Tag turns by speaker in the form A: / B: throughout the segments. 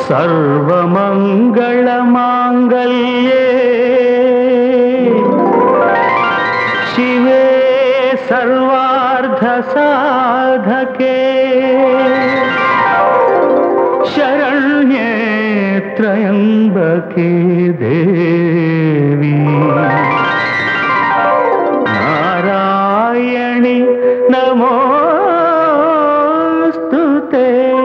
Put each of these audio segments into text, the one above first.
A: सर्वमङ्गलमाङ्गल्ये शिवे सर्वार्धसाधके शरण्ये त्र्यम्बके देवी नारायणि नमोऽस्तु ते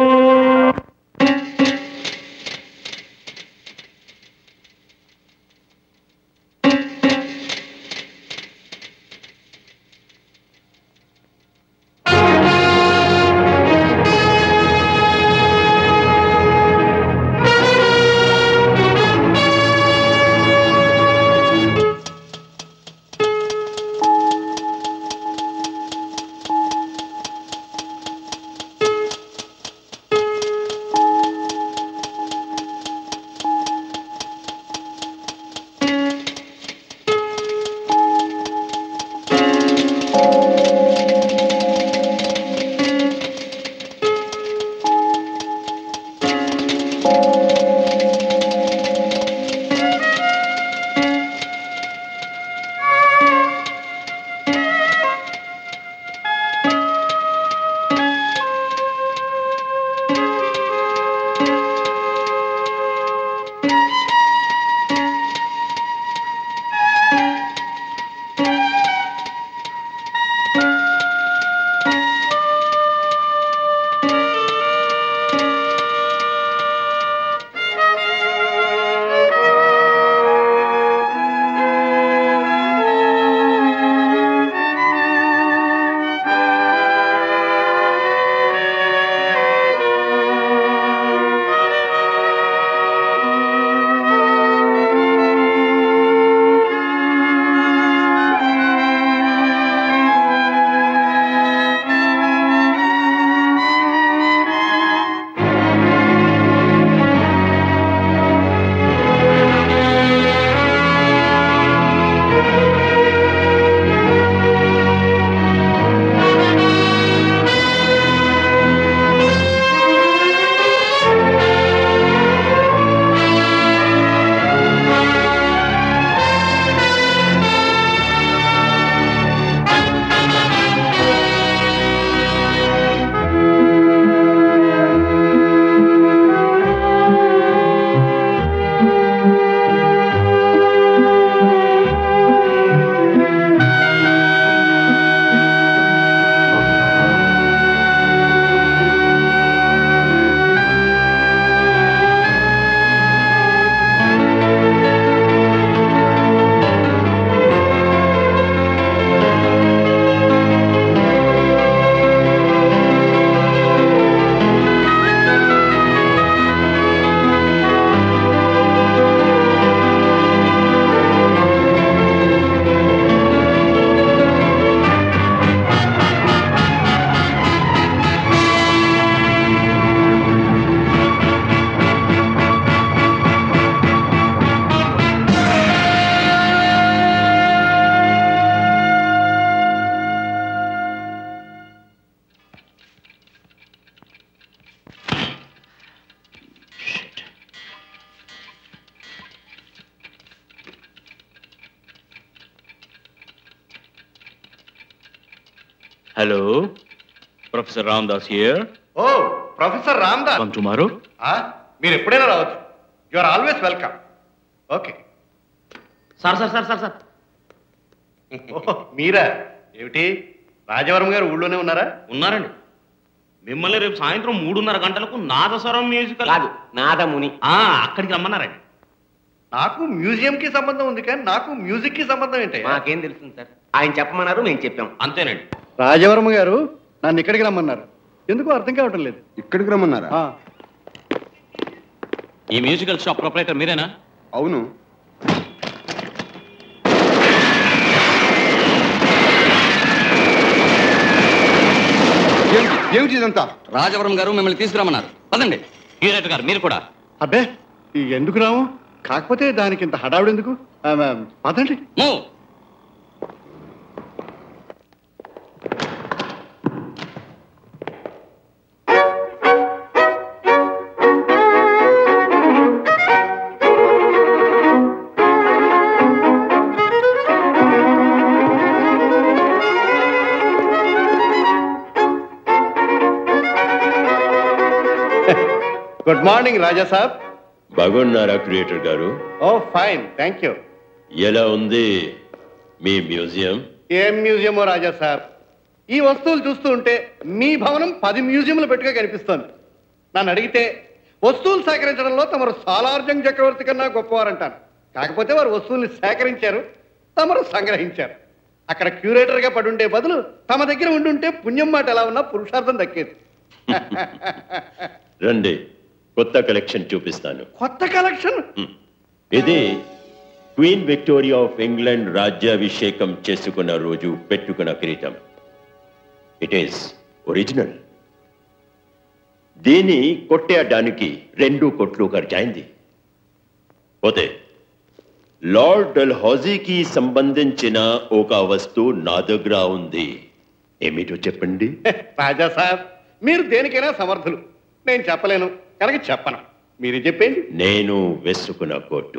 B: Hello, Professor Ramdas here.
C: ఓ ప్రొఫెసర్ రామ్దాస్
B: Come tomorrow.
C: ఆ, మీరు ఎప్పుడైనా రావచ్చు you are always welcome okay
B: sir sir sir sir sir
C: మీరా ఏమిటి రాజవరం గారు ఊళ్ళోనే ఉన్నారా
B: ఉన్నారండి మిమ్మల్ని రేపు సాయంత్రం మూడున్నర గంటలకు నాదస్వరం మ్యూజికల్
D: కాదు నాదముని
B: ఆ, అక్కడికి రమ్మన్నారండి
C: నాకు మ్యూజియం కి సంబంధం ఉంది కానీ నాకు మ్యూజిక్ కి సంబంధం ఏంటి
D: మాకేం తెలుస్తుంది సార్ ఆయన చెప్పమన్నారు మేము చెప్పాం
B: అంతేనండి
C: రాజవరం గారు నన్ను ఇక్కడికి రమ్మన్నారు ఎందుకు అర్థం కావటం లేదు
E: ఇక్కడికి రమ్మన్నారా
C: ఆ,
B: ఈ మ్యూజికల్ షాప్ ప్రొపరేటర్ మీరేనా
E: అవును ఏమిటి ఏమిటి ఇదంతా
F: రాజవరం గారు మిమ్మల్ని తీసుకురమ్మన్నారు పదండి
B: డైరెక్టర్ గారు మీరు కూడా
C: అబ్బే ఈ ఎందుకు రాము కాకపోతే దానికి ఇంత హడావుడు ఎందుకు ఆ, ఆ, పదండి
B: move
C: good morning Raja Saab
E: బాగున్నారా క్రియేటర్ గారు
C: ఓ ఫైన్ థ్యాంక్ యూ
E: ఎలా ఉంది మీ మ్యూజియం
C: ఏం మ్యూజియమో రాజా సాబ్ ఈ వస్తువులు చూస్తూ ఉంటే మీ భవనం పది మ్యూజియంలు పెట్టుగా కనిపిస్తోంది నన్ను అడిగితే వస్తువులు సేకరించడంలో తమరు సాలార్జంగ్ చక్రవర్తి కన్నా గొప్పవారంటారు కాకపోతే వారు వస్తువుల్ని సేకరించారు తమరు సంగ్రహించారు అక్కడ క్యూరేటర్గా పడుండే బదులు తమ దగ్గర ఉండుంటే పుణ్యం మాట ఎలా ఉన్నా పురుషార్థం దక్కేది
E: రండి కొత్త కలెక్షన్ చూపిస్తాను
C: కొత్త కలెక్షన్
E: ఇది క్వీన్ విక్టోరియా ఆఫ్ ఇంగ్లాండ్ రాజ్యాభిషేకం చేసుకున్న రోజు పెట్టుకున్న కిరీటం ఇట్ ఈస్ ఒరిజినల్ దీన్ని కొట్టేయడానికి రెండు కొట్లు ఖర్చయింది పోతే లార్డ్ డల్హౌజీకి సంబంధించిన ఒక వస్తువు నా దగ్గర ఉంది ఏమిటో చెప్పండి
C: రాజా సాబ్ మీరు దేనికైనా సమర్థులు నేను చెప్పలేను కనుక చెప్పను మీరే చెప్పండి
E: నేను వేసుకున్న కోటు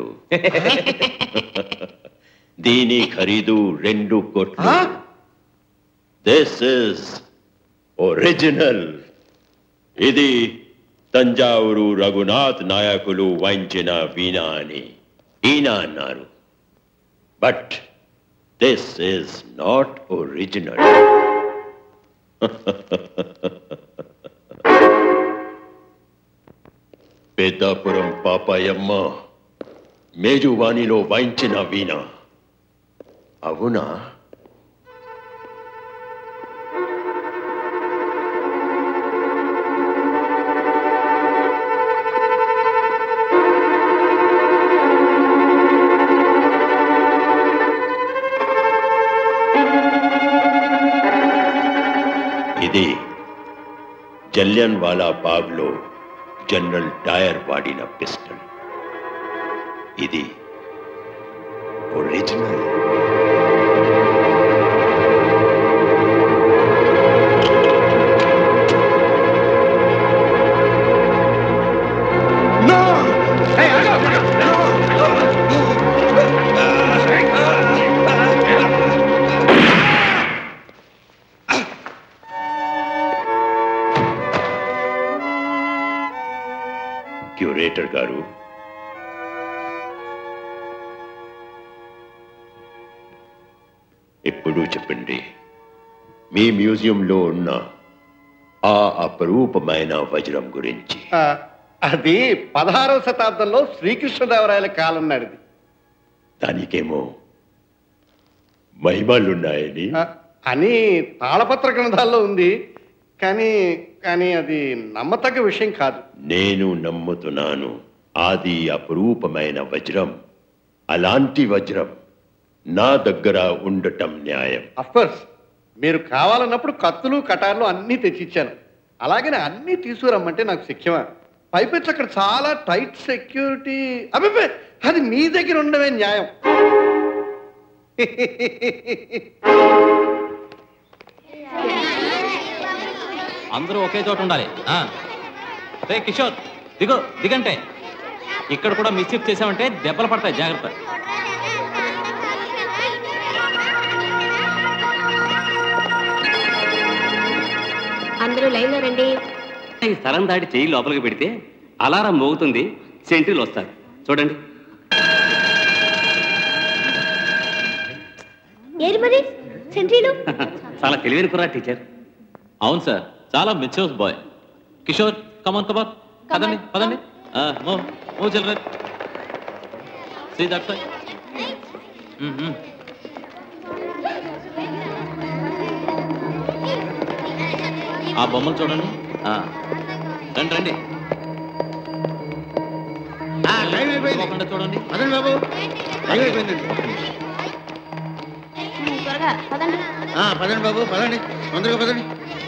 E: దీని ఖరీదు రెండు కోట్లు
C: ఆ?
E: దిస్ ఇస్ ఒరిజినల్ ఇది తంజావూరు రఘునాథ్ నాయకులు వాయించిన వీణ అని ఈయన అన్నారు but this is not original Peddapuram Papayamma మేజువాణిలో వాయించిన వీణ అవునా ఇది జలియన్ వాలా బాగ్లో జనరల్ డయర్ వాడిన పిస్టల్ ఇది ఒరిజినల్ క్యూరేటర్ గారు ఇప్పుడు చెప్పండి మీ మ్యూజియంలో ఉన్న ఆ అపరూపమైన వజ్రం గురించి
C: ఆ, అది పదహారవ శతాబ్దంలో శ్రీకృష్ణదేవరాయల కాలం నాడిది
E: దానికేమో మహిమలున్నాయని
C: ఆ, అని తాళపత్ర గ్రంథాల్లో ఉంది కానీ కానీ అది నమ్మతగ్గ విషయం కాదు
E: నేను నమ్ముతున్నాను అది అపరూపమైన వజ్రం అలాంటి వజ్రం నా దగ్గర ఉండటం న్యాయం
C: కోర్స్ మీరు కావాలన్నప్పుడు కత్తులు కటార్లు అన్నీ తెచ్చిచ్చాను అలాగనే అన్నీ తీసుకురమ్మంటే నాకు శక్యమా పైపెచ్చు అక్కడ చాలా టైట్ సెక్యూరిటీ అభిపే అది మీ దగ్గర ఉండవే న్యాయం
G: అందరూ ఒకే చోట ఉండాలి ఆ. రే కిషోర్ దిగు దిగంటే ఇక్కడ కూడా మిస్చిఫ్ చేసామంటే దెబ్బలు పడతాయి జాగ్రత్త
H: అందరూ లైన్లో రండి
D: ఈ స్థలం దాటి చెయ్యి లోపలికి పెడితే అలారం మోగుతుంది సెంట్రీలు వస్తారు చూడండి
H: ఏరి మరి సెంట్రీలు
D: చాలా తెలివైన కుర్రా టీచర్
G: అవును సార్ చాలా మిచ్చోస్ బాయ్ కిషోర్ కమాన్ కమాన్ పదండి పదండి move move children see that side ఆ బొమ్మలు చూడండి ఆ. రండి రండి తప్పకుండా చూడండి
H: త్వరగా పదండి
C: పదండి బాబు పదండి తొందరగా పదండి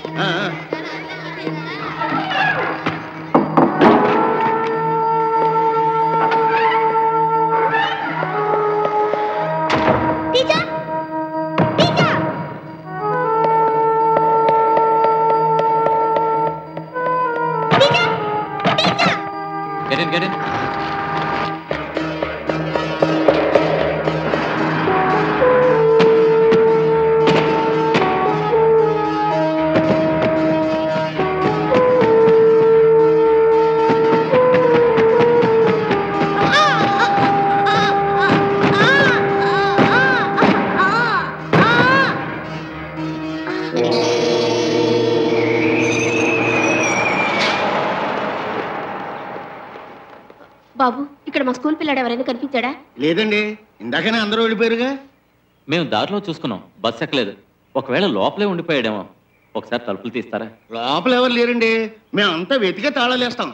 H: teacher teacher teacher teacher
G: get in get in
H: బాబు ఇక్కడ మా స్కూల్ పిల్లాడు ఎవరైనా కనిపించాడా
I: లేదండి ఇందాకనే అందరూ వెళ్ళిపోయారుగా
G: మేము దారిలో చూసుకున్నాం బస్ ఎక్కలేదు ఒకవేళ లోపలే ఉండిపోయాడేమో ఒకసారి తలుపులు తీస్తారా
I: లోపల ఎవరు లేరండి మేమంతా వెతికే తాళాలేస్తాం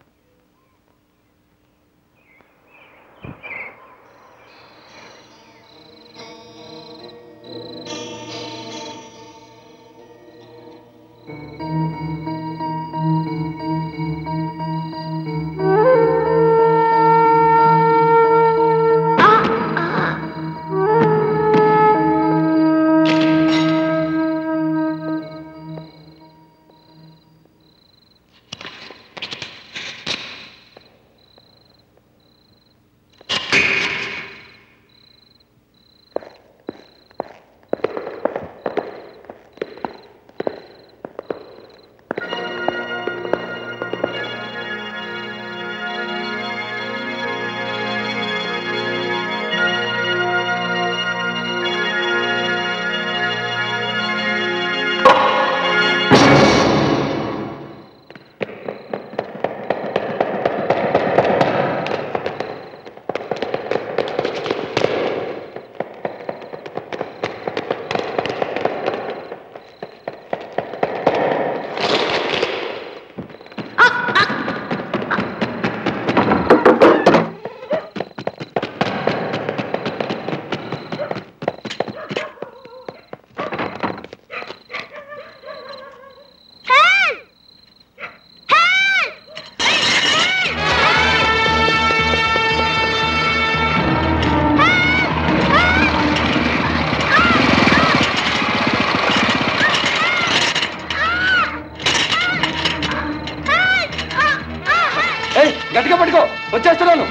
F: గట్టిగా పట్టుకో వచ్చేస్తున్నాను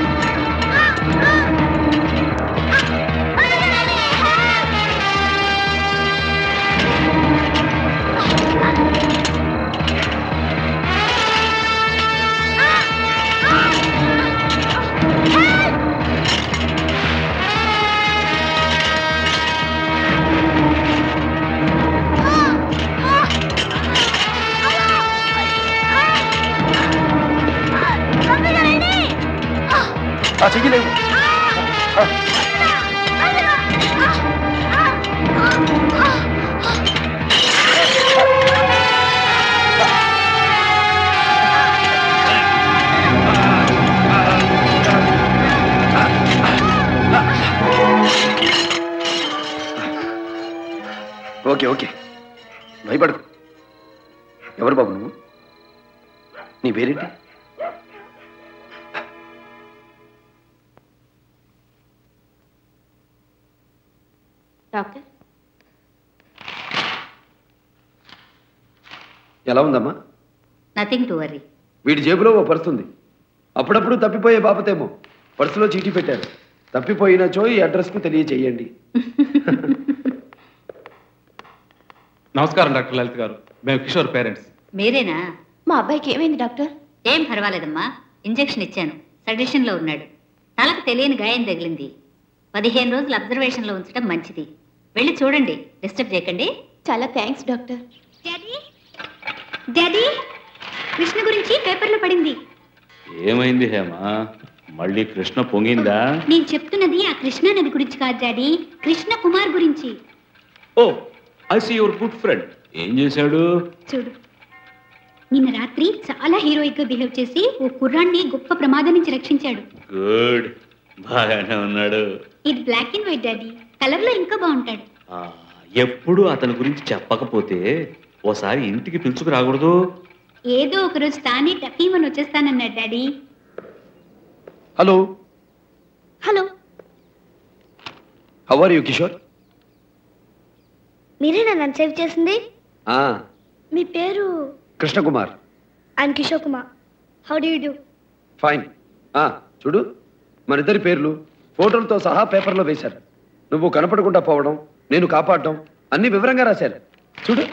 F: ఆ చెయ్యలేవు ఓకే ఓకే భయపడకు ఎవరు బాబు నువ్వు నీ పేరేంటి
H: డాక్టర్
F: ఎలా ఉందమ్మా
H: నథింగ్ టు వరీ
F: వీడి జేబులో ఓ పర్సు ఉంది అప్పుడప్పుడు తప్పిపోయే బాపతేమో పర్సులో చీటీ పెట్టారు తప్పిపోయినచో ఈ అడ్రస్కు తెలియచేయండి
J: నమస్కారం డాక్టర్ లలిత్ గారు మేము కిషోర్ పేరెంట్స్
H: మీరేనా
K: మా అబ్బాయికి ఏమైంది డాక్టర్
H: ఏం పర్వాలేదమ్మా ఇంజెక్షన్ ఇచ్చాను సజెషన్లో ఉన్నాడు తలకు తెలియని గాయం తగిలింది పదిహేను రోజులు అబ్జర్వేషన్లో ఉంచడం మంచిది వెళ్ళి చూడండి డిస్టర్బ్ చేయకండి
K: చాలా thanks doctor
H: daddy daddy Krishna గురించి పేపర్లో పడింది
G: ఏమైంది హేమా మళ్ళీ కృష్ణ పొంగిందా
H: నేను చెప్తున్నది ఆ కృష్ణా నది గురించి కాదు డాడీ కృష్ణ కుమార్ గురించి
G: oh I see your good friend ఏం చేశాడు
H: చూడు నిన్న రాత్రి చాలా హీరోయిక్ గా బిహేవ్ చేసి ఓ కుర్రాన్ని గొప్ప ప్రమాదం నుంచి రక్షించాడు
G: గుడ్ బాగానే ఉన్నాడు
H: ఇది black and white daddy colour లో ఇంకా బాగుంటాడు
G: ఆ, ఎప్పుడు అతని గురించి చెప్పకపోతే ఓసారి ఇంటికి పిలుచుకు రాకూడదు
H: ఏదో ఒక రోజు తానే టపీమని వచ్చేస్తానన్నాడు daddy
F: hello
H: hello
F: how are you Kishore
H: మీరేనా నన్ను సేవ్ చేసింది
F: ఆ,
H: మీ పేరు
F: Krishnakumar
H: I'm Kishore Kumar how do do
F: fine ఆ, చూడు మన ఇద్దరి పేర్లు ఫోటోలతో సహా పేపర్లో వేశారు నువ్వు కనపడకుండా పోవడం నేను కాపాడడం అన్ని వివరంగా రాశారు చూడు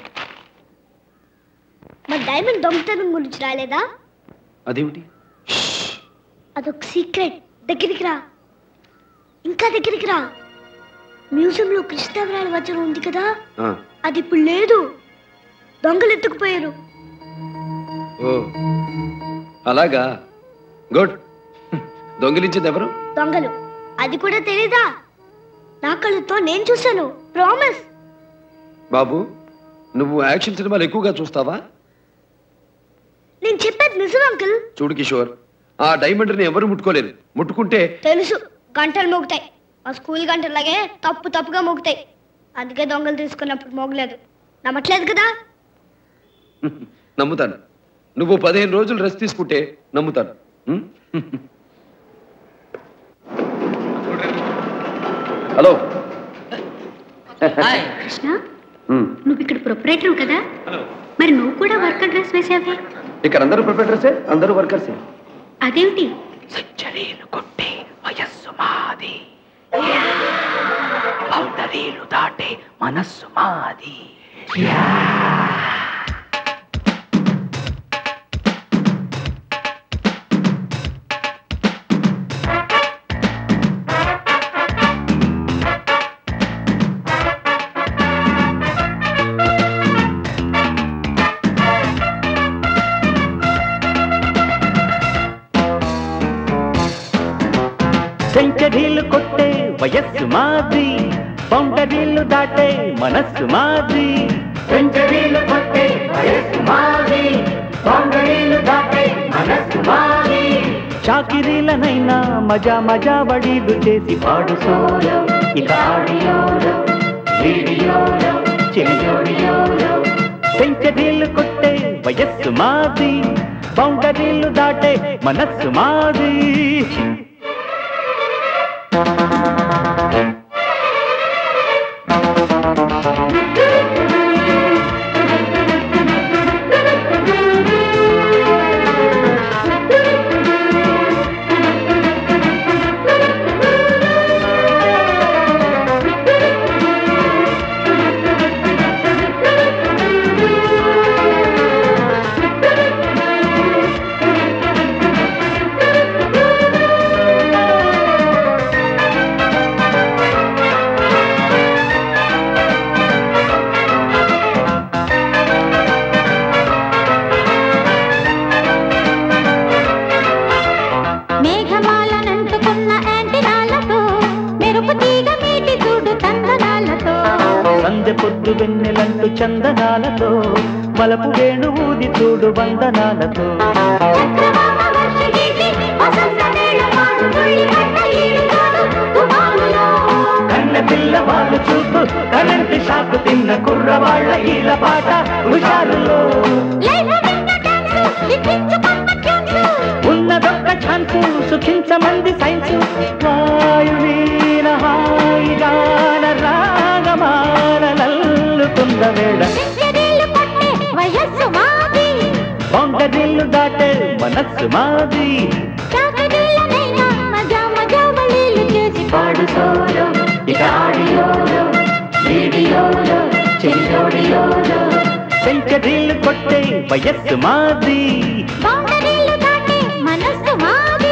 H: మరి డైమండ్ దొంగతనం గురించి రాలేదా
F: అదేమిటి
H: అదొక సీక్రెట్ దగ్గరికి రా ఇంకా దగ్గరికి రా మ్యూజియంలో కృష్ణదేవరాయల వజ్రం ఉంది కదా
F: ఆ,
H: అది ఇప్పుడు లేదు దొంగలు ఎత్తుకుపోయారు
F: ఓ అలాగా గుడ్ దొంగిలించింది ఎవరు
L: దొంగలు అది కూడా తెలీదా నా కళ్ళతో నేను చూశాను ప్రామిస్
F: బాబు నువ్వు యాక్షన్ సినిమాలు ఎక్కువగా చూస్తావా
L: నేను చెప్పేది నిజం అంకుల్
F: చూడు కిషోర్ ఆ డైమండ్ని ఎవరు ముట్టుకోలేరు ముట్టుకుంటే
L: తెలుసు గంటలు మోగుతాయి ఆ స్కూల్ గంటలాగే తప్పు తప్పుగా మోగుతాయి అందుకే దొంగలు తీసుకున్నప్పుడు మోగలేదు నమ్మట్లేదు కదా
F: నమ్ముతాను నువ్వు పదిహేను రోజులు రెస్ట్ తీసుకుంటే నమ్ముతాను ఉం? హలో
H: కృష్ణ నువ్వు ఇక్కడ ప్రొపరేటర్ కదా మరి నువ్వు కూడా వర్కర్ డ్రెస్ వేసావే
F: ఇక్కడ అందరూ ప్రొఫెటర్సే అందరూ వర్కర్సే
H: అదేమిటి
M: సెంచరీలు కొట్టే వయస్సు మాది బౌండరీలు దాటే మనస్సు మాది
A: సెంచరీలు కొట్టే వయస్సు మాది బౌండరీలు దాటే మనస్సు మాది సెంచరీలు కొట్టే వయస్సు మాది బౌండరీలు దాటే మనస్సు మాది చాకిరీలనైనా మజా మజా వడీలు చేసి పాడు సోలో ఇక ఆడియోలో వీడియోలో చెలిజోడియోలో సెంచరీలు కొట్టే వయస్సు మాది బౌండరీలు దాటే మనస్సు మాది
N: మేఘమాలనంటుకున్న యాంటినాలతో మెరుపు తీగ మీటి చూడు తందనాలతో
A: సందె పొద్దు వెన్నెలంటు చందనాలతో మలపు వేణు ఊది చూడు వందనాలతో
N: చక్రవాక వర్షగీతి వసంత మేళమాడు తుళ్ళి కట్ట ఈడుతాడు తుఫానులో
A: కన్న పిల్ల వాళ్ళు చూస్తూ కరెంటు షాకు తిన్న కుర్రవాళ్ళ ఈల పాట హుషారులో
N: లైఫ్ విన్న డాన్సు లిఖించుకున్న ట్యూన్సు
A: ఉన్నదొక్క ఛాన్సు సుఖించమంది సైన్సు వాయువీన హాయిగాన రాగమాలల్లుతున్న వేళ
N: సెంచరీలు కొట్టే వయస్సు మాది
A: బౌండరీలు దాటే మనస్సు మాది
N: చాకరీలనైనా మజా మజా వలీలు చేసి
A: పాడు సోలో ఇక ఆడియోలో వీడియోలో చెలిజోడియోలో సెంచరీలు కొట్టే వయస్సు మాది
N: బౌండరీలు దాటే మనస్సు మాది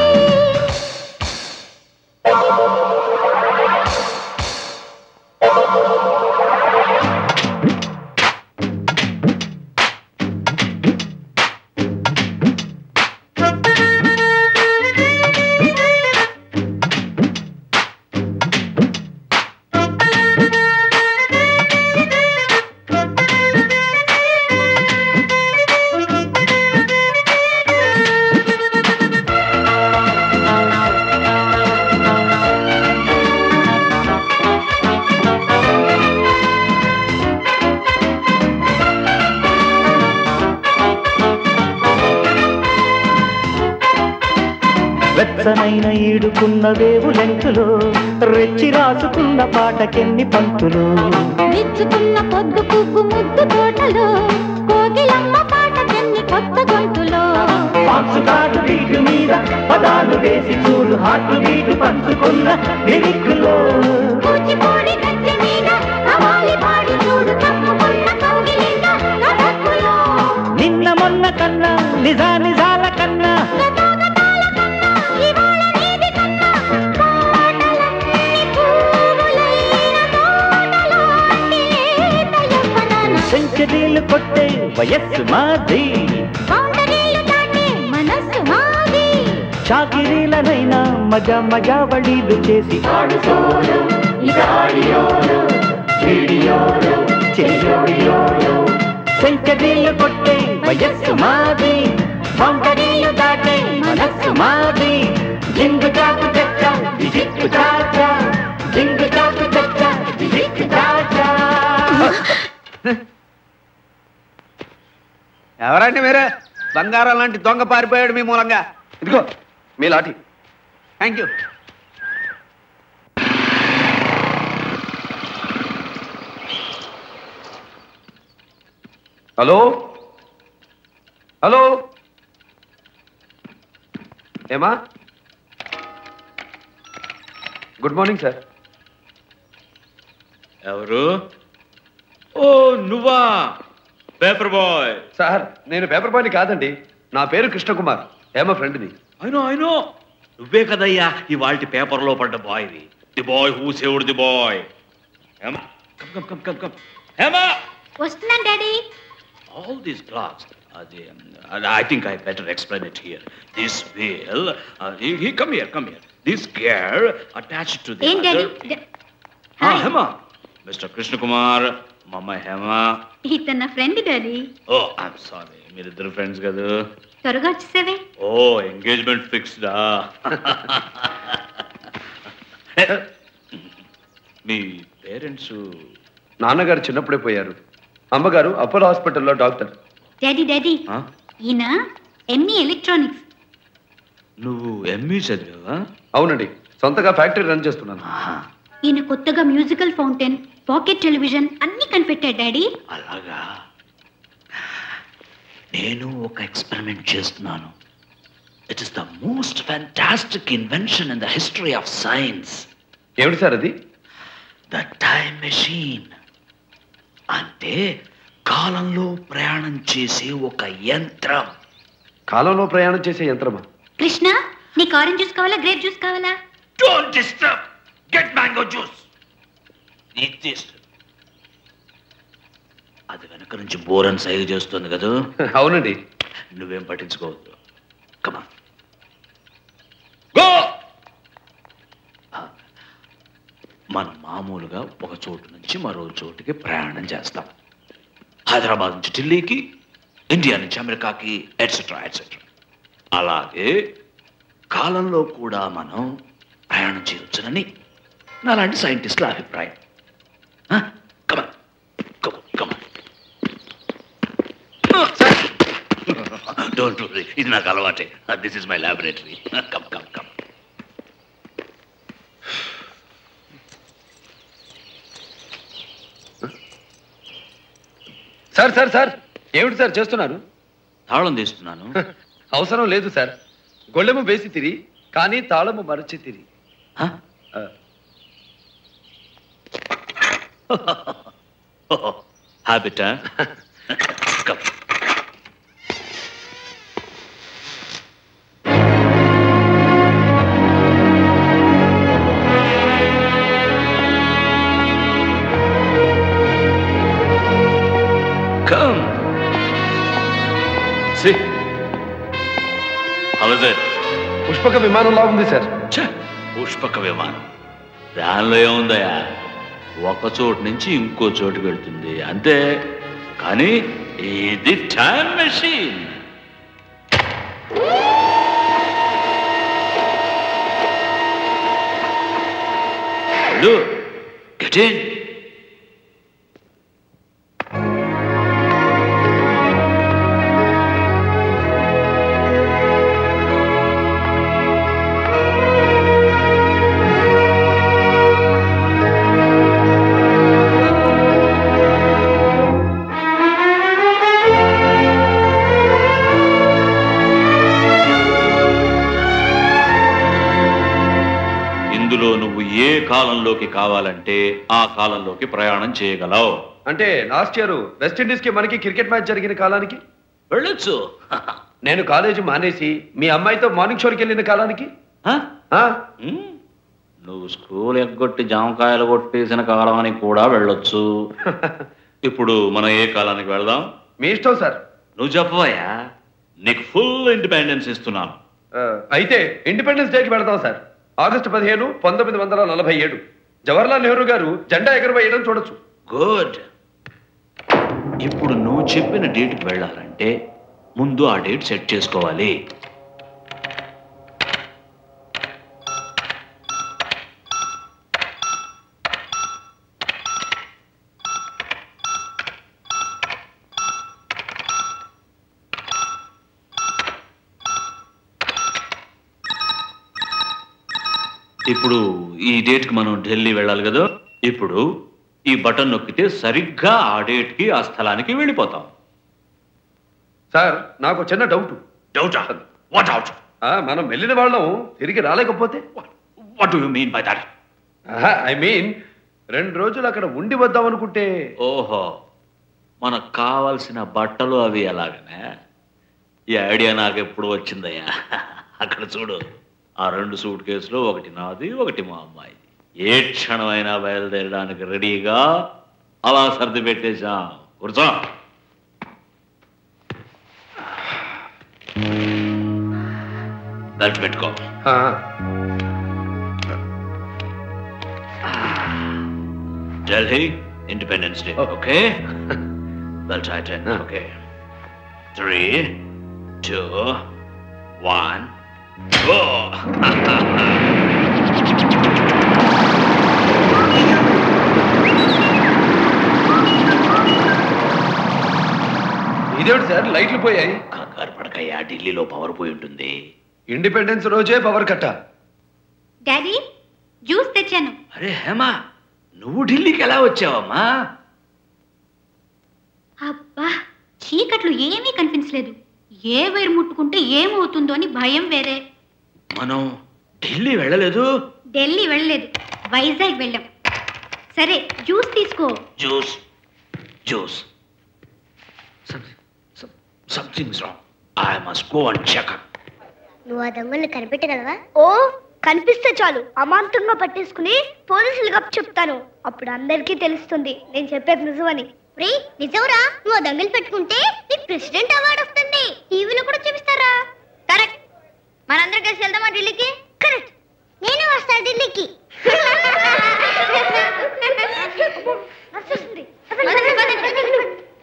A: వెచ్చనైన ఈడుకున్న వేవు లెంకులో రెచ్చి రాసుకున్న పాటకెన్ని పంతులు
N: విచ్చుకున్న పొద్దు పువ్వు ముద్దు తోటలో కోకిలమ్మ పాట చెన్ని కొత్త గొంతులో
A: బాక్సు కాటు బీటు మీద పదాలు వేసి చూడు హార్ట్ బీటు పంచుకున్న లిరిక్కులో
N: కూచిపూడి కత్తి మీద కవాలి పాడి చూడు తప్పుకున్న కౌగిలింత కథక్కులో
A: నిన్న మొన్న కన్నా నిజా నిజాల కన్నా
N: గతాగతాల కన్నా ఇవాళ నీది కన్నా పాటలన్నీ పువ్వులైన తోటలాంటి లేత యవ్వనాన
A: సెంచరీలు కొట్టే వయస్సు మాది
N: బౌండరీలు దాటే మనస్సు మాది
A: షాకిరీలనైనా మజా మజా వడీలు చేసి ఆడు సోలో ఇదాడియోలో వీడియోలో చెయ్యోడియోలో సెంచరీలు కొట్టే వయస్సు మాది బౌండరీలు దాటే మనస్సు మాది జింగు చాకు చచ్చ విజిక్కు చాచా జింగు చాకు చచ్చ విజిక్కు చాచా
F: ఎవరండి మీరే బంగారం లాంటి దొంగ పారిపోయాడు మీ మూలంగా ఇదిగో మీ లాఠీ థ్యాంక్ యూ హలో హలో ఏమా గుడ్ మార్నింగ్ సార్
G: ఎవరు ఓ నువ్వా పేపర్ బాయ్
F: సార్ నేను పేపర్ బాయ్ని కాదండి నా పేరు కృష్ణకుమార్ హేమ ఫ్రెండ్ని
G: అయినో అయినో నువ్వే కదయ్యా ఇవాళ పేపర్లో పడ్డ boy the boy who saved the boy Hema come come come come come Hema
H: వస్తున్నాను డాడీ
G: all these blocks అది I think I better explain it here this whale he come here come here this gear attached to the
H: ఏం
G: other
H: daddy
G: Ah, Hema mister Krishna Kumar మా అమ్మాయి హేమ
H: ఇతను నా friend daddy
G: oh I'm sorry మీరిద్దరు friends కదా
H: త్వరగా వచ్చేసావే
G: ఓ engagement ఫిక్స్డా మీ parents
F: నాన్నగారు చిన్నప్పుడే పోయారు అమ్మగారు అపోలో హాస్పిటల్లో డాక్టర్
H: డాడీ డాడీ ఈయన ఎంఈ ఎలక్ట్రానిక్స్
G: నువ్వు ఎంఈ చదివావా
F: అవునండి సొంతగా ఫ్యాక్టరీ రన్ చేస్తున్నాను
H: ఈయన కొత్తగా మ్యూజికల్ ఫౌంటైన్ పాకెట్ టెలివిజన్ అన్ని కనిపెట్టాడు డాడీ
G: అలాగా నేను ఒక ఎక్స్పెరిమెంట్ చేస్తున్నాను it is the most fantastic invention in the history of science
F: ఏమిటి సార్ అది
G: ద టైం మెషిన్ అంటే కాలంలో ప్రయాణం చేసే ఒక యంత్రం
F: కాలంలో ప్రయాణం చేసే యంత్రమా
H: కృష్ణ నీకు ఆరెంజ్ జ్యూస్ కావాలా గ్రేప్ జ్యూస్ కావాలా
G: don't disturb get mango juice అది వెనక నుంచి బోరన్ సైగ చేస్తుంది కదా
F: అవునండి
G: నువ్వేం పట్టించుకోవద్దు కమా గో మనం మామూలుగా ఒక చోటు నుంచి మరో చోటుకి ప్రయాణం చేస్తాం హైదరాబాద్ నుంచి ఢిల్లీకి ఇండియా నుంచి అమెరికాకి ఎట్సెట్రా ఎట్సెట్రా అలాగే కాలంలో కూడా మనం ప్రయాణం చేయవచ్చునని నాలాంటి సైంటిస్టుల అభిప్రాయం కమన్ కమన్ డోంట్ వరీ ఇది నాకు అలవాటే this is my laboratory come come come
F: sir sir sir ఏమిటి సార్ చేస్తున్నారు
G: తాళం తీస్తున్నాను
F: అవసరం లేదు సార్ గొళ్ళెము వేసి తిరి కానీ తాళము మరచి తిరి
G: హ్యాబిటా come Come. See. How is it?
F: పుష్పక విమానంలా ఉంది సార్
G: ఛ, పుష్పక విమానం దానిలో ఏముందయా ఒక చోటు నుంచి ఇంకో చోటుకి వెళ్తుంది అంతే కానీ ఇది టైం మెషిన్ వెళ్ళు గెట్ ఇన్ ఇందులో నువ్వు ఏ కాలంలోకి కావాలంటే ఆ కాలంలోకి ప్రయాణం చేయగలవు
F: అంటే లాస్ట్ ఇయర్ వెస్టిండీస్ కి మనకి క్రికెట్ మ్యాచ్ జరిగిన కాలానికి
G: వెళ్ళొచ్చు
F: నేను కాలేజీ మానేసి మీ అమ్మాయితో మార్నింగ్ షోకి వెళ్ళిన కాలానికి ఆ?
G: నువ్వు స్కూల్ ఎగ్గొట్టి జామకాయలు కొట్టేసిన కాలానికి కూడా వెళ్ళొచ్చు ఇప్పుడు మనం ఏ కాలానికి వెళ్దాం
F: మీ ఇష్టం సార్
G: నువ్వు చెప్పవయ్యా నీకు ఫుల్ ఇండిపెండెన్స్ ఇస్తున్నాను
F: ఆ, అయితే ఇండిపెండెన్స్ డేకి వెళదాం సార్ ఆగస్టు పదిహేను పంతొమ్మిది వందల నలభై ఏడు జవహర్లాల్ నెహ్రూ గారు జెండా ఎగరవేయడం చూడొచ్చు
G: గుడ్ ఇప్పుడు నువ్వు చెప్పిన డేట్కి వెళ్ళాలంటే ముందు ఆ డేట్ సెట్ చేసుకోవాలి ఇప్పుడు ఈ డేట్కి మనం ఢిల్లీ వెళ్ళాలి కదా ఇప్పుడు ఈ బటన్ నొక్కితే సరిగ్గా ఆ డేట్కి ఆ స్థలానికి వెళ్ళిపోతాం
F: సార్ నాకు చిన్న డౌట్
G: డౌటా వాట్ అవుట్
F: మనం వెళ్ళిన వాళ్ళం తిరిగి రాలేకపోతే
G: what do you mean by that
F: I mean రెండు రోజులు అక్కడ ఉండి వద్దాం అనుకుంటే
G: ఓహో మనకు కావాల్సిన బట్టలు అవి ఎలాగనే ఈ ఐడియా నాకు ఎప్పుడు వచ్చిందయ్యా అక్కడ చూడు ఆ రెండు సూట్ కేసులు ఒకటి నాది ఒకటి మా అమ్మాయిది ఏ క్షణమైనా బయలుదేరడానికి రెడీగా అలా సర్ది పెట్టేశాం కూర్చో బెల్ట్ పెట్టుకో Delhi independence day okay belt tighten okay three two one go
F: ఇదేమిటి సార్ లైట్లు పోయాయి
G: కంగారు పడకయ్యా ఢిల్లీలో పవర్ పోయి ఉంటుంది
F: ఇండిపెండెన్స్ రోజే పవర్ కట్ట
H: డాడీ జ్యూస్ తెచ్చాను
G: అరే హేమా నువ్వు ఢిల్లీకి ఎలా వచ్చావమ్మా
H: అబ్బా చీకట్లు ఏమీ కనిపించలేదు ఏ వైరు ముట్టుకుంటే ఏమవుతుందో అని భయం వేరే
G: మనం ఢిల్లీ వెళ్ళలేదు
H: ఢిల్లీ వెళ్ళలేదు వైజాగ్ వెళ్ళాం సరే జ్యూస్ తీసుకో
G: juice juice something's wrong I must go and check
L: నువ్వు ఆ దొంగల్ని కనిపెట్టగలవా ఓ కనిపిస్తే చాలు అమాంతంగా పట్టేసుకుని పోలీసులకు అప్పు చెప్తాను అప్పుడు అందరికీ తెలుస్తుంది నేను చెప్పేది నిజమని రే నిజంరా నువ్వు ఆ దొంగలు పెట్టుకుంటే నీకు ప్రెసిడెంట్ అవార్డు వస్తుంది టీవీలో కూడా చూపిస్తారా కరెక్ట్ మనందరం కలిసి వెళ్దామా ఢిల్లీకి కరెక్ట్ నేను వస్తా ఢిల్లీకి వచ్చేస్తుంది. పదండి, పదండి, పదండి.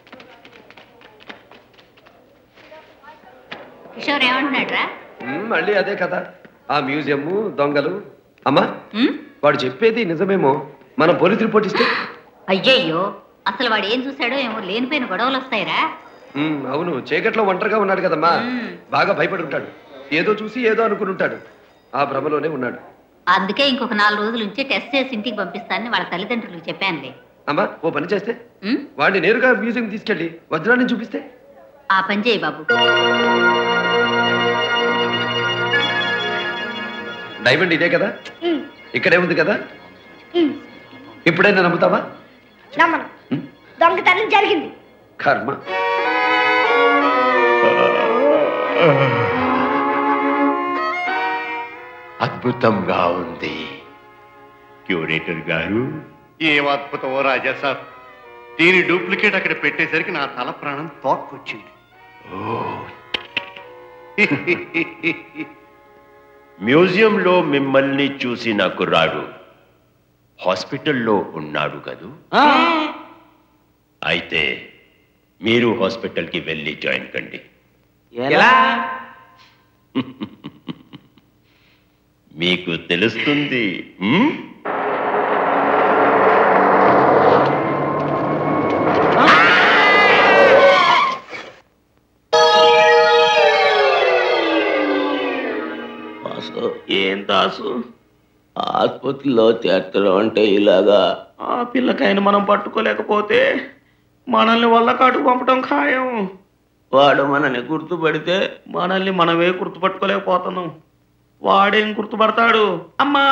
H: కిషోర్ ఏమంటున్నాడు రా
F: మ్మ్, మళ్ళీ అదే కదా ఆ మ్యూజియం దొంగలు అమ్మా వాడు చెప్పేది నిజమేమో మనం పోలీస్ రిపోర్ట్ ఇస్తే
H: అయ్యయ్యో అసలు వాడు ఏం చూశాడో ఏమో లేనిపోయిన గొడవలు వస్తాయిరా
F: మ్మ్, అవును చీకట్లో ఒంటరిగా ఉన్నాడు కదమ్మా బాగా భయపడి ఉంటాడు ఏదో చూసి ఏదో అనుకుని ఉంటాడు ఆ భ్రమలోనే ఉన్నాడు
H: అందుకే ఇంకొక నాలుగు రోజుల నుంచి టెస్ట్ చేసి ఇంటికి పంపిస్తానని వాళ్ళ తల్లిదండ్రులకు చెప్పానులే
F: అమ్మా ఓ పని చేస్తే
H: మ్మ్?
F: వాడిని నేరుగా మ్యూజియం తీసుకెళ్ళి వజ్రాన్ని చూపిస్తే
H: ఆ పని చేయి బాబు
F: డైమండ్ ఇదే కదా
L: ఉమ్,
F: ఇక్కడే ఉంది కదా
L: ఉమ్.
F: ఇప్పుడైనా నమ్ముతావా
L: నమ్మను దొంగతనం జరిగింది
F: కర్మ
E: అద్భుతంగా ఉంది క్యూరేటర్ గారు
C: ఏం అద్భుతమో రాజా సార్ దీని డూప్లికేట్ అక్కడ పెట్టేసరికి నా తల ప్రాణం తోక్కొచ్చింది
E: మ్యూజియంలో మిమ్మల్ని చూసిన కుర్రాడు హాస్పిటల్లో ఉన్నాడు కదూ అయితే మీరు హాస్పిటల్కి వెళ్ళి జాయిన్ కండి
B: ఎలా
E: మీకు తెలుస్తుంది ఉమ్?
B: వాసు ఏం దాసు ఆసుపత్రిలో చేర్చడం అంటే ఇలాగా ఆ పిల్లకైనా మనం పట్టుకోలేకపోతే మనల్ని వల్ల కాటుకు పంపడం ఖాయం వాడు మనల్ని గుర్తుపడితే మనల్ని మనమే గుర్తుపట్టుకోలేకపోతున్నాం వాడేం గుర్తుపడతాడు అమ్మా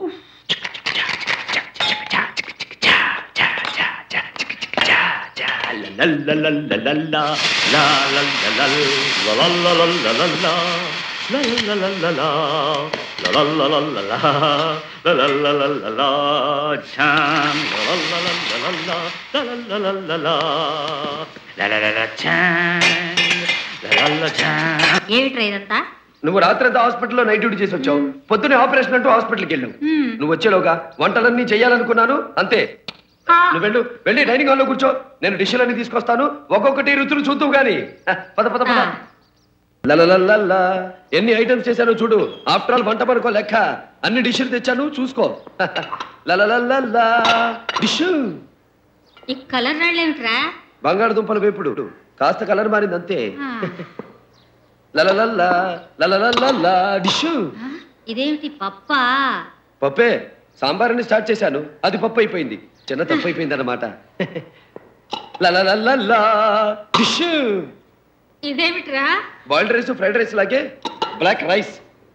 E: లలలలలలలా, లాలలలల్, లలలలలలలా, లలలలలలా, లలలలలలా, లలలలలలా, ఝాం, లలలలలలా, లలలలలలా, లలలల ఝాం, లలల ఝాం.
H: ఏమిట్రా ఇదంతా
F: నువ్వు రాత్రంతా హాస్పిటల్లో నైట్ డ్యూటీ చేసి వచ్చావు పొద్దునే ఆపరేషన్ అంటూ హాస్పిటల్కి వెళ్ళావు నువ్వు వచ్చేలోగా వంటలన్నీ చేయాలనుకున్నాను అంతే నువ్వు వెళ్ళు వెళ్ళి డైనింగ్ హాల్లో కూర్చో నేను డిష్లన్నీ తీసుకొస్తాను ఒక్కొక్కటి రుచులు చూద్దావు గాని హ, పద పద పద లలలలల్లా. ఎన్ని ఐటమ్స్ చేశానో చూడు ఆఫ్టర్ ఆల్ వంట పనుకో లెక్క అన్ని డిష్లు తెచ్చాను చూసుకో లలలలల్లా. డిష్
H: ఈ కలర్ రాళ్ళేమిట్రా
F: బంగాళదుంపల వేపుడు కాస్త కలర్ మారింది అంతే లలలల్లా లలలలల్లా డిష్
H: ఇదేమిటి పప్పా
F: పప్పే సాంబార్ని స్టార్ట్ చేశాను అది పప్పు అయిపోయింది చిన్న తప్పు అయిపోయింది అనమాట లలలల్లా డిష్
H: ఇదేమిట్రా
F: బాయిల్డ్ రైస్ ఫ్రైడ్ రైస్ లాగే బ్లాక్ రైస్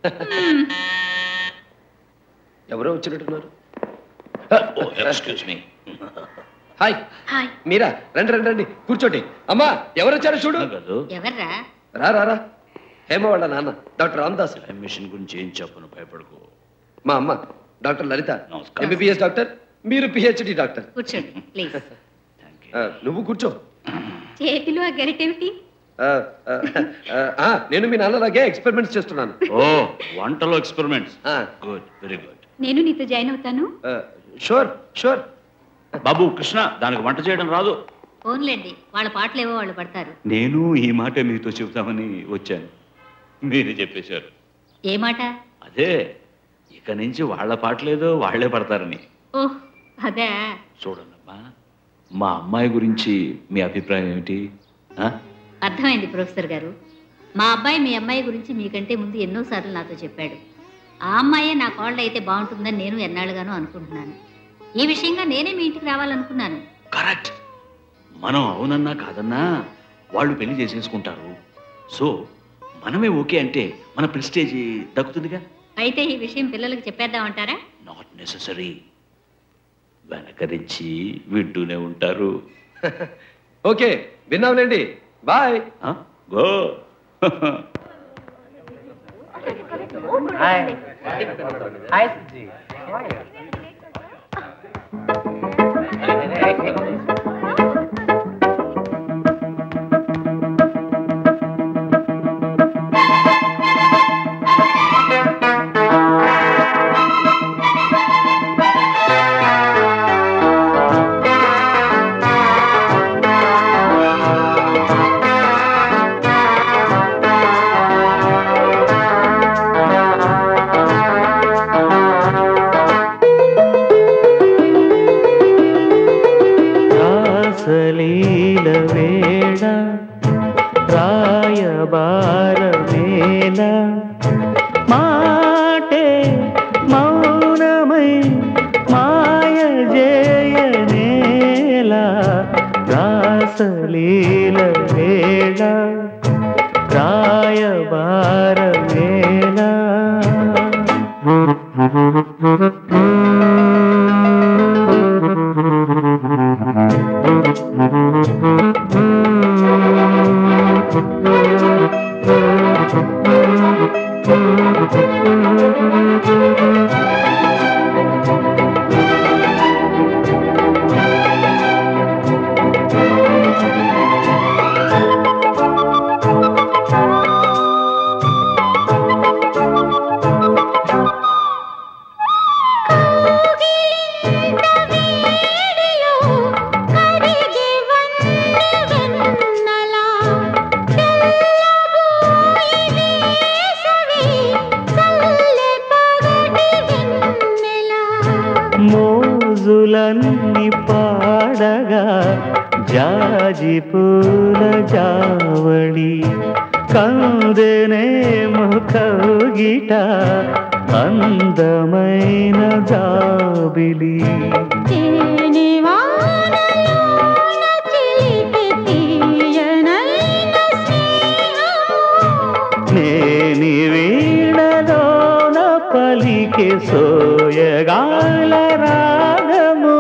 F: ఎవరో వచ్చినట్టున్నారు
G: ఎక్స్క్యూజ్ మీ
F: హాయ్
H: హాయ్
F: మీరా రండి రండి రండి కూర్చోండి అమ్మా ఎవరు వచ్చారు చూడు
H: ఎవర్రా
F: రా రా రా హేమ వాళ్ళ నాన్న డాక్టర్ రామదాస్
G: మిషన్ గురించి ఏం చెప్పను భయపడకు
F: మా అమ్మ డాక్టర్ లలిత ఎంబీబీఎస్ డాక్టర్ మీరు పిహెచ్డి డాక్టర్
H: కూర్చోండి ప్లీజ్
F: ఆ, నువ్వు కూర్చో
H: చేతిలో ఆ గరిటేమిటి
F: ఆ, ఆ, ఆ, ఆ, నేను మీ నాన్నలాగే ఎక్స్పెరిమెంట్స్ చేస్తున్నాను
G: ఓ వంటలో ఎక్స్పెరిమెంట్స్ గుడ్ వెరీ గుడ్
H: నేను నీతో జాయిన్ అవుతాను
F: షూర్ షూర్
G: బాబు కృష్ణ దానికి వంట చేయడం రాదు
H: ఫోన్లేండి వాళ్ళ పాటలేవో వాళ్ళు పడతారు
G: నేను ఈ మాట మీతో చెబుతామని వచ్చాను మీరే చెప్పేశారు
H: ఏ మాట
G: అదే ఇక నుంచి వాళ్ళ పాటలేదో వాళ్ళే పడతారని
H: ఓహ్ అదే
G: చూడండమ్మా మా అమ్మాయి గురించి మీ అభిప్రాయం ఏమిటి ఆ?
H: అర్థమైంది ప్రొఫెసర్ గారు మా అబ్బాయి మీ అమ్మాయి గురించి మీకంటే ముందు ఎన్నోసార్లు నాతో చెప్పాడు ఆ అమ్మాయే నా కోళ్ళ అయితే బాగుంటుందని నేను ఎన్నాళ్ళుగానో అనుకుంటున్నాను ఈ విషయంగా నేనే మీ ఇంటికి రావాలనుకున్నాను
G: కరెక్ట్ మనం అవునన్నా కాదన్నా వాళ్ళు పెళ్లి చేసేసుకుంటారు సో మనమే ఓకే అంటే మన ప్రెస్టేజ్ దక్కుతుందిగా
H: అయితే ఈ విషయం పిల్లలకు చెప్పేద్దామంటారా
G: నాట్ నెససరీ వెనకరించి వింటూనే ఉంటారు
F: ఓకే విన్నాంలేండి బాయ్
G: గో
M: హాయ్ హాయ్
A: రాసలీల వేళ రాయబార వేళ మాటే మౌనమై మాయ జయనేల రాసలీల వేళ రాయబార వేళ మోజులన్నీ పాడగా జాజి పూల జావళి కందెనేమో కౌగిట అందమైన జాబిలి నేని వీణలోన పలికే సోయగాల రాగము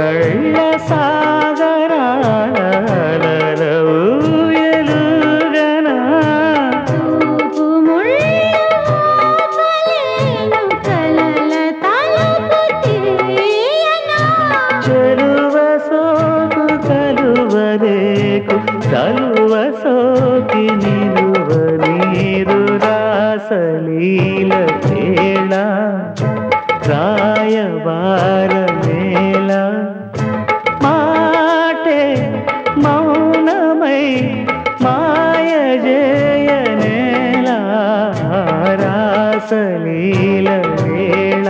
A: కళ్ళ సాగరాల ఊయలుగనా చెరువ సోకు కలువరేకు తలువ సోకి నిలువ నీరు రాసలీల తేళ రాయబార నేల మాటే మౌనమై మాయ జయ నేల రాసలీల వేళ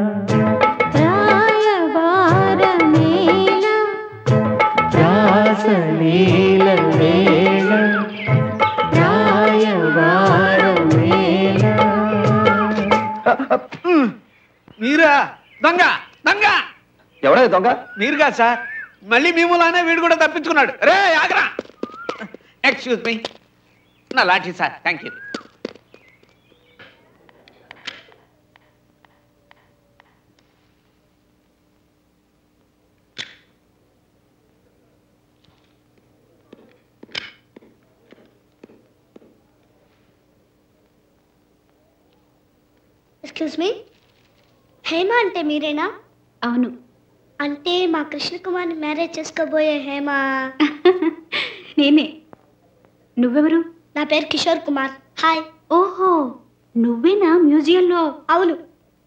A: రాసలీల వేళ రాయబార వేళ
O: మీరా దొంగ దొంగ
F: ఎవడే దొంగ
O: మీరు కాదు సార్ మళ్ళీ మీములానే వీడు కూడా తప్పించుకున్నాడు రే ఆగ్రా ఎక్స్క్యూజ్ మీ నా లాఠీ sir thank you
L: excuse me Hema అంటే మీరేనా
K: అవును
L: అంటే మా కృష్ణకుమార్ని మ్యారేజ్ చేసుకోబోయే హేమ
K: నేనే నువ్వెవరు
L: నా పేరు కిషోర్ కుమార్ హాయ్
K: ఓహో నువ్వేనా మ్యూజియంలో
L: అవును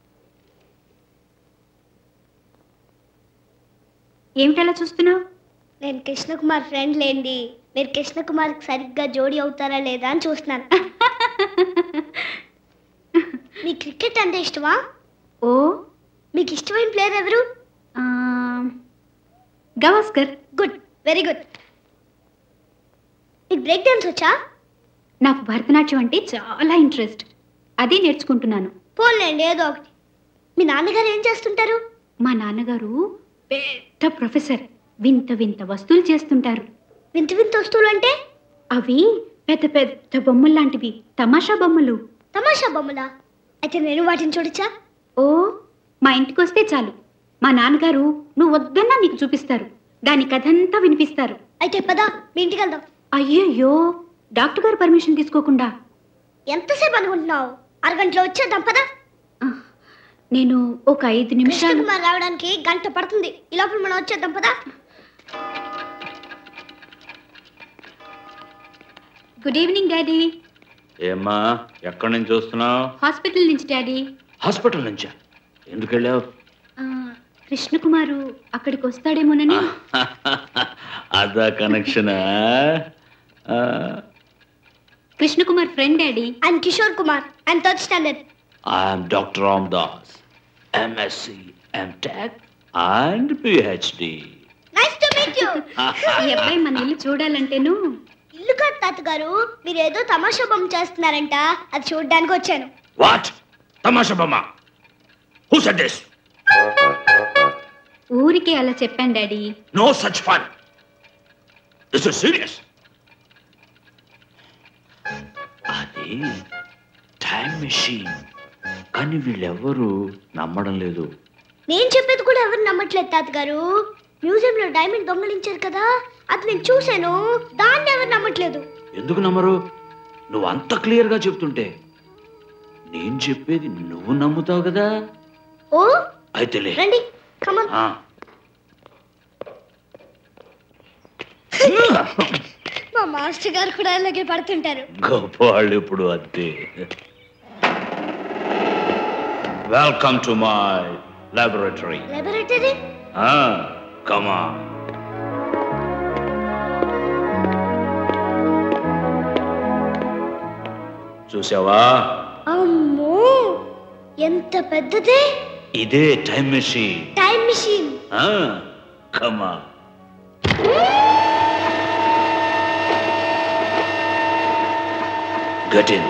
K: ఏమిటలా చూస్తున్నావు
L: నేను కృష్ణకుమార్ ఫ్రెండ్ లేండి మీరు కృష్ణకుమార్కి సరిగ్గా జోడీ అవుతారా లేదా అని చూస్తున్నాను మీ క్రికెట్ అంటే ఇష్టమా
K: ఓ
L: మీకు ఇష్టమైన ప్లేయర్ ఎవరు
K: ఆ, గవాస్కర్
L: గుడ్ వెరీ గుడ్ మీకు బ్రేక్ డాన్స్ వచ్చా
K: నాకు భరతనాట్యం అంటే చాలా ఇంట్రెస్ట్ అదే నేర్చుకుంటున్నాను
L: పోలేండి ఏదో ఒకటి మీ నాన్నగారు ఏం చేస్తుంటారు
K: మా నాన్నగారు పెద్ద ప్రొఫెసర్ వింత వింత వస్తువులు చేస్తుంటారు
L: వింత వింత వస్తువులు అంటే
K: అవి పెద్ద పెద్ద బొమ్మలు లాంటివి తమాషా బొమ్మలు
L: తమాషా బొమ్మలా అయితే నేను వాటిని చూడొచ్చా
K: ఓ మా ఇంటికి వస్తే చాలు మా నాన్నగారు నువ్వు వద్దన్నా నీకు చూపిస్తారు దాని కథంతా వినిపిస్తారు
L: అయితే పదా మీ ఇంటికి వెళ్దాం
K: అయ్యయ్యో డాక్టర్ గారు పర్మిషన్ తీసుకోకుండా
L: ఎంతసేపు అనుకుంటున్నావు అరగంటలో వచ్చేద్దాం పదా
K: నేను ఒక ఐదు నిమిషాలు
L: కృష్ణకుమార్ రావడానికి గంట పడుతుంది ఈ లోపల మనం వచ్చేద్దాం పదా
K: గుడ్ ఈవినింగ్ డాడీ
G: ఏమ్మా ఎక్కడి నుంచి వస్తున్నావు
K: హాస్పిటల్ నుంచి డాడీ
G: హాస్పిటల్ నుంచా ఎందుకు వెళ్ళావు
K: ఆ, కృష్ణకుమారు అక్కడికి వస్తాడేమోనని
G: అదా కనెక్షనా
K: Krishnakumar friend daddy
L: and Kishore Kumar and third standard
G: I'm doctor Ram Das MSc MTech and PhD
L: nice to meet you
K: ఈ అబ్బాయి మన ఇల్లు చూడాలంటేను
L: ఇల్లు కాదు తాతగారు మీరు ఏదో తమాషా బొమ్మ చేస్తున్నారంట అది చూడడానికి వచ్చాను
E: వాట్ తమాషా బొమ్మ హూ సెడ్ దిస్
K: ఊరికి అలా చెప్పాను daddy
E: no such fun this is serious
G: అది టైం మెషిన్ కానీ వీళ్ళెవ్వరూ నమ్మడం లేదు
L: నేను చెప్పేది కూడా ఎవరు నమ్మట్లేదు తాతగారు మ్యూజియంలో డైమండ్ దొంగలించారు కదా అది నేను చూశాను దాన్ని ఎవరు నమ్మట్లేదు
G: ఎందుకు నమ్మరు నువ్వు అంత క్లియర్గా చెప్తుంటే నేను చెప్పేది నువ్వు నమ్ముతావు కదా
L: ఓ
G: అయితేలే
L: రండి కమన్
G: ఆ.
L: మా మాస్టర్ గారు కూడా ఇలాగే పడుతుంటారు
G: గొప్ప వాళ్ళు ఇప్పుడు అంతే welcome to my laboratory
L: laboratory
G: కమా చూసావా
L: అమ్మో ఎంత పెద్దదే
G: ఇదే టైం మెషిన్
L: టైం మిషన్
G: కమా Get in.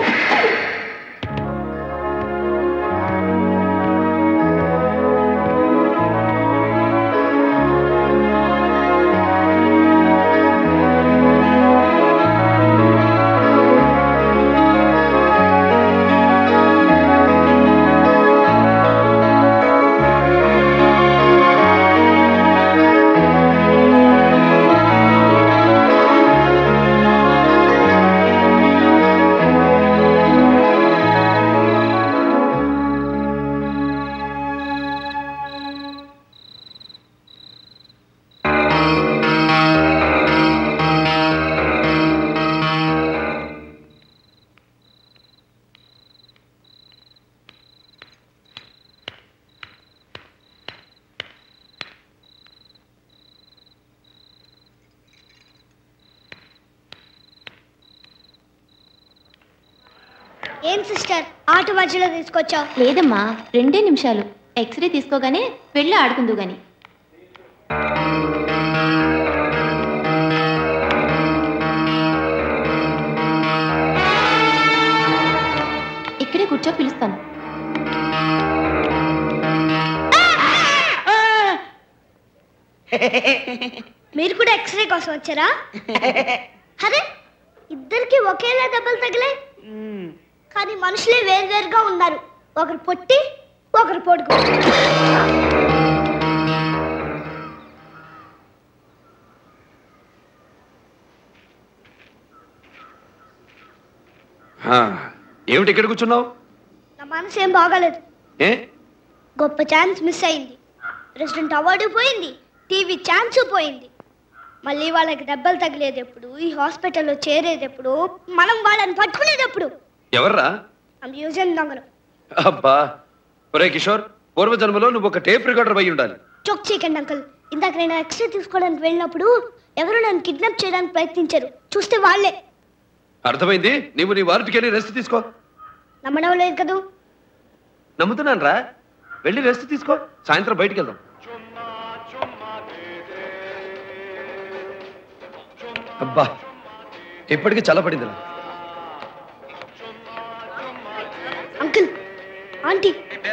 L: ఏం సిస్టర్ ఆట మధ్యలో తీసుకొచ్చావు
P: లేదమ్మా రెండే నిమిషాలు ఎక్స్రే తీసుకోగానే వెళ్ళి ఆడుకుందు గాని ఇక్కడే కూర్చో పిలుస్తాను
L: మీరు కూడా ఎక్స్రే కోసం వచ్చారా అరే ఇద్దరికి ఒకేలా దెబ్బలు తగిలాయి కానీ మనుషులే వేరువేరుగా ఉన్నారు ఒకరు పొట్టి ఒకరు పొడుగు
F: ఆ, ఏమిటి ఇక్కడ కూర్చున్నావు
L: నా మనసు ఏం బాగాలేదు
F: ఏ
L: గొప్ప ఛాన్స్ మిస్ అయింది ప్రెసిడెంట్ అవార్డు పోయింది టీవీ ఛాన్స్ పోయింది మళ్ళీ వాళ్ళకి దెబ్బలు తగిలేది ఎప్పుడు ఈ హాస్పిటల్లో చేరేది ఎప్పుడు మనం వాళ్ళని పట్టుకునేది ఎప్పుడు
F: ఎవర్రా
L: ఆ మ్యూజియం దొంగలు
F: అబ్బా ఒరే కిషోర్ పూర్వజన్మలో నువ్వు ఒక టేప్ రికార్డర్ అయి ఉండాలి
L: చోక్ చేయకండి అంకుల్ ఇందాక నేను ఎక్స్రే తీసుకోవడానికి వెళ్ళినప్పుడు ఎవరు నన్ను కిడ్నాప్ చేయడానికి ప్రయత్నించారు చూస్తే వాళ్ళే
F: అర్థమైంది నీవు నీ వారికి వెళ్ళి రెస్ట్ తీసుకో
L: నమ్మడం లేదు కదూ
F: నమ్ముతున్నాను రా వెళ్ళి రెస్ట్ తీసుకో సాయంత్రం బయటికి వెళ్దాం అబ్బా ఇప్పటికీ చల్లబడిందిరా
L: uncle aunty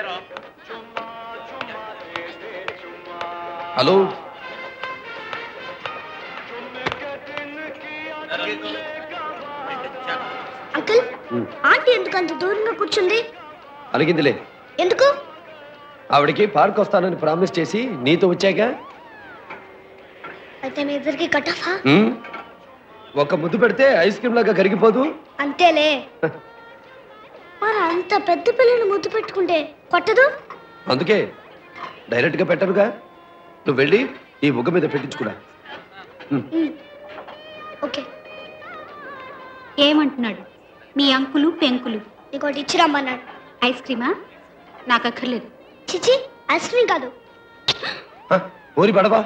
F: hello
L: uncle aunty ఎందుకు అంత దూరంగా కూర్చుంది
F: అలిగిందిలే
L: ఎందుకు
F: ఆవిడకి పార్క్ వస్తానని ప్రామిస్ చేసి నీతో వచ్చాక
L: అయితే మీ ఇద్దరికి కటాఫా
F: ఉమ్, ఒక ముద్దు పెడితే ఐస్ క్రీమ్ లాగా కరిగిపోదు
L: అంతేలే మరి అంత పెద్ద పిల్లని ముద్దు పెట్టుకుంటే కొట్టదు
F: అందుకే డైరెక్ట్గా పెట్టనుగా నువ్వు వెళ్ళి ఈ ముగ్గ మీద పెట్టించుకురా
L: ఓకే
K: ఏమంటున్నాడు మీ అంకులు పెంకులు
L: ఇంకోటి ఇచ్చిరమ్మన్నాడు
K: ఐస్ క్రీమా నాకు అక్కర్లేదు
L: చిచి ఐస్ క్రీమ్ కాదు
F: ఊరి పడవా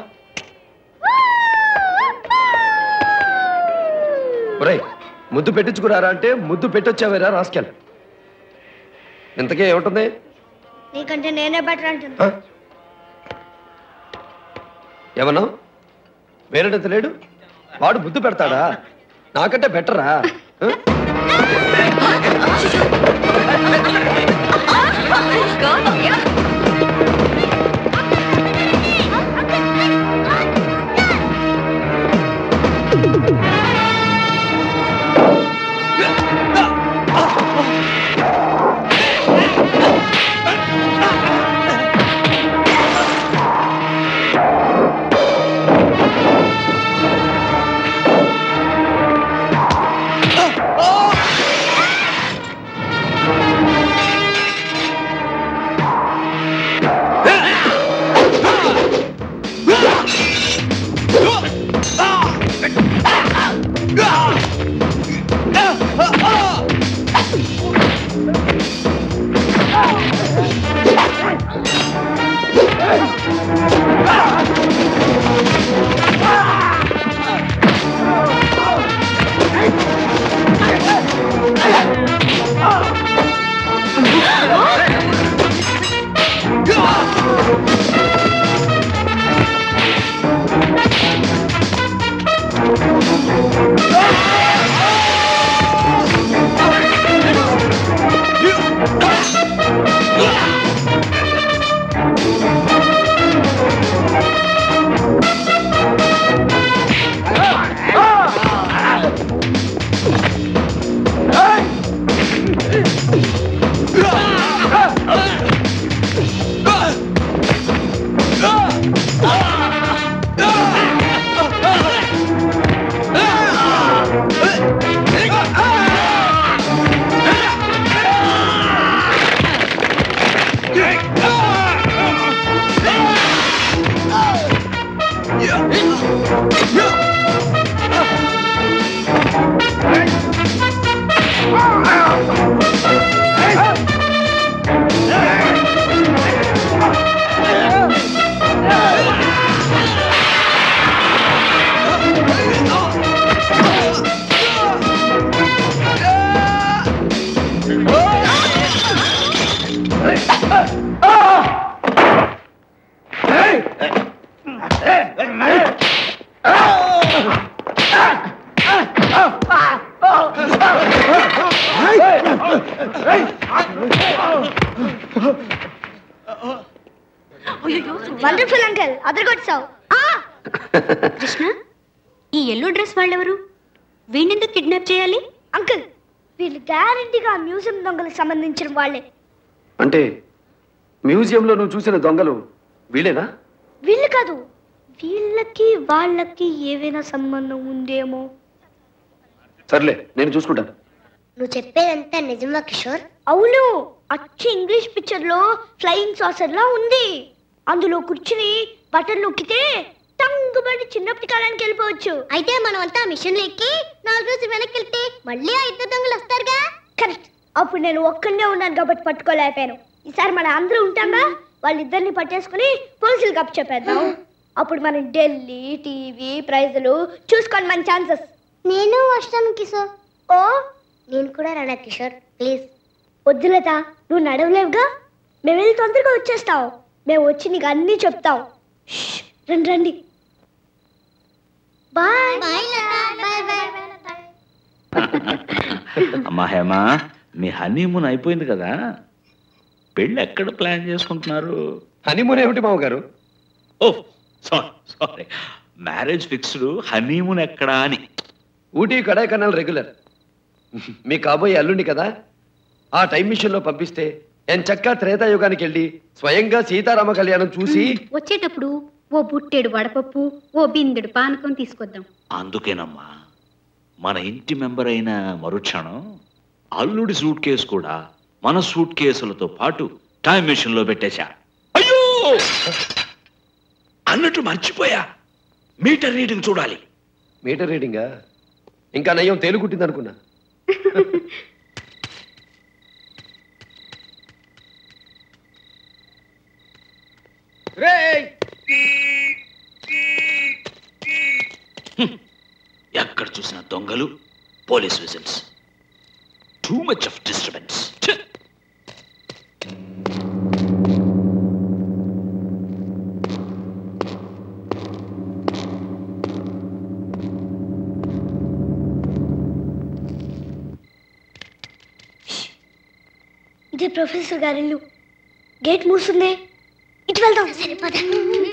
F: ఒరేయ్ ముద్దు పెట్టించుకురారా అంటే ముద్దు పెట్టొచ్చావేరా రాసుకెళ్ళ ఇంతకే ఏముంటుంది
L: నీకంటే నేనే బెటర్ అంటుంది
F: ఆ? ఏమన్నావు వేరేటంత లేడు వాడు ముద్దు పెడతాడా నాకంటే బెటరా ఆ?
L: అంకల్ అదరగొట్టావు
K: కృష్ణ ఈ ఎల్లో డ్రెస్ వాళ్ళెవరు వీణెందుకు కిడ్నాప్ చేయాలి
L: అంకుల్ వీళ్ళు గ్యారంటీగా మ్యూజియం దొంగలకు సంబంధించిన వాళ్ళే
F: అంటే మ్యూజియంలో నువ్వు చూసిన దొంగలు వీళ్ళేనా
L: వీళ్ళు కాదు వీళ్ళకి వాళ్ళకి ఏవైనా సంబంధం ఉందేమో
F: సర్లే నేను చూసుకుంటాను
L: నువ్వు చెప్పేదంతా నిజమా కిషోర్ అవును అచ్చు ఇంగ్లీష్ పిక్చర్ లో ఫ్లయింగ్ సాసర్ లా ఉంది అందులో కూర్చుని బటన్ నొక్కితే టంగుబడి చిన్నప్పటి కాలానికి వెళ్ళిపోవచ్చు అయితే మనం అంతా మిషన్ ఎక్కి నాలుగు రోజులు వెనక్కి వెళ్తే మళ్ళీ ఆ ఇద్దరు దొంగలు వస్తారుగా కరెక్ట్ అప్పుడు నేను ఒక్కడే ఉన్నాను కాబట్టి పట్టుకోలేకపోయాను ఈసారి మన అందరూ ఉంటాంగా వాళ్ళిద్దరిని పట్టేసుకుని పోలీసులు కప్పు చెప్పేద్దాం అప్పుడు మనం ఢిల్లీ టీవీ ప్రైజులు చూసుకోండి మన ఛాన్సెస్ నేను వస్తాను కిషోర్ ఓ నేను కూడా రానా కిషోర్ ప్లీజ్ వద్దులత నువ్వు నడవలేవుగా మేము వెళ్ళి తొందరగా వచ్చేస్తాం మేము వచ్చి నీకు అన్నీ చెప్తాం ష్, రండి రండి బాయ్ బాయ్ బాయ్ బాయ్
G: అమ్మా హేమా మీ హనీమూన్ అయిపోయింది కదా పెళ్ళి ఎక్కడ ప్లాన్ చేసుకుంటున్నారు
F: హనీమూన్ ఏమిటి మామగారు
G: oh sorry sorry marriage fixed honeymoon ఎక్కడా అని
F: ఊటీ కడాయి కన్నాల్ రెగ్యులర్ మీ కాబోయే అల్లుండి కదా ఆ టైం మిషన్లో పంపిస్తే ఎంచక్కా త్రేతాయుగానికి వెళ్ళి స్వయంగా సీతారామ కళ్యాణం చూసి
K: వచ్చేటప్పుడు ఓ బుట్టెడు వడపప్పు ఓ బిందెడు పానకం తీసుకొద్దాం
G: అందుకేనమ్మా మన ఇంటి మెంబర్ అయిన మరుక్షణం అల్లుడి సూట్ కేసు కూడా మన సూట్ కేసులతో పాటు టైం మెషిన్ లో పెట్టేశా అయ్యో అన్నట్టు మర్చిపోయా మీటర్ రీడింగ్ చూడాలి
F: మీటర్ రీడింగా ఇంకా నయ్యం తేలుగుట్టింది అనుకున్నా
G: ఎక్కడ చూసిన దొంగలు police whistles too much of disturbance
L: ఇదే ప్రొఫెసర్ గారి ఇల్లు గేట్ మూస్తుంది ఇటు వెళ్దాం సరిపోదా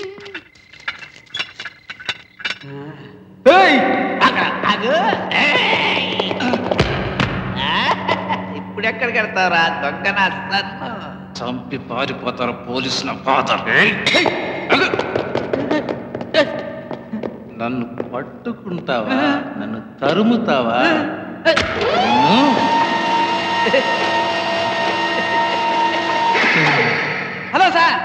O: ఇప్పుడు ఎక్కడికి వెళ్తారా దొంగన సన్ను
J: చంపి పారిపోతారు పోలీసుల ఫాదర్ నన్ను పట్టుకుంటావా నన్ను తరుముతావా
O: హలో సార్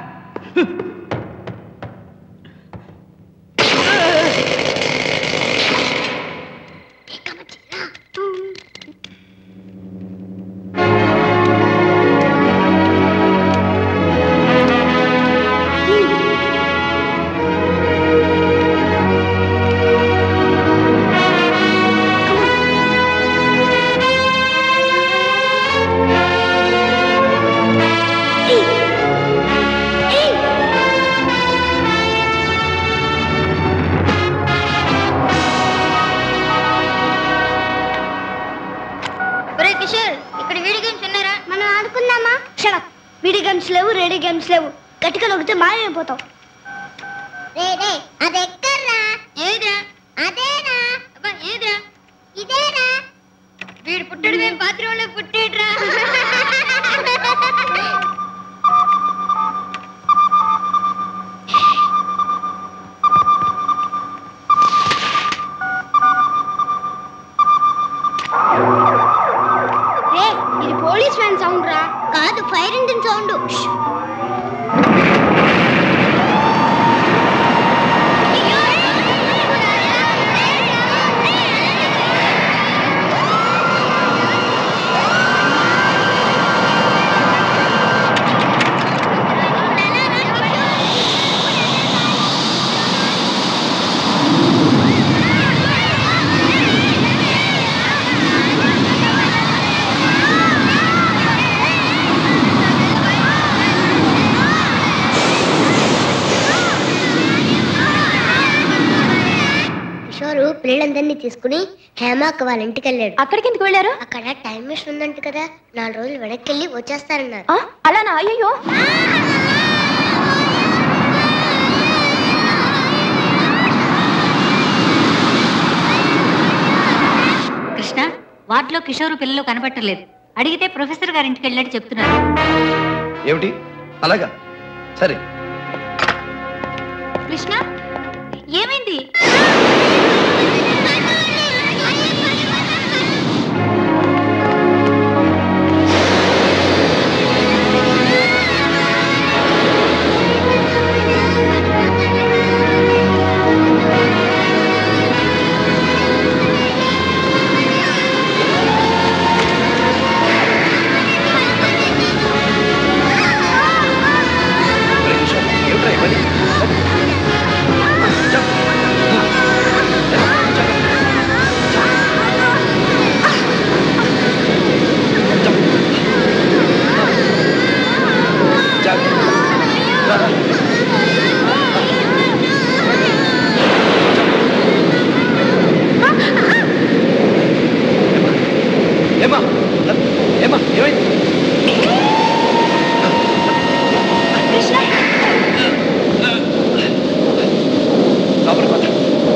L: ఒరే కిషోర్ ఇక్కడ వీడియో గేమ్స్ ఉన్నారా మనం ఆడుకుందామా షడప్ వీడియో గేమ్స్ లేవు రేడియో గేమ్స్ లేవు గట్టిగా నొక్కితే మాయమైపోతాం రే రే అది ఎక్కర్రా ఏదిరా అదేరా అబ్బా ఏదిరా ఇదేరా వీడు పుట్టడు మేము బాత్రూంలో పుట్టేట్రా రే ఇది పోలీస్ వ్యాన్ సౌండ్ రా కాదు ఫైర్ ఇంజిన్ సౌండ్ కిషోరు పిల్లలందరినీ తీసుకుని హేమాక వాళ్ళ ఇంటికి వెళ్ళాడు
P: అక్కడికి ఎందుకు వెళ్ళారు
L: అక్కడ టైం మిషన్ ఉందంట కదా నాలుగు రోజులు వెనక్కి వెళ్ళి వచ్చేస్తారన్నారు
P: అలానా అయ్యో
H: ఇంట్లో కిషోరు పిల్లలు కనబట్టలేదు అడిగితే ప్రొఫెసర్ గారి ఇంటికి వెళ్ళాడు చెప్తున్నారు
F: ఏమిటి అలాగా సరే
K: కృష్ణ ఏమైంది
F: ఏమిట్రా ఇవన్నీ ఏమా ఏమా ఏమైంది లోపలికి పద.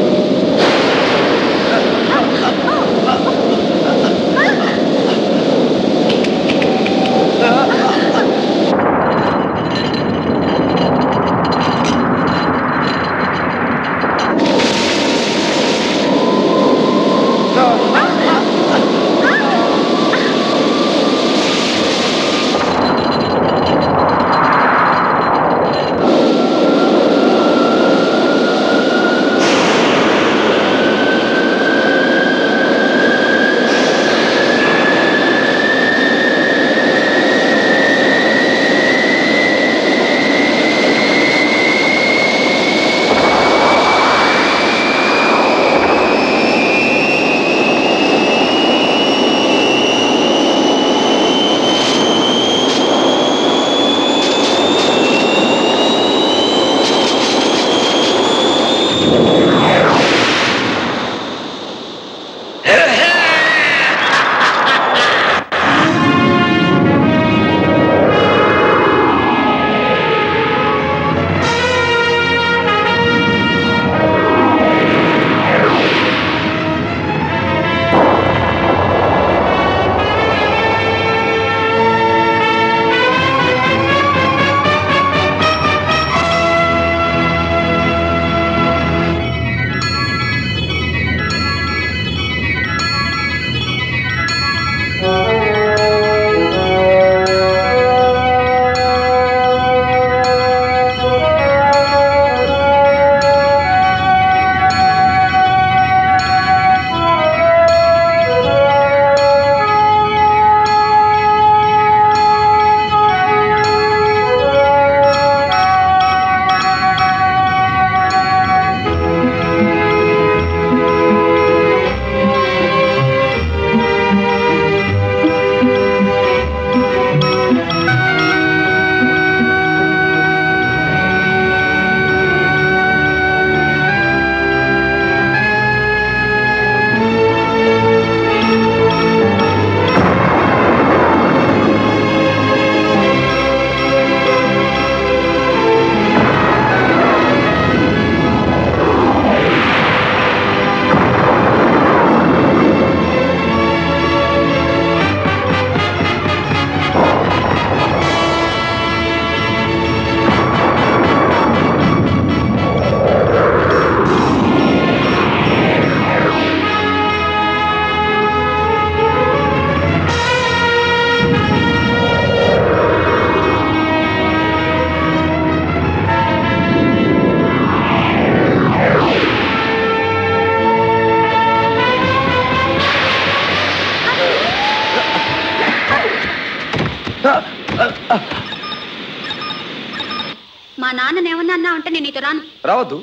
K: మా నాన్నని ఏమన్నా అన్నా ఉంటే నేను నీతో రాను
F: రావద్దు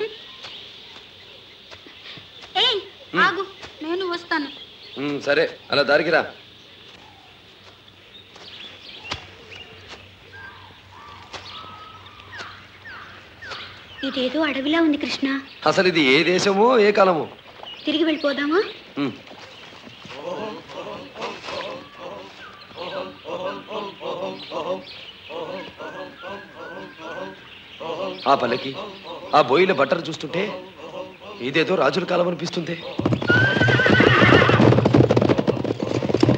K: ఏయ్ ఆగు నేను వస్తాను
F: ఉమ్, సరే అలా దారికి రా
K: ఇదేదో అడవిలా ఉంది కృష్ణ
F: అసలు ఇది ఏ దేశమో ఏ కాలమో
K: తిరిగి వెళ్ళిపోదామా
F: ఉమ్. ఆ పల్లకి ఆ బోయిల బట్టలు చూస్తుంటే ఇదేదో రాజుల కాలం అనిపిస్తుంది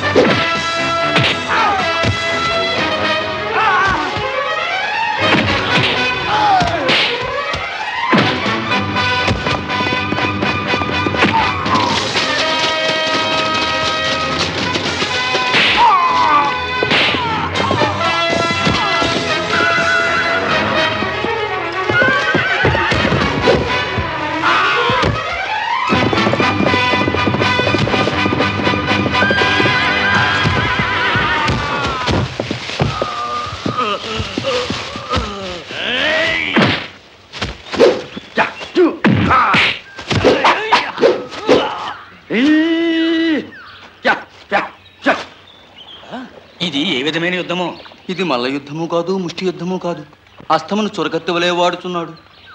Q: ఇది ఏ విధమైన యుద్ధమో ఇది మల్ల యుద్ధము కాదు ముష్టి యుద్ధము కాదు అస్తమును చురకత్తి వలె వాడుతున్నాడు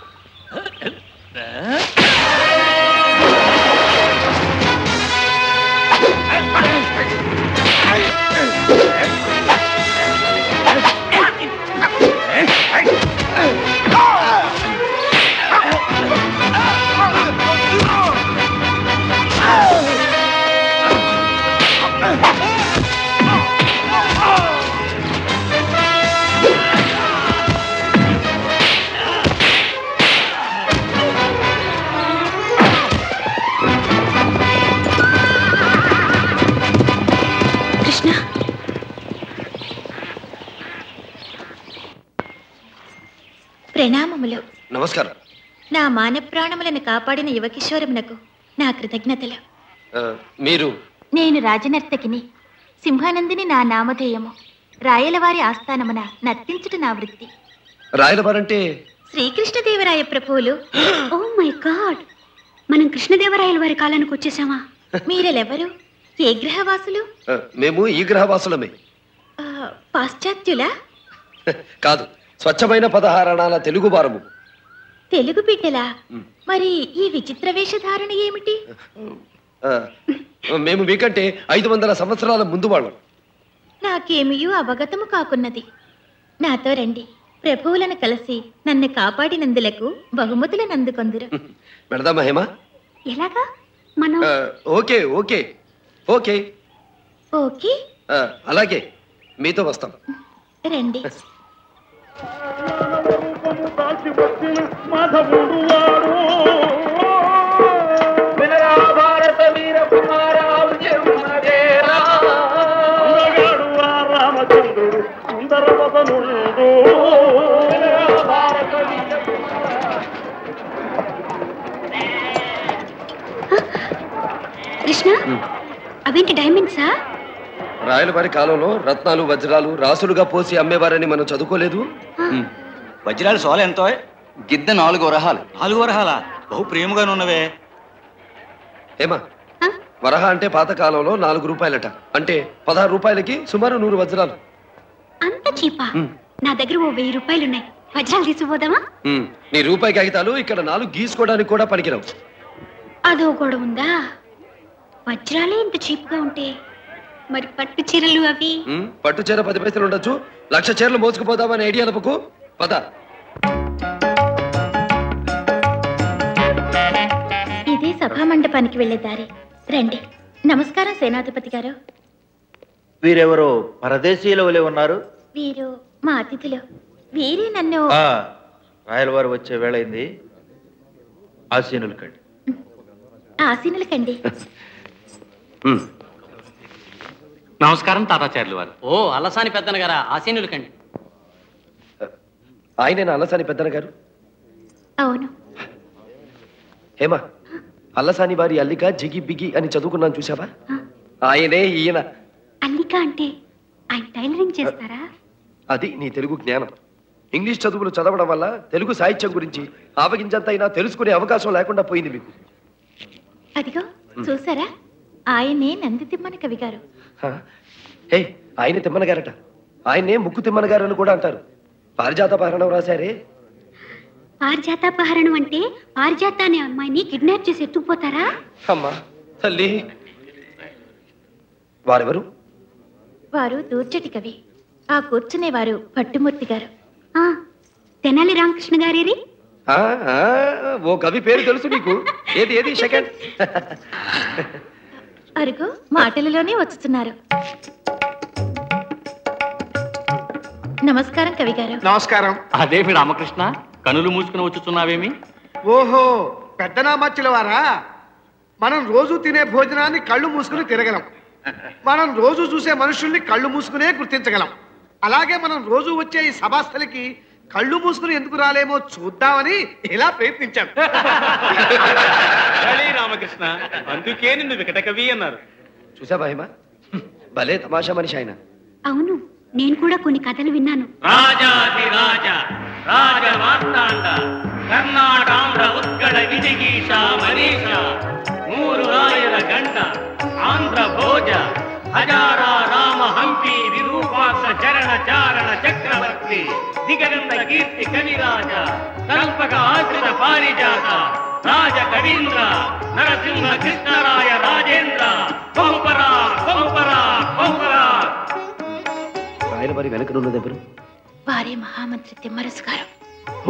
K: కృష్ణ
P: ప్రణామములు
F: నమస్కారం
P: నా మాన ప్రాణములను కాపాడిన యువకిషోరమునకు నా కృతజ్ఞతలు
F: ఆ, మీరు
P: నేను రాజనర్తకిని సింహానందిని నా నామధేయము రాయలవారి ఆస్థానమున నర్తించుట నా వృత్తి
F: రాయలవారంటే
P: శ్రీకృష్ణదేవరాయ ప్రభువులు
K: ఓ మై గాడ్ మనం కృష్ణదేవరాయల వారి కాలానికి వచ్చేసామా
P: మీరెవరు ఏ గ్రహవాసులు
F: ఆ, మేము ఈ గ్రహవాసులమే
P: ఆ, పాశ్చాత్యులా
F: కాదు స్వచ్ఛమైన పదహారణాల తెలుగు వారము
P: తెలుగు బిడ్డలా మరి ఈ విచిత్ర వేషధారణ ఏమిటి
F: ఆ, మేము మీకంటే ఐదు వందల సంవత్సరాల ముందు వాళ్ళం
P: నాకేమియూ అవగతము కాకున్నది నాతో రండి ప్రభువులను కలిసి నన్ను కాపాడినందులకు బహుమతులను అందుకొందురు
F: పెడదామా హేమ
K: ఎలాగా మనం
F: ఆ, ఓకే ఓకే ఓకే
P: ఓకే
F: ఆ, అలాగే మీతో వస్తాం
P: రండి
A: మాధవుడు వాడు వినరా భారత వీర కుమార అందగాడు ఆ రామచంద్రుడు సుందర వదనుడు వినరా భారత వీర
K: కృష్ణ అవేంటి డైమండ్సా
F: రాయలవారి కాలంలో రత్నాలు వజ్రాలు రాసులుగా పోసి అమ్మేవారని మనం చదువుకోలేదు
Q: వజ్రాలు సోల ఎంతో గిద్ద నాలుగు వరహాలు నాలుగు వరహాలా బహు ప్రేమగానే ఉన్నవే
F: ఏమా వరహ అంటే పాత కాలంలో నాలుగు రూపాయలట అంటే పదహారు రూపాయలకి సుమారు నూరు వజ్రాలు
K: అంత చీపా నా దగ్గర ఓ వెయ్యి రూపాయలున్నాయి వజ్రాలు తీసుకుపోదామా
F: ఉమ్, నీ రూపాయి కాగితాలు ఇక్కడ నాలుగు గీసుకోవడానికి కూడా పనికిరావు
K: అదో గొడవ ఉందా వజ్రాలే ఇంత చీప్గా ఉంటే మరి పట్టు చీరలు అవి
F: ఉమ్, పట్టు చీర పది పైసలు ఉండొచ్చు లక్ష చీరలు మోసుకుపోదామని ఐడియా అనుకోకు పద
P: ఇదే సభా మండపానికి వెళ్లే దారి రండి నమస్కారం సేనాధిపతి గారు
R: వీరెవరో పరదేశీయుల వలె ఉన్నారు
P: వీరు మా అతిథులు వీరే నన్ను
R: ఆ, రాయలవారు వచ్చే వేళైంది ఆసీనులు కండి
P: ఆసీనుల కండి
D: నమస్కారం తాతాచార్యులు వారు
S: ఓ అలసాని పెద్దన గారా ఆసీనులు కండి
F: ఆయనేనా అల్లసాని పెద్దన గారు
P: అవును
F: హేమా అల్లసాని వారి అల్లిక జిగి బిగి అని చదువుకున్నాను చూసావా ఆయనే ఈయన
K: అల్లిక అంటే ఆయన టైలరింగ్ చేస్తారా
F: అది నీ తెలుగు జ్ఞానం ఇంగ్లీష్ చదువులు చదవడం వల్ల తెలుగు సాహిత్యం గురించి ఆవగించంతైనా తెలుసుకునే అవకాశం లేకుండా పోయింది మీకు
P: అదిగో చూసారా ఆయనే నంది తిమ్మన కవి గారు
F: హ? హే ఆయన తిమ్మన గారట ఆయన్నే ముక్కు తిమ్మన గారు అని కూడా అంటారు పారిజాత పారణం రాశారే
K: పారిజాతాపహరణం అంటే పారిజాత అనే అమ్మాయిని కిడ్నాప్ చేసి ఎత్తుకుపోతారా
F: అమ్మా తల్లి వారెవరు
P: వారు దూర్చటి కవి ఆ కూర్చునేవారు పట్టుమూర్తి గారు
K: ఆ, తెనాలి రామకృష్ణ గారి
F: ఆ, ఆ, ఓ కవి పేరు తెలుసు నీకు ఏది ఏది సెకండ్
P: అరుగు మాటలలోనే వచ్చుతున్నారు నమస్కారం కవి గారు
O: నమస్కారం
D: అదేమి రామకృష్ణ కనులు మూసుకుని వచ్చుతున్నావేమి
T: ఓహో పెద్దనామచ్చుల వారా మనం రోజు తినే భోజనాన్ని కళ్ళు మూసుకుని తిరగలం మనం రోజు చూసే మనుషుల్ని కళ్ళు మూసుకునే గుర్తించగలం అలాగే మనం రోజు వచ్చే ఈ సభాస్థలికి కళ్ళు మూసుకుని ఎందుకు రాలేమో చూద్దామని ఇలా ప్రయత్నించాం
B: భలే రామకృష్ణ అందుకే నిన్ను వికట కవి అన్నారు
F: చూసావా హిమ భలే తమాషా మనిషి ఆయన
K: అవును నేను కూడా కొన్ని కథలు విన్నాను
G: రాజాధిరాజ రాజ మార్తాండ కర్ణాటాంధ్ర ఉత్కళ విజిగీష మనీష మూరు రాయల గంట ఆంధ్ర భోజ హజారా రామ హంపి విరూపాక్ష చరణ చారణ చక్రవర్తి దిగంత కీర్తి కవిరాజ కల్పక ఆశ్రిత పారిజాత రాజ కవీంద్ర నరసింహ కృష్ణరాయ రాజేంద్ర బహుపరా బహుపరా బహుపరా
F: రాయల వారి వెనకనున్నది ఎవరు
P: వారే మహామంత్రి తిమ్మరసు గారు
F: ఓ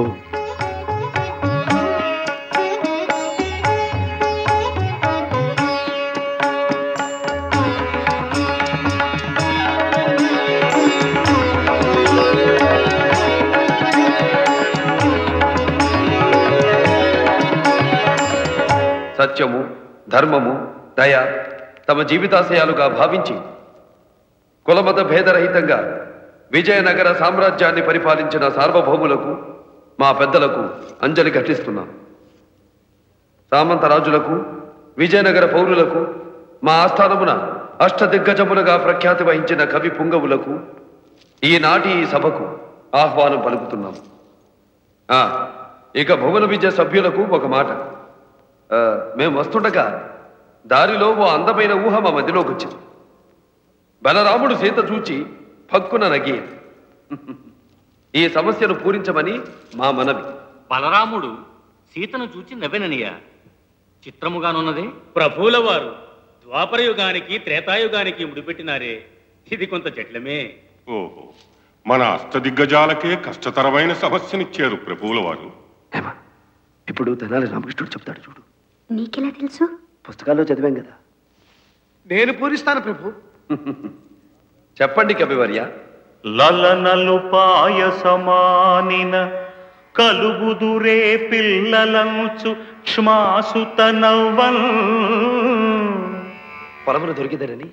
F: సత్యము ధర్మము దయ తమ జీవితాశయాలుగా భావించి కులమత భేదరహితంగా విజయనగర సామ్రాజ్యాన్ని పరిపాలించిన సార్వభౌములకు మా పెద్దలకు అంజలి ఘటిస్తున్నాం సామంత రాజులకు విజయనగర పౌరులకు మా ఆస్థానమున అష్టదిగ్గజములుగా ప్రఖ్యాతి వహించిన కవి పుంగవులకు ఈనాటి ఈ సభకు ఆహ్వానం పలుకుతున్నాం ఆ, ఇక భువన విద్య సభ్యులకు ఒక మాట ఆ, మేము వస్తుండగా దారిలో ఓ అందమైన ఊహ మా మధ్యలోకి వచ్చింది బలరాముడు సీత చూచి పక్కున నగి ఈ సమస్యను పూరించమని మా మనవి
D: బలరాముడు సీతను చూచి నవ్వెననియా చిత్రముగానున్నదే
B: ప్రభువుల వారు ద్వాపరయుగానికి త్రేతాయుగానికి ముడిపెట్టినారే ఇది కొంత జట్లమే
U: ఓహో మన అష్టదిగ్గజాలకే కష్టతరమైన సమస్యనిచ్చారు ప్రభువుల వారు
F: ఇప్పుడు తెనాలి రామకృష్ణుడు చెప్తాడు చూడు
K: నీకెలా తెలుసు
F: పుస్తకాల్లో చదివాం కదా
T: నేను పూరిస్తాను ప్రభు
F: చెప్పండి కవివర్య
A: లలనలు పాయసమానిన కలుగుదురే పిల్లలంచు క్ష్మాసుత నవ్వల్
F: పొలములు దొరికిదరని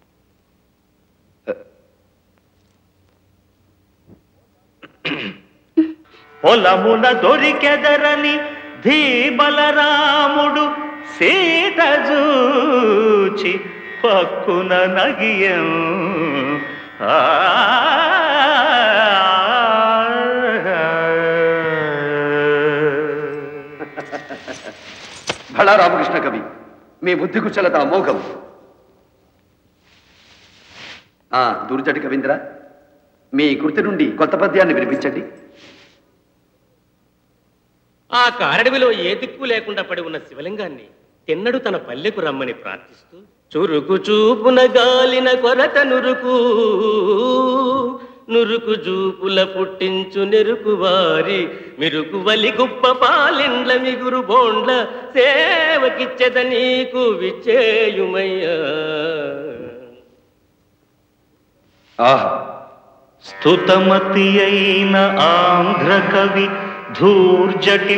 A: పొలమున దొరికెదరని ధీబలరాముడు సీత జూచి పక్కున నగియం ఆ
F: భళా రామకృష్ణ కవి మీ బుద్ధి కుశలత అమోఘం ఆ దుర్జటి కవీంద్ర మీ కృతి నుండి కొత్త పద్యాన్ని వినిపించండి
V: ఆ కారడవిలో ఏ దిక్కు లేకుండా పడి ఉన్న శివలింగాన్ని తిన్నడు తన పల్లెకు రమ్మని ప్రార్థిస్తూ చురుకు చూపున గాలిన కొరత నురుకు నురుకు జూపుల పుట్టించు నెరుకు వారి మిరుకు వలి గుప్ప పాలిండ్ల మిగురు బోండ్ల సేవకిచ్చద నీకు విచ్చేయుమయ్యా
F: ఆహా
A: స్తుతమతి అయిన ఆంధ్ర కవి ధూర్జటి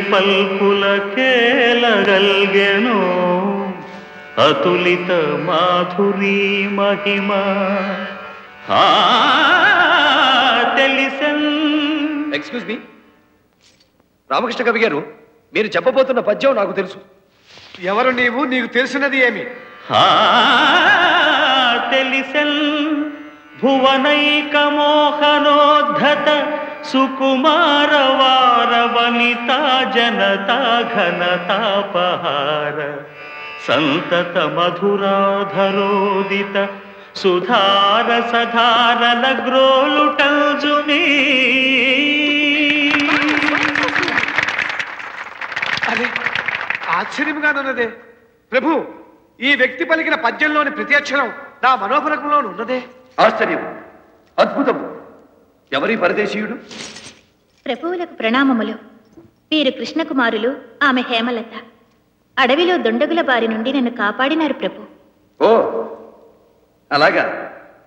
A: పల్కులకేలగల్గెను అతులిత మాధురీ మహిమ ఆ తెలిసెన్
F: ఎక్స్క్యూజ్ మీ రామకృష్ణ కవి గారు మీరు చెప్పబోతున్న పద్యం నాకు తెలుసు
T: ఎవరు నీవు నీకు తెలిసినది ఏమి
A: ఆ తెలిసెన్ భువనైక మోహనోద్ధత సుకుమార వార వనిత జనతా ఘనతాపహార సంతత మధురాధరోదిత సుధార సధారల గ్రోలుటల్జునీ
T: అదే ఆశ్చర్యంగానున్నదే ప్రభు ఈ వ్యక్తి పలికిన పద్యంలోని ప్రతి అక్షరం నా మనోఫలకంలో ఉన్నదే
F: ఆశ్చర్యం అద్భుతం ఎవరి పరదేశీయుడు
P: ప్రభువులకు ప్రణామములు వీరు కృష్ణకుమారులు ఆమె హేమలత అడవిలో దుండగుల బారి నుండి నన్ను కాపాడినారు ప్రభు
F: ఓ అలాగా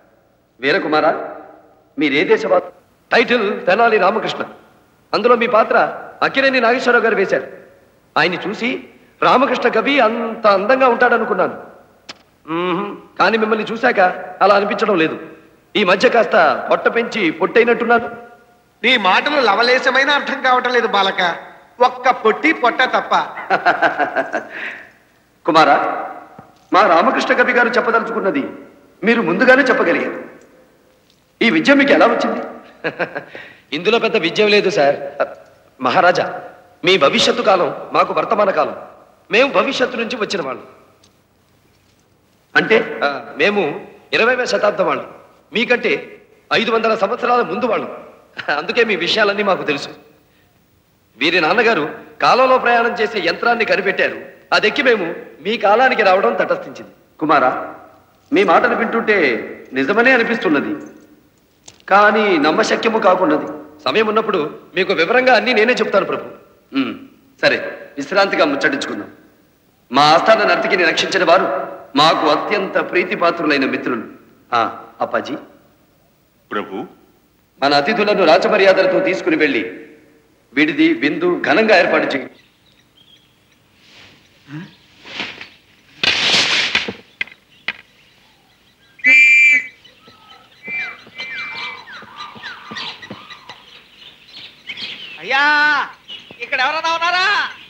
F: వీరకుమార మీరే దేశవా టైటిల్ తెనాలి రామకృష్ణ అందులో మీ పాత్ర అక్కినేని నాగేశ్వరరావు గారు వేశారు ఆయన్ని చూసి రామకృష్ణ కవి అంత అందంగా ఉంటాడనుకున్నాను మ్మ్హ్. కానీ మిమ్మల్ని చూశాక అలా అనిపించడం లేదు ఈ మధ్య కాస్త పొట్ట పెంచి పొట్టైనట్టున్నారు
T: నీ మాటలు లవలేశమైన అర్థం కావటం లేదు బాలక ఒక్క పొట్టి పొట్ట తప్ప
F: కుమారా మా రామకృష్ణ కవి గారు చెప్పదలుచుకున్నది మీరు ముందుగానే చెప్పగలిగారు ఈ విద్య మీకు ఎలా వచ్చింది ఇందులో పెద్ద విద్య లేదు సార్ మహారాజా మీ భవిష్యత్తు కాలం మాకు వర్తమాన కాలం మేము భవిష్యత్తు నుంచి వచ్చిన వాళ్ళు అంటే ఆ, మేము ఇరవైవ శతాబ్దం వాళ్ళు మీకంటే ఐదు వందల సంవత్సరాల ముందు వాళ్ళు అందుకే మీ విషయాలన్నీ మాకు తెలుసు వీరి నాన్నగారు కాలంలో ప్రయాణం చేసే యంత్రాన్ని కనిపెట్టారు అదెక్కి మేము మీ కాలానికి రావడం తటస్థించింది కుమారా మీ మాటలు వింటుంటే నిజమనే అనిపిస్తున్నది కానీ నమ్మశక్యము కాకున్నది సమయం ఉన్నప్పుడు మీకు వివరంగా అన్నీ నేనే చెప్తాను ప్రభు ఉమ్, సరే విశ్రాంతిగా ముచ్చటించుకుందాం మా ఆస్థాన నర్తకిని రక్షించిన వారు మాకు అత్యంత ప్రీతిపాత్రులైన మిత్రులు ఆ, అప్పాజీ
U: ప్రభు
F: మన అతిథులను రాజమర్యాదలతో తీసుకుని వెళ్ళి విడిది విందు ఘనంగా ఏర్పాటు చేయి
O: అయ్యా ఇక్కడ ఎవరైనా ఉన్నారా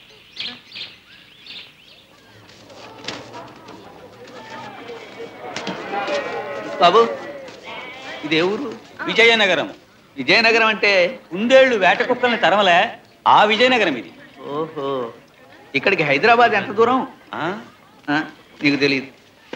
J: బాబు ఇదే ఊరు విజయనగరం విజయనగరం అంటే కుందేళ్లు వేట కుక్కల్ని తరమలే ఆ విజయనగరం ఇది ఓహో ఇక్కడికి హైదరాబాద్ ఎంత దూరం ఆ? ఆ, నీకు తెలియదు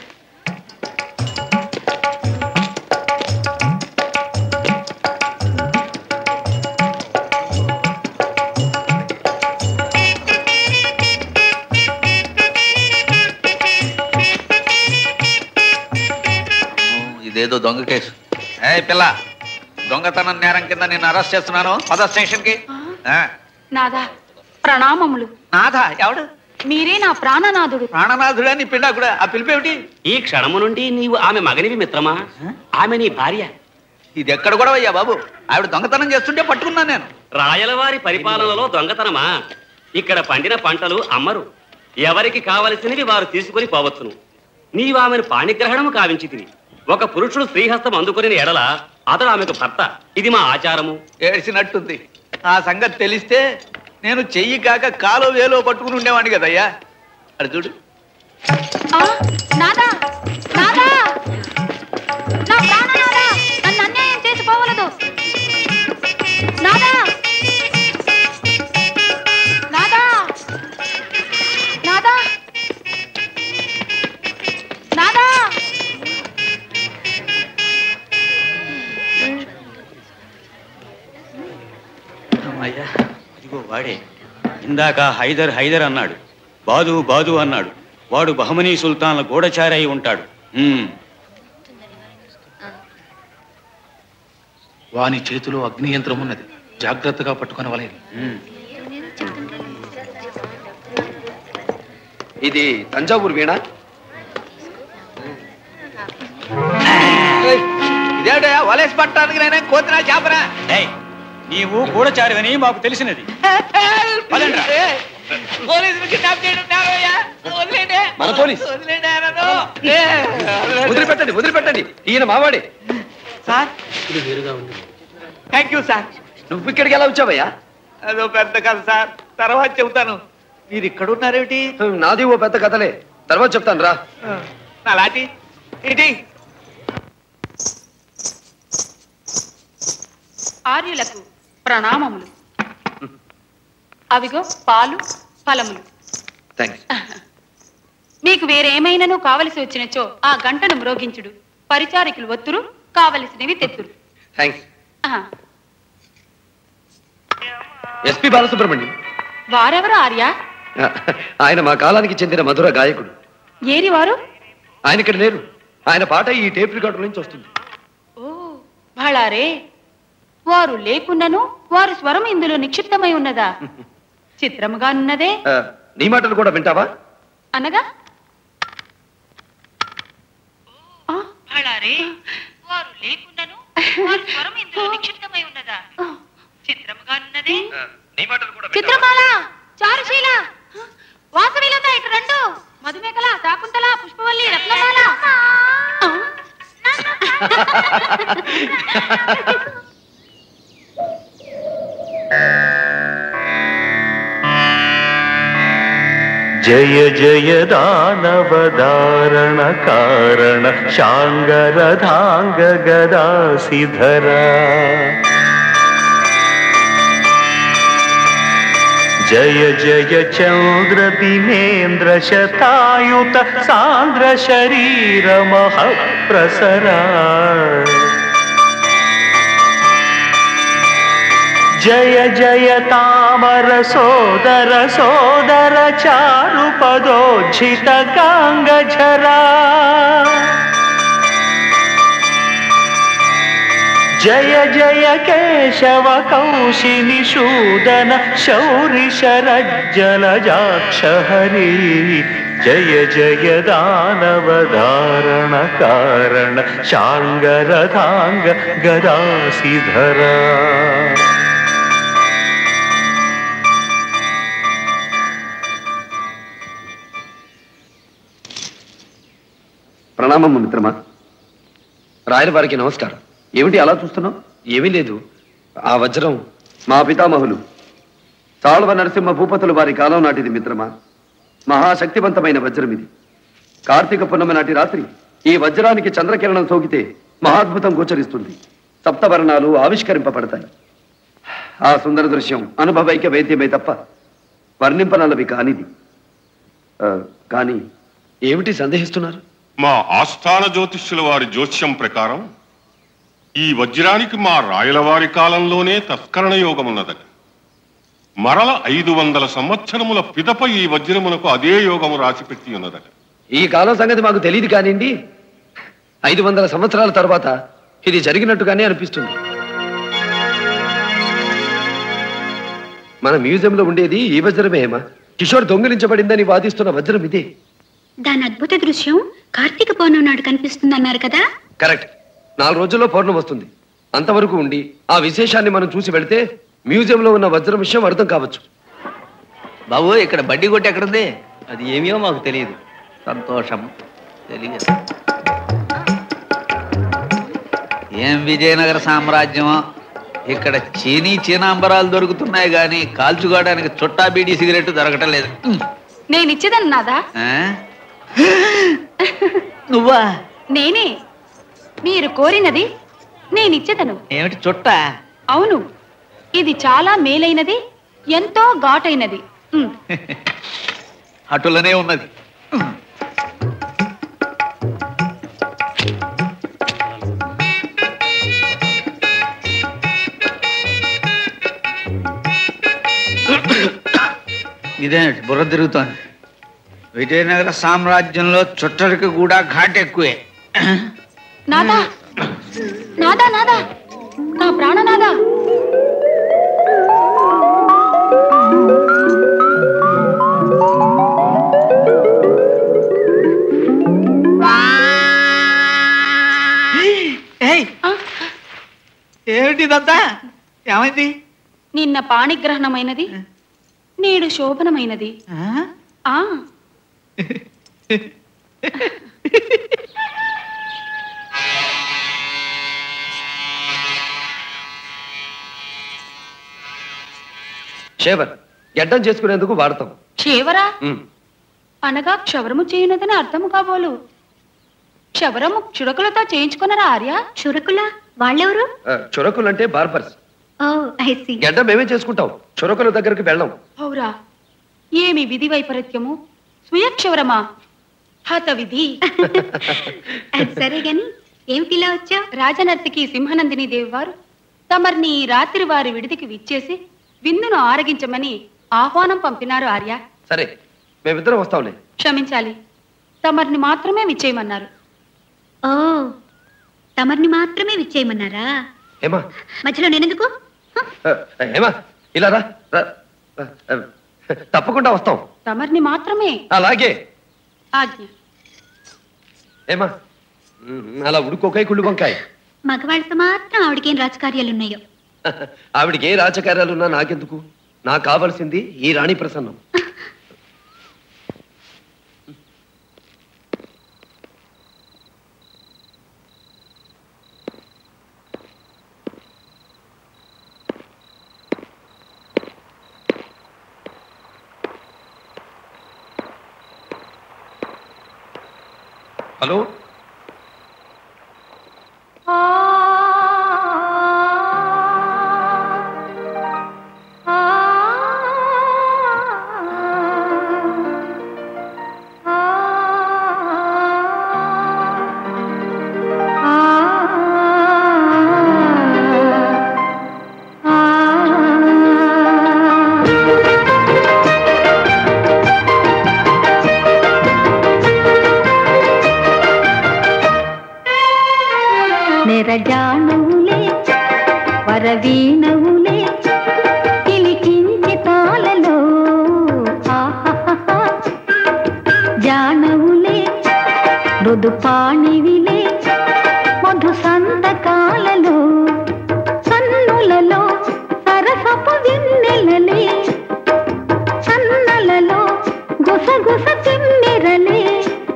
J: ఇదేదో దొంగ కేసు ఏ పిల్ల దొంగతనం నేరం కింద నేను అరెస్ట్ చేస్తున్నాను పద స్టేషన్ కి
K: నాదా ప్రణామములు
O: నాథ ఎవడు
K: మీరే నా ప్రాణనాథుడు
O: ప్రాణనాథుడా నీ పిండా కూడా ఆ పిలిపేమిటి
S: ఈ క్షణము నుండి నీవు ఆమె మగనివి మిత్రమా ఆమె నీ భార్య
O: ఇది ఎక్కడ కూడా అయ్యా బాబు ఆవిడ దొంగతనం చేస్తుంటే పట్టుకున్నాను నేను
S: రాయలవారి పరిపాలనలో దొంగతనమా ఇక్కడ పండిన పంటలు అమ్మరు ఎవరికి కావలసినవి వారు తీసుకొని పోవచ్చును నీవు ఆమెను పాణిగ్రహణము కావించితివి ఒక పురుషుడు స్త్రీహస్తం అందుకుని ఎడల అతడు ఆమెకు భర్త ఇది మా ఆచారము
O: ఏడ్చినట్టుంది ఆ సంగతి తెలిస్తే నేను చెయ్యి కాక కాలో వేలో పట్టుకుని ఉండేవాడిని కదయ్యా అది చూడు
K: ఆ, నాదా నాదా నా ప్రాణనాదా నన్ను అన్యాయం చేసి పోవలదు నాదా నాదా నాదా నాదా
J: అయ్యా ఇదిగో వాడే ఇందాక హైదర్ హైదర్ అన్నాడు బాదు బాదు అన్నాడు వాడు బహమనీ సుల్తాన్ల గూఢచారి అయి ఉంటాడు ఉమ్.
I: వాని చేతిలో అగ్ని యంత్రం ఉన్నది జాగ్రత్తగా పట్టుకొని వలేదు
F: ఇది తంజావూరు వీణ
O: ఇదేటయా వలేసి పట్టడానికి నేనే కోతినా చేపరా
J: ఏయ్, నీవు గూఢచారివని మాకు తెలిసినది పదండ్రా.
O: పోలీసులు కిడ్నాప్ చేయడం నేరమయ్యా. వదిలేయండి.
F: మన పోలీస్.
O: వదిలేయండి ఆయనను. ఏ,
F: వదిలిపెట్టండి వదిలిపెట్టండి ఈయన మావాడే
O: సార్ థ్యాంక్ యూ సార్
F: నువ్వు ఇక్కడికి ఎలా వచ్చావయ్యా
O: అదో పెద్ద కథ సార్ తర్వాత చెబుతాను మీరు ఇక్కడ ఉన్నారేమిటి
F: నాది ఓ పెద్ద కథలే తర్వాత చెప్తాను రా
O: నా లాటి ఇటీ
K: ఆర్యులకు ప్రణామములు అవిగో పాలు ఫలములు
F: థ్యాంక్స్
K: మీకు వేరేమైనాను కావలసి వచ్చినచో ఆ గంటను మ్రోగించుడు పరిచారికులు ఒత్తురు కావలసినవి తెత్తురు
F: థ్యాంక్స్
K: ఆహా.
F: ఎస్పి బాలసుబ్రహ్మణ్యం
K: వారెవరు ఆర్య
F: ఆయన మా కాలానికి చెందిన మధుర గాయకుడు
K: ఏరి వారు
F: ఆయన ఇక్కడ లేరు ఆయన పాట ఈ టేప్ రికార్డు నుంచి వస్తుంది
K: భళారే వారు లేకున్నను వారు స్వరం ఇందులో నిక్షిప్తమై ఉన్నదా చిత్రముగానున్నదే
F: ఆ, నీ మాటలు కూడా వింటావా
K: అనగా ఆ, భళారే వారు లేకున్నను వారి స్వరం ఇందులో నిక్షిప్తమై ఉన్నదా చిత్రముగా ఉన్నదే చిత్రమాల చారుశీల వాసవిలత ఇటు రెండు మధుమేకల శాకుంతల పుష్పవల్లి రత్నమాల
A: జయ జయ దానవదారణ కారణ శాంగరధాంగ గదాసిధర జయ జయ చంద్ర దినేంద్ర శతాయుత సాంద్ర శరీర మహప్రసరా జయ జయ తామర సోదర సోదర చారు పదోజ్జిత గాంగఝరా జయ జయ కేశవ కౌశిని శూదన శౌరి శరజ్జలజాక్ష హరి జయ జయ దానవ ధారణ కారణ శాంగరధాంగ గదాసిధరా
F: ప్రణామం మిత్రమా రాయల వారికి నమస్కారం ఏమిటి అలా చూస్తున్నావు ఏమీ లేదు ఆ వజ్రం మా పితామహులు తాళవ నరసింహ భూపతులు వారి కాలం నాటిది మిత్రమా మహాశక్తివంతమైన వజ్రం ఇది కార్తీక పున్నమి నాటి రాత్రి ఈ వజ్రానికి చంద్రకిరణం సోకితే మహాద్భుతం గోచరిస్తుంది సప్తవర్ణాలు ఆవిష్కరింపబడతాయి ఆ సుందర దృశ్యం అనుభవైక వేద్యమే తప్ప వర్ణింపనలవి కానిది ఆ, కానీ ఏమిటి సందేహిస్తున్నారు
U: మా ఆస్థాన జ్యోతిష్యుల వారి జ్యోతిష్యం ప్రకారం ఈ వజ్రానికి మా రాయల వారి కాలంలోనే తస్కరణ యోగం ఉన్నదట మరల ఐదు వందల సంవత్సరముల పిదప ఈ వజ్రమునకు అదే యోగము రాసిపెట్టి ఉన్నదట
F: ఈ కాలం సంగతి మాకు తెలియదు కానివ్వండి ఐదు వందల సంవత్సరాల తర్వాత ఇది జరిగినట్టుగానే అనిపిస్తుంది మన మ్యూజియంలో ఉండేది ఈ వజ్రమే హేమ కిషోర్ దొంగిలించబడిందని వాదిస్తున్న వజ్రం ఇదే
C: దాని అద్భుత దృశ్యం కార్తీక పౌర్ణమి నాడు కనిపిస్తుందన్నారు కదా
F: కరెక్ట్ నాలుగు రోజుల్లో పౌర్ణం వస్తుంది అంతవరకు ఉండి ఆ విశేషాన్ని మనం చూసి వెళితే మ్యూజియంలో ఉన్న వజ్రం విషయం అర్థం కావచ్చు
J: బాబు ఇక్కడ బడ్డీ కొట్టి ఎక్కడుంది అది ఏమో మాకు తెలియదు సంతోషం తెలియదు ఏం విజయనగర సామ్రాజ్యం ఇక్కడ చీనీ చీనాంబరాలు దొరుకుతున్నాయి కానీ కాల్చుకోవడానికి చుట్టా బీడీ సిగరెట్ దొరకటం లేదు
K: నేను ఇచ్చేదాన్ని నాదా
J: ఆ? నువ్వా
K: నేనే మీరు కోరినది నేను ఇచ్చేదను
J: ఏమిటి చుట్టా
K: అవును ఇది చాలా మేలైనది ఎంతో ఘాటైనది ఉమ్.
J: అటులనే ఉన్నది ఇదేమిటి బుర్ర తిరుగుతోంది విజయనగర సామ్రాజ్యంలో చుట్టరికి కూడా ఘాట్ ఎక్కువే
K: నాదా నాదా నాదా నా ప్రాణనాదా
J: ఏమిటిదంతా ఏమైంది
K: నిన్న పాణిగ్రహణమైనది నేడు శోభనమైనది ఆ
F: షేవర్ గడ్డం చేసుకునేందుకు వాడతాం
K: క్షేవరా
F: ఉమ్.
K: అనగా క్షవరము చేయునదని అర్థము కాబోలు క్షవరము చురకులతో చేయించుకున్నారా ఆర్య
C: చురకుల వాళ్ళెవరు
F: ఆ, చురకులంటే బార్బర్స్
C: ఓ ఐ సీ
F: గడ్డం మేమే చేసుకుంటాం చురకుల దగ్గరికి వెళ్ళాం
K: అవురా ఏమి విధి వైపరీత్యము స్వయక్షవరమా హత విధి
C: సరే గాని ఏమిటి ఇలా వచ్చావు
K: రాజనర్తికి సింహనందిని దేవి వారు తమర్ని ఈ రాత్రి వారి విడిదికి విచ్చేసి విందును ఆరగించమని ఆహ్వానం పంపినారు ఆర్య
F: సరే మేమిద్దరం వస్తాంలే
K: క్షమించాలి తమర్ని మాత్రమే విచ్చేయమన్నారు
C: ఓ తమర్ని మాత్రమే విచ్చేయమన్నారా
F: ఏమా
C: మధ్యలో నేనెందుకు
F: ఏమా ఇలా రా రా. ఆ, ఆ, తప్పకుండా వస్తాం
K: తమర్ని మాత్రమే
F: అలాగే
K: ఆజ్ఞ
F: ఏమా ఉమ్, అలా ఉడుకోకాయ కుళ్ళు వంకాయ
C: మగవాళ్ళతో మాత్రం ఆవిడకేం రాజకార్యాలున్నాయో
F: ఆవిడికి ఏ రాజకార్యాలున్నా నాకెందుకు నాకు కావాల్సింది ఈ రాణి ప్రసన్నం హలో
M: నెరజానవులే వరవీణవులే కిలికించి తాళలో ఆహాహా. జానవులే మృదుపాణివిలే మధు సంతకాలలో సన్నులలో సరసపు వెన్నెలలే సన్నలలో గుసగుస తిమ్మెరలే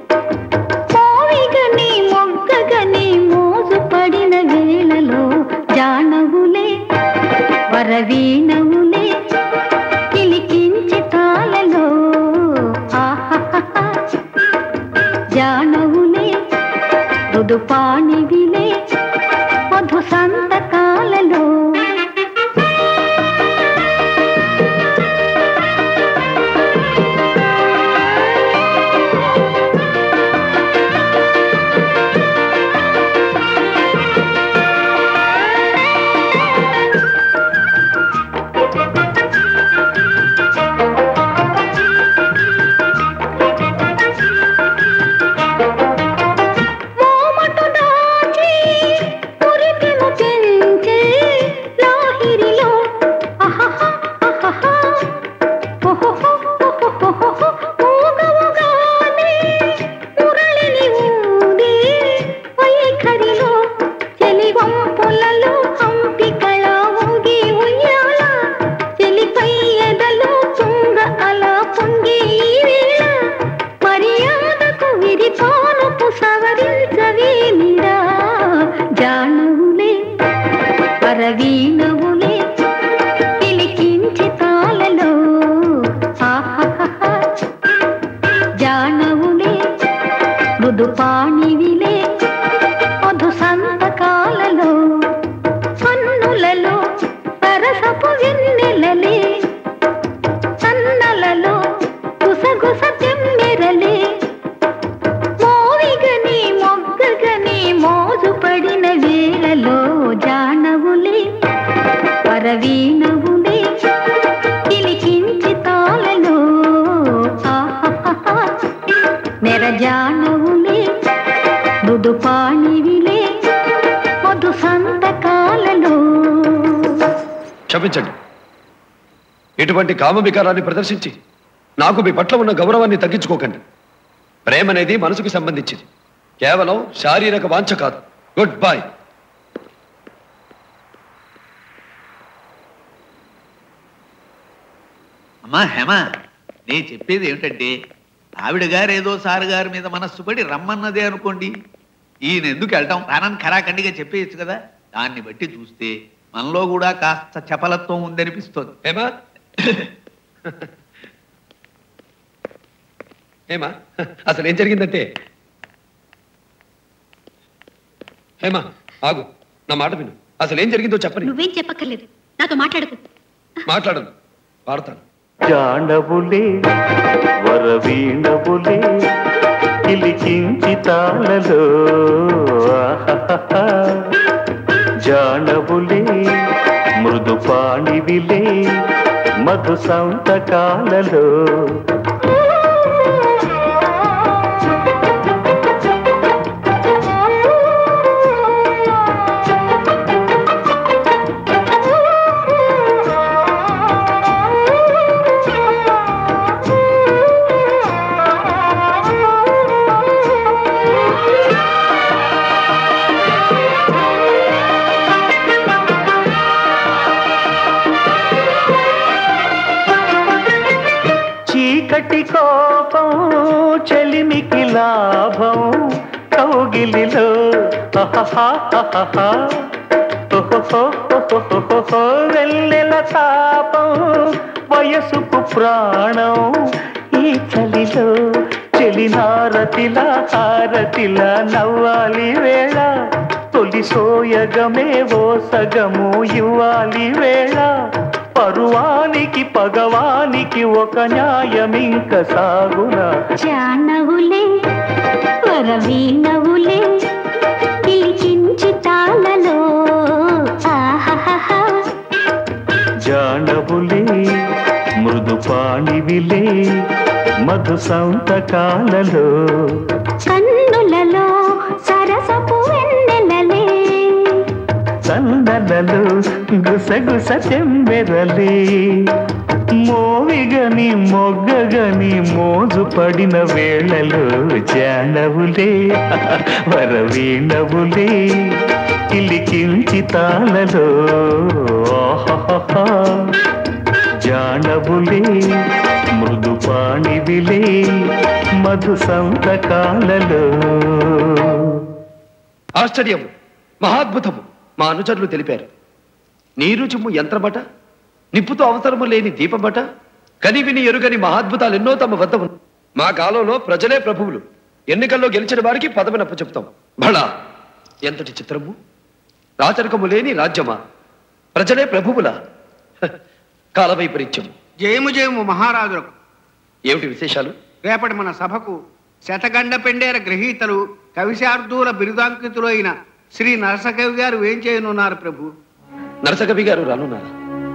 M: మోవిగని మొగ్గగని మోజు పడిన వేళలో జానవులే వరవీణవులే కిలికించి తాళలో ఆహాహా. జానవులే మృదుపాణివిలే మధు సంతకాలలో మోమటు దాచి పురిటిను పెంచే లాహిరిలో అహహా, అహహా, ఓహోహో, ఓహోహోహో, ఊగవుగానే మురళిని ఊదే వైఖరిలో చెలివంపులలో హంపికళ ఊగి ఉయ్యాల చెలిపై ఎదలో తుంగ అలా పొంగి ఈ వేళ మర్యాదకు విరిపానుపు సవరించవేనిరా జానవులే పరవీణవులే పిలికించి తాళలో ఆహాహా జానవులే మృదుపాణివిలే మధు సంతకాలలో సన్నులలో సరసపు వెన్నెలలే సన్నలలో గుసగుస తెమ్మెరలే మోవిగని మొగ్గగని మోజు పడిన వేళలో జానవులే పరవీణవులే కిలికించి తాళలో ఆహాహా. నెరజానవులే మృదుపాణివిలే మధు సంతకాలలో
F: క్షమించండి ఇటువంటి కామ వికారాన్ని ప్రదర్శించి నాకు మీ పట్ల ఉన్న గౌరవాన్ని తగ్గించుకోకండి ప్రేమ అనేది మనసుకు సంబంధించింది కేవలం శారీరక వాంఛ కాదు గుడ్ బాయ్
O: అమ్మా హేమ నేను చెప్పేది ఏమిటంటే ఆవిడ గారు ఏదో సార్ గారి మీద మనస్సు పడి రమ్మన్నదే అనుకోండి ఈయన ఎందుకు వెళ్ళటం రానని ఖరాఖండిగా చెప్పేయచ్చు కదా దాన్ని బట్టి చూస్తే మనలో కూడా కాస్త చపలత్వం ఉందనిపిస్తోంది
F: ఏమా ఏమా అసలు ఏం జరిగిందంటే హేమా ఆగు నా మాట విను అసలు ఏం జరిగిందో చెప్పని
C: నువ్వేం చెప్పక్కర్లేదు నాతో మాట్లాడకు
F: మాట్లాడను పాడతాను
A: జాండవులే వరవీణవులే కిలికించి తాళలో ఆహాహా. జానవులే మృదు పాణివిలే మధు సంతకాలలో
M: ఆ
A: చెలిమికి లాభం కౌగిలిలో అహహహహహ. ఓహోహోహోహోహో, వెన్నెల తాపం వయసుకు ప్రాణం ఈ చలిలో చెలినారతిలా హారతిలా నవ్వాలి వేళ తొలి సోయగమే ఓ సగము ఇవ్వాలి వేళ పరువానికి పగవానికి ఒక న్యాయమింక సాగునా
M: జానవులే వరవీణవులే పిలిచించి తాళలో ఆహాహా
A: జానవులే మృదు పాణివిలే మధు సంతకాలలో
M: కన్నులలో సరసపు వెన్నెలలే
A: చల్లలలో గుసగుస చెమ్మెరలే మోవిగని మొగ్గగని మోజు పడిన వేళలో జానవులే వరవీణవులే కిలికించి తాళలో ఆహాహా. జానవులే మృదు పాణివిలే మధు సంతకాలలో
F: ఆశ్చర్యం మహాద్భుతము మా అనుచరులు తెలిపారు నీరు చుమ్ము యంత్రమట నిప్పుతో అవసరము లేని దీపమట కని విని ఎరుగని మహాద్భుతాలు ఎన్నో తమ వద్ద ఉన్నాయి మా కాలంలో ప్రజలే ప్రభువులు ఎన్నికల్లో గెలిచిన వారికి పదవినప్పు చెప్తాం బళా ఎంతటి చిత్రము రాచరికము లేని రాజ్యమా ప్రజలే ప్రభువులా హ, కాలవైపరీత్యము
T: జయము జయము మహారాజులకు
F: ఏమిటి విశేషాలు
T: రేపటి మన సభకు శతగండ పెండేర గ్రహీతలు కవిశార్దూల బిరుదాంకితులు అయిన శ్రీ నరసకవి గారు ఏం చేయనున్నారు ప్రభు
F: నరసకవి గారు రానున్నారా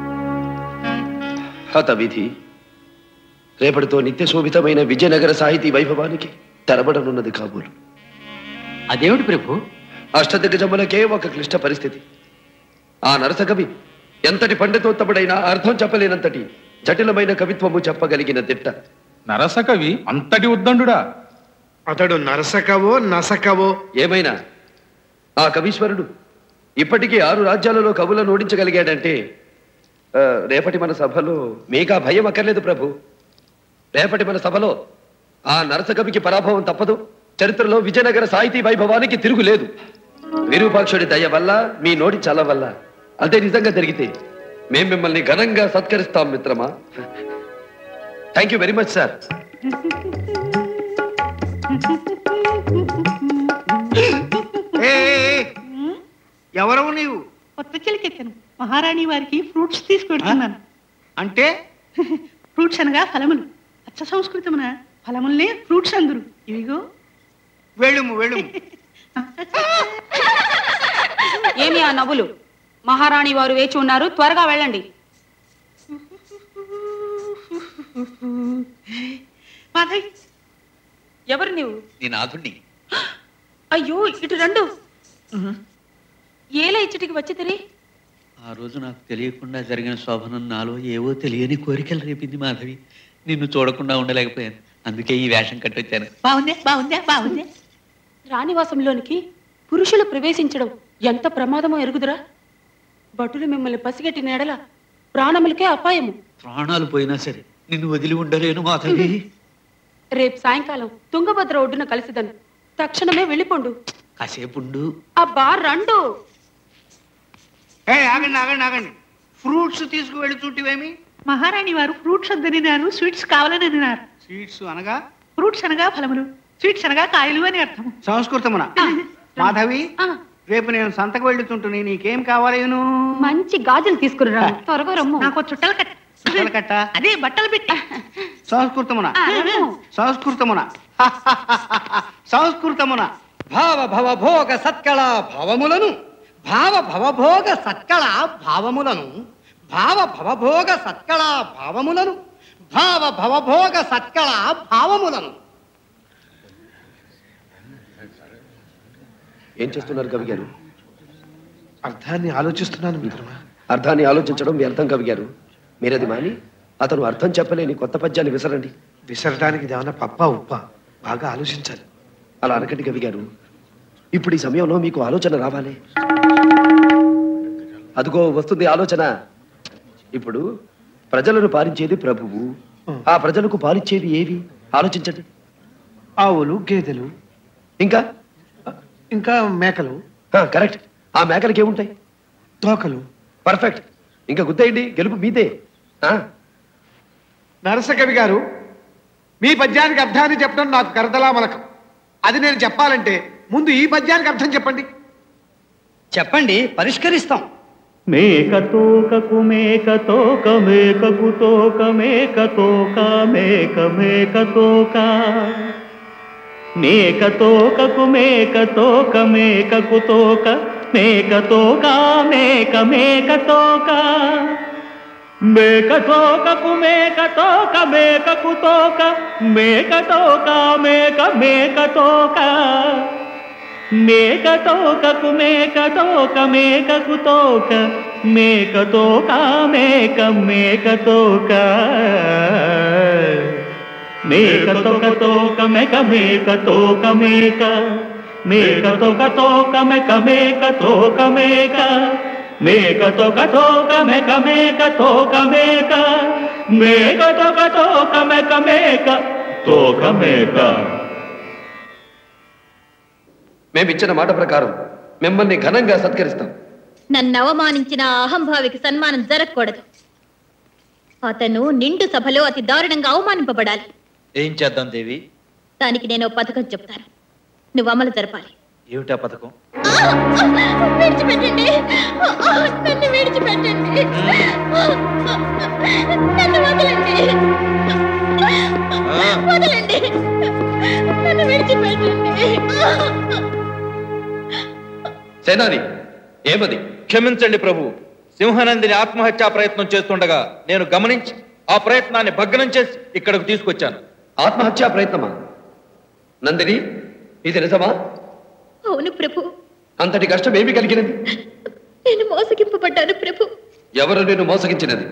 F: హత విధి రేపటితో నిత్య శోభితమైన విజయనగర సాహితీ వైభవానికి తెరబడనున్నది కాబోలు
Q: అదేమిటి ప్రభు
F: అష్టదిగ్గజములకే ఒక క్లిష్ట పరిస్థితి ఆ నరసకవి ఎంతటి పండితోత్తముడైనా అర్థం చెప్పలేనంతటి జటిలమైన కవిత్వము చెప్పగలిగిన దిట్ట
I: నరసకవి అంతటి ఉద్దండుడా
T: అతడు నరసకవో నసకవో
F: ఏమైనా ఆ కవీశ్వరుడు ఇప్పటికీ ఆరు రాజ్యాలలో కవులను ఓడించగలిగాడంటే ఆ, రేపటి మన సభలో మీకా భయం అక్కర్లేదు ప్రభు రేపటి మన సభలో ఆ నరసకవికి పరాభవం తప్పదు చరిత్రలో విజయనగర సాహితీ వైభవానికి తిరుగులేదు విరూపాక్షుడి దయ వల్ల మీ నోటి చల వల్ల అదే నిజంగా జరిగితే మేం మిమ్మల్ని ఘనంగా సత్కరిస్తాం మిత్రమా thank you very much sir
T: ఏ, ఏ, ఏ, ఎవరవు నీవు
E: కొత్త చిలికెత్తాను మహారాణి వారికి ఫ్రూట్స్ తీసుకెడుతున్నాను
T: అంటే
E: ఫ్రూట్స్ అనగా ఫలములు అచ్చ సంస్కృతమున ఫలముల్నే ఫ్రూట్స్ అందరు ఇవిగో
T: వెళ్ళుము వెళ్ళుము
K: ఏమి ఆ నవ్వులు మహారాణి వారు వేచి ఉన్నారు త్వరగా వెళ్ళండి
E: మాధవి
K: ఎవరు నీవు
O: నీ నాథుణ్ణి
K: అయ్యో ఇటు రెండు ఏల ఇచ్చటికి వచ్చి తిరి
O: ఆ రోజు నాకు తెలియకుండా జరిగిన శోభనం నాలో ఏవో తెలియని కోరికలు రేపింది మాధవి నిన్ను చూడకుండా ఉండలేకపోయాను అందుకే ఈ వేషం కట్టొచ్చాను
E: బాగుందే బాగుందే బాగుందే
K: రాణివాసంలోనికి పురుషులు ప్రవేశించడం ఎంత ప్రమాదమో ఎరుగుదురా భటులు మిమ్మల్ని పసిగట్టిన ఎడల ప్రాణములకే అపాయము
O: ప్రాణాలు పోయినా సరే నిన్ను వదిలి ఉండలేను మాధవి
K: రేపు సాయంకాలం తుంగభద్ర ఒడ్డున కలిసిదను తక్షణమే వెళ్ళిపోండు
O: కాసేపుండు
K: అబ్బా రండు
T: ఏ ఆగండి ఆగండి ఆగండి ఫ్రూట్స్ తీసుకువెళ్ళి చూటివేమి
E: మహారాణి వారు ఫ్రూట్స్ వద్దనినారు స్వీట్స్ కావాలని అన్నారు
T: స్వీట్స్ అనగా
E: ఫ్రూట్స్ అనగా ఫలములు స్వీట్స్ అనగా కాయలు అని అర్థం
T: సంస్కృతమున మాధవి రేపు నేను సంతకు వెళ్తుంటుని నీకేం కావాలేను
K: మంచి గాజులు తీసుకురా త్వరగా రమ్ము
E: నాకు చుట్టలు కట్ట
T: బట్టలు కట్ట
E: అదే బట్టలు పెట్టి
T: సంస్కృతమున
K: ఆ, రమ్ము.
T: సంస్కృతమున సంస్కృతమున
N: భావ భవభోగ సత్కళ భావములను భావ భవభోగ సత్కళ భావములను భావ భవభోగ సత్కళ భావములను భావ భవభోగ సత్కళ భావములను
F: ఏం చేస్తున్నారు కవి గారు
T: అర్థాన్ని ఆలోచిస్తున్నాను మిత్రమా
F: అర్థాన్ని ఆలోచించడం వ్యర్థం కవి గారు మీరది మాని అతను అర్థం చెప్పలేని కొత్త పద్యాన్ని విసరండి
T: విసరడానికి ఏమన్నా పప్ప ఉప్ప బాగా ఆలోచించాలి
F: అలా అనకండి కవి గారు ఇప్పుడు ఈ సమయంలో మీకు ఆలోచన రావాలి అదిగో వస్తుంది ఆలోచన ఇప్పుడు ప్రజలను పాలించేది ప్రభువు ఆ ప్రజలకు పాలించేవి ఏవి ఆలోచించండి
T: ఆవులు గేదెలు
F: ఇంకా
T: ఇంకా మేకలు
F: కరెక్ట్ ఆ మేకలకి ఏముంటాయి
T: తోకలు
F: పర్ఫెక్ట్ ఇంకా గుర్తేయండి గెలుపు మీదే ఆ,
T: నరసకవి గారు మీ పద్యానికి అర్థాన్ని చెప్పడం నాకు కరదలా మలకం అది నేను చెప్పాలంటే ముందు ఈ పద్యానికి అర్థం చెప్పండి
N: చెప్పండి పరిష్కరిస్తాం
A: మేక తోకకు మేక తోక మేకకు తోక మేక తోక మేక మేక తోక మేక తోకకు మేక తోక మేకకు తోక మేక తోక మేక మేక తోక మేక తోకకు మేక తోక మేకకు తోక మేక తోక మేక మేక తోక మేక తోకకు మేక తోక మేకకు తోక మేక తోక మేక మేక తోక మేక తోక తోక మేక మేక తోక మేక మేక తోక తోక మేక మేక తోక మేక మేక తోక తోక మేక మేక తోక మేక మేక తోక తోక మేక మేక తోక మేక
F: మేమిచ్చిన మాట ప్రకారం మిమ్మల్ని ఘనంగా సత్కరిస్తాం
P: నన్ను అవమానించిన ఆ అహంభావికి సన్మానం జరగకూడదు అతను నిండు సభలో అతి దారుణంగా అవమానింపబడాలి
R: ఏం చేద్దాం దేవి
P: దానికి నేను ఓ పథకం చెప్తాను నువ్వు అమలు జరపాలి
R: ఏమిటా పథకం
P: విడిచిపెట్టండి నన్ను విడిచిపెట్టండి నన్ను వదలండి వదలండి నన్ను విడిచిపెట్టండి
F: సేనాని ఏమది
R: క్షమించండి ప్రభు సింహనందిని ఆత్మహత్యా ప్రయత్నం చేస్తుండగా నేను గమనించి ఆ ప్రయత్నాన్ని భగ్నం చేసి ఇక్కడకు తీసుకొచ్చాను
F: ఆత్మహత్యా ప్రయత్నమా నందిని ఇది నిజమా
P: అవును ప్రభు
F: అంతటి కష్టం ఏమి కలిగినది
P: నేను మోసగింపబడ్డాను ప్రభు
F: ఎవరు నేను మోసగించినది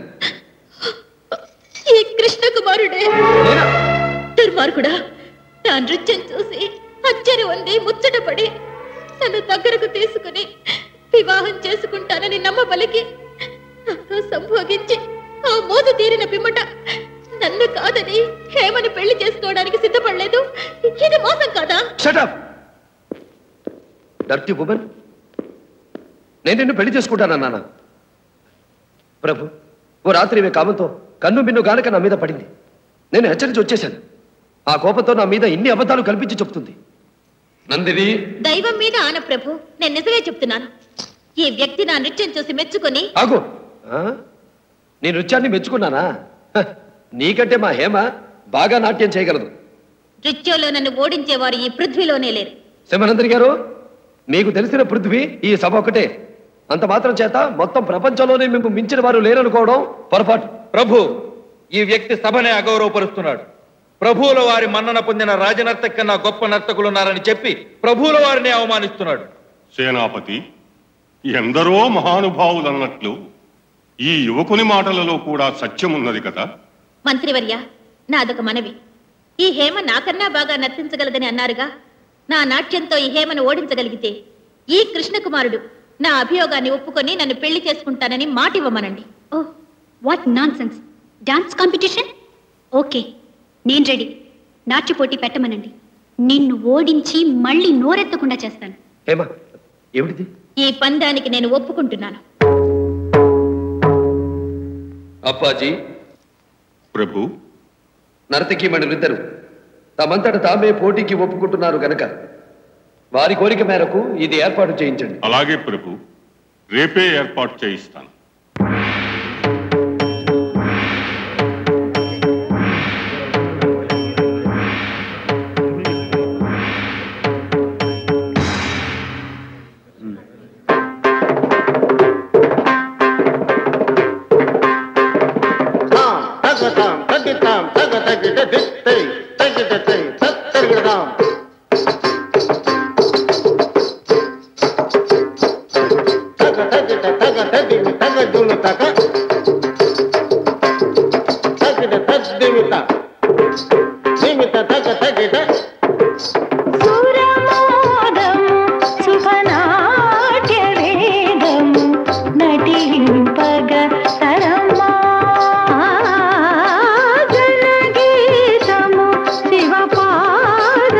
P: ఈ కృష్ణ కుమారుడే దుర్మార్గుడా నా నృత్యం చూసి అచ్చరి ఉంది ముచ్చటపడి నన్ను దగ్గరకు తీసుకుని వివాహం చేసుకుంటానని నమ్మబలికి నాతో సంభోగించి ఆ మోజు తీరిన పిమ్మట నన్ను కాదని హేమని పెళ్లి చేసుకోవడానికి సిద్ధపడలేదు ఇది మోసం కాదా
F: షటప్ డర్టీ ఉమెన్ నేను నిన్ను పెళ్లి చేసుకుంటానన్నానా ప్రభు ఓ రాత్రి ఈమె కామంతో కన్ను మిన్ను గానక నా మీద పడింది నేను హెచ్చరించి వచ్చేశాను ఆ కోపంతో నా మీద ఇన్ని అబద్ధాలు కల్పించి చెప్తుంది నందిని
P: దైవం మీద ఆన ప్రభు నేను నిజమే చెప్తున్నాను ఈ వ్యక్తి నా నృత్యం చూసి మెచ్చుకొని
F: ఆగు ఆ? నీ నృత్యాన్ని మెచ్చుకున్నానా హ, నీకంటే మా హేమ బాగా నాట్యం చేయగలదు
P: నృత్యంలో నన్ను ఓడించేవారు ఈ పృథ్వీలోనే లేరు
F: సింహనందరి గారు మీకు తెలిసిన పృథ్వీ ఈ సభ ఒకటే అంత మాత్రం చేత మొత్తం ప్రపంచంలోనే మేము మించిన వారు లేరనుకోవడం పొరపాటు
R: ప్రభు ఈ వ్యక్తి సభనే అగౌరవపరుస్తున్నాడు ప్రభువుల వారి మన్నన పొందిన రాజనర్తక కన్నా గొప్ప నర్తకులున్నారని చెప్పి ప్రభువుల వారిని అవమానిస్తున్నాడు
U: సేనాపతి ఎందరో మహానుభావులు అన్నట్లు ఈ యువకుని మాటలలో కూడా సత్యం ఉన్నది కదా
P: మంత్రివర్య నాదొక మనవి ఈ హేమ నాకన్నా బాగా నర్తించగలదని అన్నారుగా నా నాట్యంతో ఈ హేమను ఓడించగలిగితే ఈ కృష్ణకుమారుడు నా అభియోగాన్ని ఒప్పుకొని నన్ను పెళ్లి చేసుకుంటానని మాట ఇవ్వమనండి
C: oh what nonsense dance competition okay నేను రెడీ నాట్య పోటీ పెట్టమనండి నిన్ను ఓడించి మళ్ళీ నోరెత్తకుండా చేస్తాను
F: హేమ ఏమిటిది
P: ఈ పందానికి నేను ఒప్పుకుంటున్నాను
F: అప్పాజీ
U: ప్రభు
F: నర్తకి మణులిద్దరు తమంతట తామే పోటీకి ఒప్పుకుంటున్నారు గనక వారి కోరిక మేరకు ఇది ఏర్పాటు చేయించండి
U: అలాగే ప్రభు రేపే ఏర్పాటు చేయిస్తాను
H: తగతాం తగ్గితాం తగ తగిట దిత్తై తగిట తై తత్తరిగదాం తగ తగిట తగ తదిమి తగ జులు తగ తగిట తద్దిమిత నిమిత తగ తగిట
M: సురమోదము శుభనాట్యవేదము నటింపగ తరమా జనగీతము శివపాద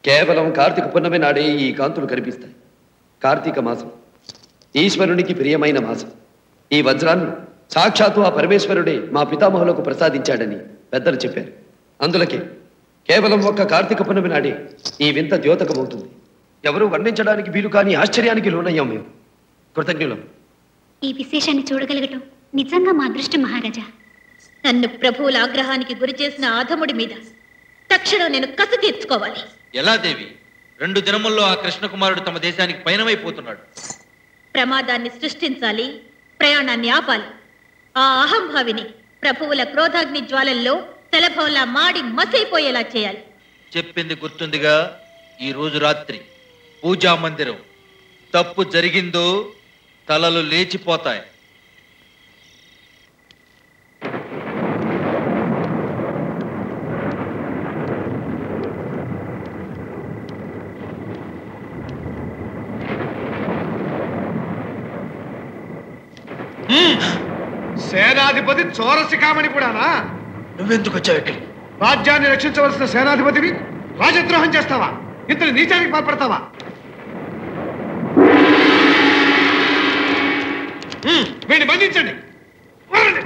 F: కేవలం కార్తీక పున్నమి నాడే ఈ కాంతులు కనిపిస్తాయి కార్తీక మాసం ఈశ్వరునికి ప్రియమైన మాసం ఈ వజ్రాన్ని సాక్షాత్తు ఆ పరమేశ్వరుడే మా పితామహులకు ప్రసాదించాడని పెద్దలు చెప్పారు అందులకే కేవలం ఒక్క కార్తీక పున్నమి నాడే ఈ వింత ద్యోతకమవుతుంది ఎవరు వర్ణించడానికి వీలు కాని ఆశ్చర్యానికి లోనయ్యాం మేము కృతజ్ఞులం
C: ఈ విశేషాన్ని చూడగలగటం నిజంగా మా అదృష్టం మహారాజా
P: నన్ను ప్రభువుల ఆగ్రహానికి గురి చేసిన ఆధముడి మీద తక్షణం నేను కసి తీర్చుకోవాలి
R: ఎలా దేవి రెండు దినముల్లో ఆ కృష్ణకుమారుడు తమ దేశానికి పయనమైపోతున్నాడు
P: ప్రమాదాన్ని సృష్టించాలి ప్రయాణాన్ని ఆపాలి ఆ అహంభావిని ప్రభువుల క్రోధాగ్ని జ్వాలల్లో తెలభంలా మాడి మసైపోయేలా చేయాలి
R: చెప్పింది గుర్తుందిగా ఈ రోజు రాత్రి పూజా మందిరం తప్పు జరిగిందో తలలు లేచిపోతాయి
T: సేనాధిపతి చోరశిఖామణి కూడానా
F: నువ్వెందుకు వచ్చావు ఇక్కడికి
T: రాజ్యాన్ని రక్షించవలసిన సేనాధిపతివి రాజద్రోహం చేస్తావా ఇంతటి నీచానికి పాల్పడతావా హ్మ్, వీడిని బంధించండి వదలండి.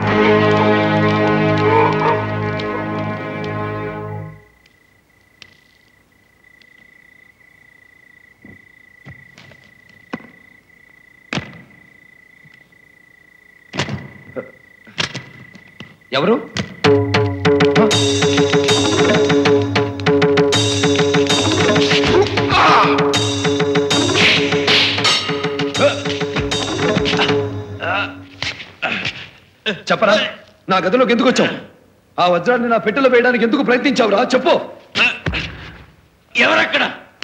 F: ఎవరు చెప్పరా నా గదిలోకి ఎందుకు వచ్చావు ఆ వజ్రాన్ని నా పెట్టెలో వేయడానికి ఎందుకు ప్రయత్నించావురా చెప్పు
R: ఎవరక్కడ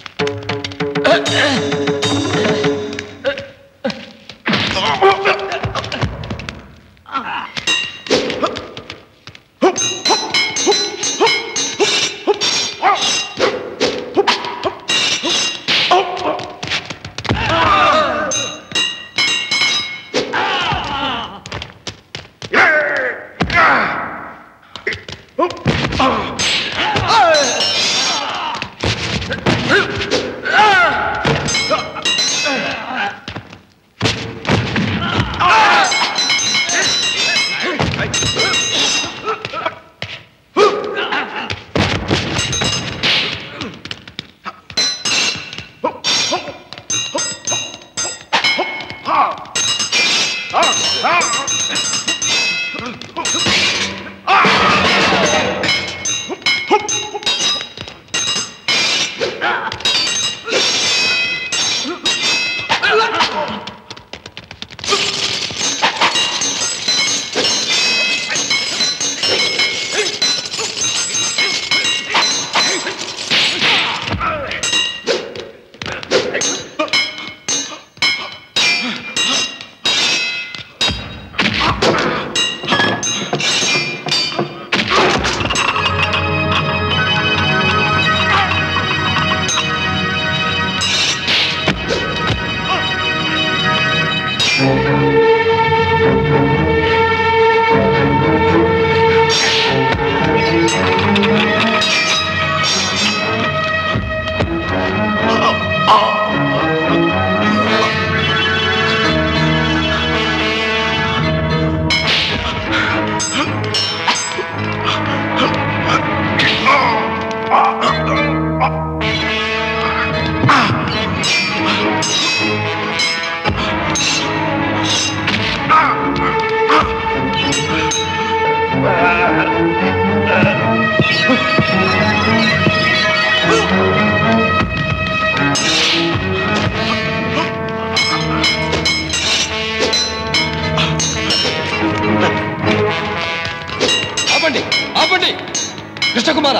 F: ఆపండి ఆపండి కృష్ణకుమార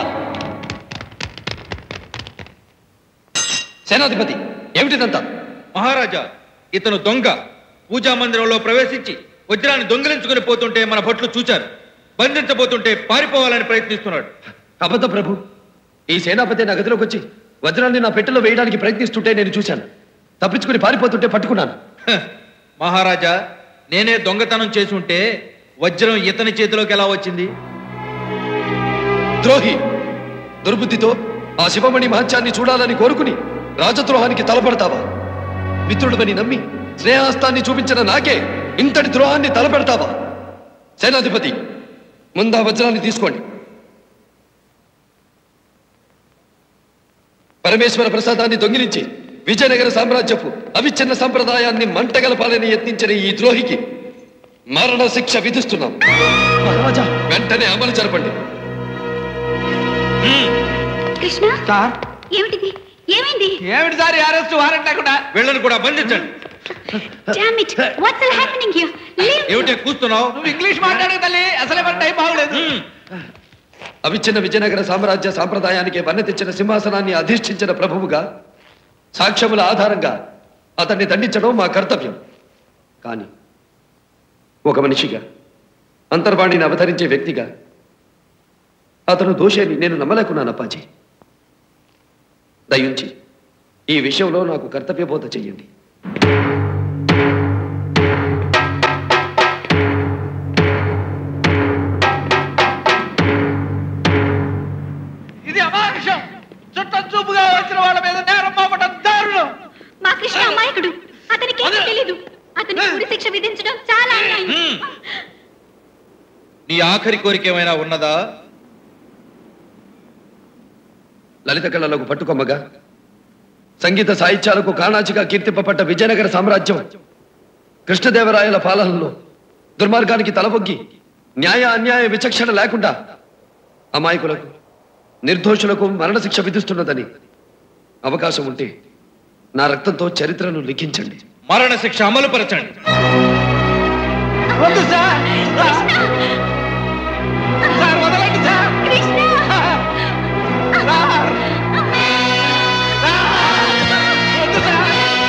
F: సేనాధిపతి ఏమిటిదంతా
R: మహారాజా ఇతను దొంగ పూజా మందిరంలో ప్రవేశించి వజ్రాన్ని దొంగిలించుకుని పోతుంటే మన భట్లు చూచారు బంధించబోతుంటే పారిపోవాలని ప్రయత్నిస్తున్నాడు
F: అబద్ధ ప్రభు ఈ సేనాపతి నా గదిలోకి వచ్చి వజ్రాన్ని నా పెట్టెలో వేయడానికి ప్రయత్నిస్తుంటే నేను చూశాను తప్పించుకుని పారిపోతుంటే పట్టుకున్నాను
R: హ, మహారాజా నేనే దొంగతనం చేసి ఉంటే వజ్రం ఇతని చేతిలోకి ఎలా వచ్చింది
F: ద్రోహి దుర్బుద్ధితో ఆ శివమణి మహత్యాన్ని చూడాలని కోరుకుని రాజద్రోహానికి తలపడతావా మిత్రుడువని నమ్మి స్నేహాస్తాన్ని చూపించిన నాకే ఇంతటి ద్రోహాన్ని తలపెడతావా సేనాధిపతి ముందా వజ్రాన్ని తీసుకోండి పరమేశ్వర ప్రసాదాన్ని దొంగిలించి విజయనగర సామ్రాజ్యపు అవిచ్ఛిన్న సంప్రదాయాన్ని మంటగలపాలని యత్నించిన ఈ ద్రోహికి మరణ శిక్ష విధిస్తున్నాం మహారాజా వెంటనే అమలు జరపండి
C: కృష్ణ ఏమిటిది ఏమైంది
O: ఏమిటి సార్ అరెస్ట్ వారెంట్ లేకుండా
R: వీళ్ళని కూడా బంధించండి
C: Damn it! What's all happening here? Leave me.
R: ఏమిటే కూస్తున్నావు
O: నువ్వు ఇంగ్లీష్ మాట్లాడే తల్లి అసలే మన టైం బాగలేదు
F: అవిచ్ఛిన్న విజయనగర సామ్రాజ్య సాంప్రదాయానికి వన్నె తెచ్చిన సింహాసనాన్ని అధిష్ఠించిన ప్రభువుగా సాక్ష్యముల ఆధారంగా అతన్ని దండించడం మా కర్తవ్యం కానీ ఒక మనిషిగా అంతర్వాణిని అవతరించే వ్యక్తిగా అతను దోషేని నేను నమ్మలేకున్నాను అప్పాజీ దయించి ఈ విషయంలో నాకు కర్తవ్యబోధ చెయ్యండి
O: ఇది అమానుషం చుట్టం చూపుగా వచ్చిన వాళ్ళ మీద నేరం మోపటం దారుణం
C: మా కృష్ణ అమాయకుడు అతనికి ఏమీ తెలీదు అతనికి ఉరి శిక్ష విధించడం చాలా అన్యాయం
R: నీ ఆఖరి కోరిక ఏమైనా ఉన్నదా
F: లలిత కళలకు పట్టుకొమ్మగా సంగీత సాహిత్యాలకు కాణాచిగా కీర్తింపబడ్డ విజయనగర సామ్రాజ్యం కృష్ణదేవరాయల పాలనలో దుర్మార్గానికి తలవొగ్గి న్యాయ అన్యాయ విచక్షణ లేకుండా అమాయకులకు నిర్దోషులకు మరణశిక్ష విధిస్తున్నదని అవకాశం ఉంటే నా రక్తంతో చరిత్రను లిఖించండి
R: మరణ శిక్ష అమలు పరచండి
O: వద్దు సార్ సార్ వదలండి సార్ సార్! సార్! వద్దు సార్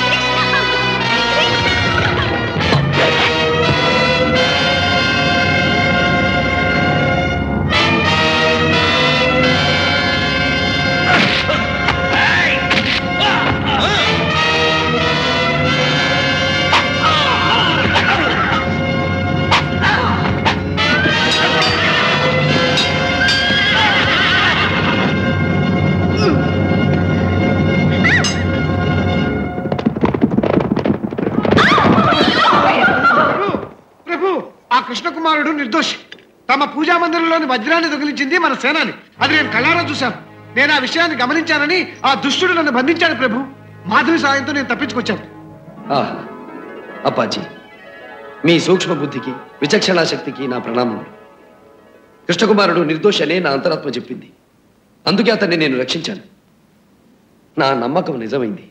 T: ప్రభు ఆ కృష్ణకుమారుడు నిర్దోషి తమ పూజా మందిరంలోని వజ్రాన్ని దొంగిలించింది మన సేనాని అది నేను కళ్ళారా చూశాను నేను ఆ విషయాన్ని గమనించానని ఆ దుష్టుడు నన్ను బంధించాడు ప్రభు మాధవి సాయంతో నేను తప్పించుకొచ్చాను
F: ఆహా అప్పాజీ మీ సూక్ష్మ బుద్ధికి విచక్షణా శక్తికి నా ప్రణామం కృష్ణకుమారుడు నిర్దోషనే నా అంతరాత్మ చెప్పింది అందుకే అతన్ని నేను రక్షించాను నా నమ్మకం నిజమైంది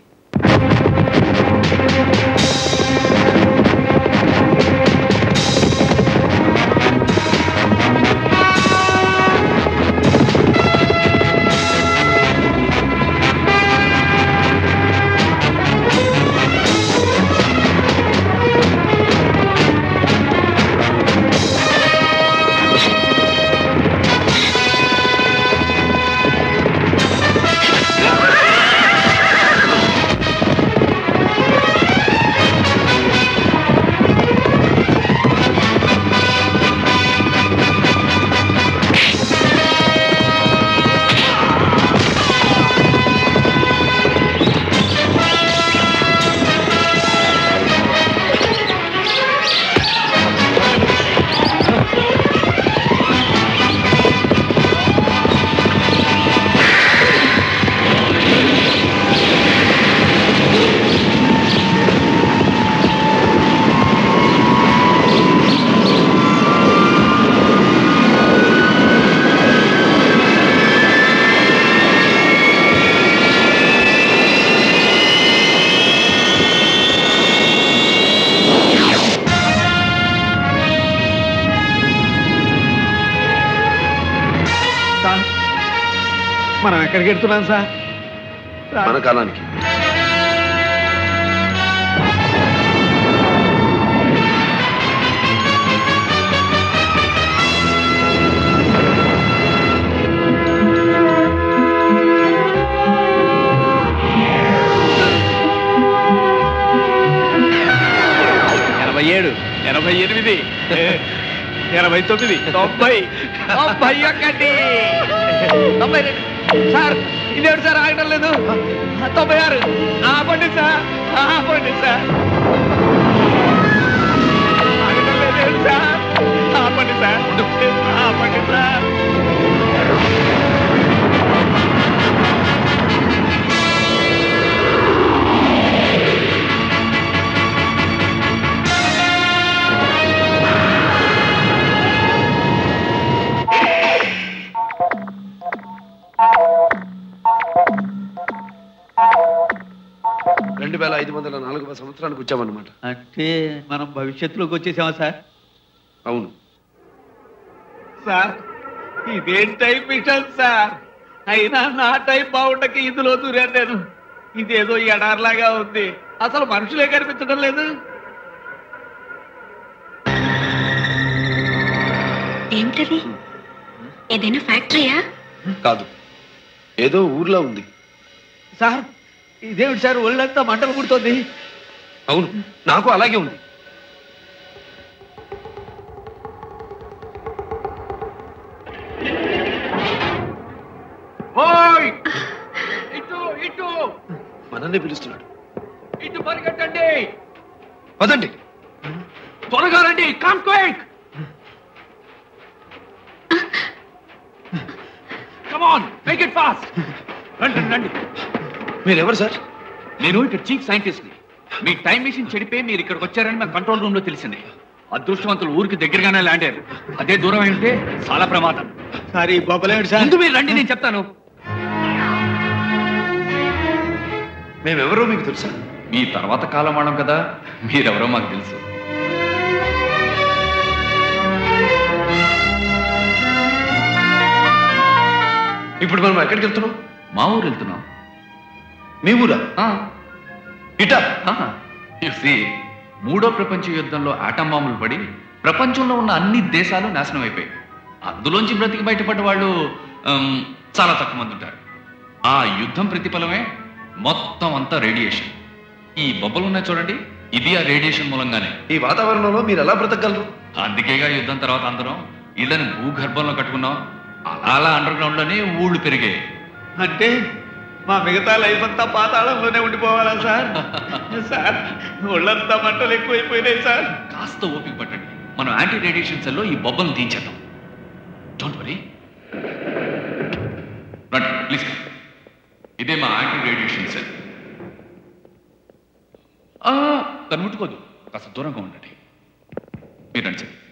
T: సార్ మనం ఎక్కడికి వెళ్తున్నాం సార్
F: మన కాలానికి
O: ఎనభై ఏడు ఎనభై ఎనిమిది ఎనభై తొమ్మిది తొంభై తొంభై ఒకటి తొంభై రెండు సార్ ఇదేమిటి సార్ ఆగటం లేదు తొంభై ఆరు ఆపండి సార్ ఆపండి సార్ ఆగటం లేదు ఏంటి సార్ ఆపండి సార్ ఆపండి సార్
F: రెండు వేల ఐదు వందల నాలుగవ సంవత్సరానికి వచ్చామన్నమాట
O: అంటే మనం భవిష్యత్తులోకి వచ్చేసామా సార్
F: అవును
O: సార్ ఇదేం టైప్ మిషన్ సార్ అయినా నా టైప్ బాగుండక ఇందులో దూరాను నేను ఇదేదో ఎడార్లాగా ఉంది అసలు మనుషులే కనిపించడం లేదు
C: ఏమిటది ఏదైనా ఫ్యాక్టరీయా
F: కాదు ఏదో ఊర్లో ఉంది
O: సార్ ఇదేమిటి సార్ ఒళ్ళంతా మంటలు పుడుతోంది
F: అవును నాకు అలాగే ఉంది
O: ఓయ్ ఇటు ఇటు
F: మనల్ని పిలుస్తున్నాడు
O: ఇటు పరిగెట్టండి
F: పదండి
O: త్వరగా రండి come quick come on make it fast రండి రండి
F: మీరెవరు సార్
J: నేను ఇక్కడ చీఫ్ సైంటిస్ట్ ని మీ టైం మెషిన్ చెడిపోయి మీరు ఇక్కడికి వచ్చారని మా కంట్రోల్ రూమ్ లో తెలిసింది అదృష్టవంతులు ఊరికి దగ్గరగానే ల్యాండ్ అయ్యారు అదే దూరం అయి ఉంటే చాలా ప్రమాదం
O: సారీ బొబ్బలేడు సార్
J: ముందు మీరు రండి నేను చెప్తాను
F: మేమెవరో మీకు తెలుసా
I: మీ తర్వాత కాలం వాళ్ళం కదా మీరెవరో మాకు తెలుసు
F: ఇప్పుడు మనం ఎక్కడికి వెళ్తున్నాం
I: మా ఊరు వెళ్తున్నాం
F: మీ ఊరా ఇటా
I: see, మూడో ప్రపంచ యుద్ధంలో ఆటం బాంబులు పడి ప్రపంచంలో ఉన్న అన్ని దేశాలు నాశనం అయిపోయాయి అందులోంచి బ్రతికి బయటపడ్డ వాళ్ళు ఉమ్, చాలా తక్కువ మంది ఉంటారు ఆ యుద్ధం ప్రతిఫలమే మొత్తం అంతా రేడియేషన్ ఈ బొబ్బలు ఉన్నాయి చూడండి ఇది ఆ రేడియేషన్ మూలంగానే
F: ఈ వాతావరణంలో మీరు ఎలా బ్రతకగలరు
I: అందుకేగా యుద్ధం తర్వాత అందరం ఇళ్ళని భూగర్భంలో కట్టుకున్నాం అలా అలా అండర్ గ్రౌండ్ లోనే ఊళ్ళు పెరిగాయి
O: అంటే మా మిగతా లైఫ్ అంతా పాతాళంలోనే ఉండిపోవాలా సార్ సార్ ఒళ్ళంతా మంటలు ఎక్కువైపోయినాయి సార్
I: కాస్త ఓపిక పట్టండి మనం యాంటీ రేడియేషన్ సెల్లో ఈ బొబ్బలను తీయించేద్దాం డోంట్ వరీ రండి ప్లీజ్ ఇదే మా యాంటీ రేడియేషన్ సెల్ కనుముట్టుకోదు కాస్త దూరంగా ఉండండి మీరు రండి సార్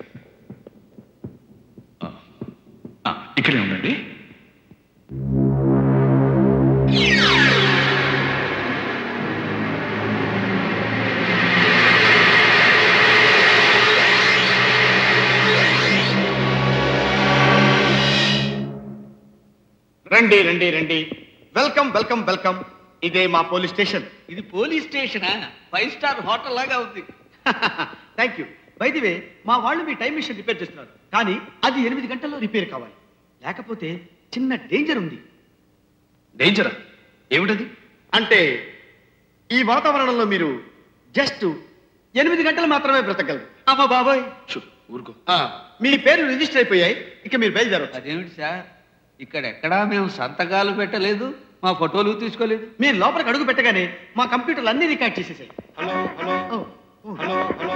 I: ఆ, ఆ, ఇక్కడే ఉండండి
T: రండి రండి రండి వెల్కమ్ వెల్కమ్ వెల్కమ్ ఇదే మా పోలీస్ స్టేషన్
O: ఇది పోలీస్ స్టేషనా ఫైవ్ స్టార్ హోటల్ లాగా ఉంది
T: థ్యాంక్ యూ వే మా వాళ్ళు మీ టైం మిషన్ రిపేర్ చేస్తున్నారు కానీ అది ఎనిమిది గంటల్లో రిపేర్ కావాలి లేకపోతే చిన్న డేంజర్ ఉంది
F: డేంజరా ఏమిటది
T: అంటే ఈ వాతావరణంలో మీరు జస్ట్ ఎనిమిది గంటలు మాత్రమే బ్రతకగలరు అమ్మ బాబాయ్
F: ఊరుకో
T: మీ పేర్లు రిజిస్టర్ అయిపోయాయి ఇక మీరు బయలుదేరవచ్చు
O: అదేమిటి సార్ ఇక్కడ ఎక్కడా మేము సంతకాలు పెట్టలేదు మా ఫోటోలు తీసుకోలేదు
T: మీరు లోపలికి అడుగు పెట్టగానే మా కంప్యూటర్లు అన్ని రికార్డ్ చేసేసాయి హలో హలో హలో హలో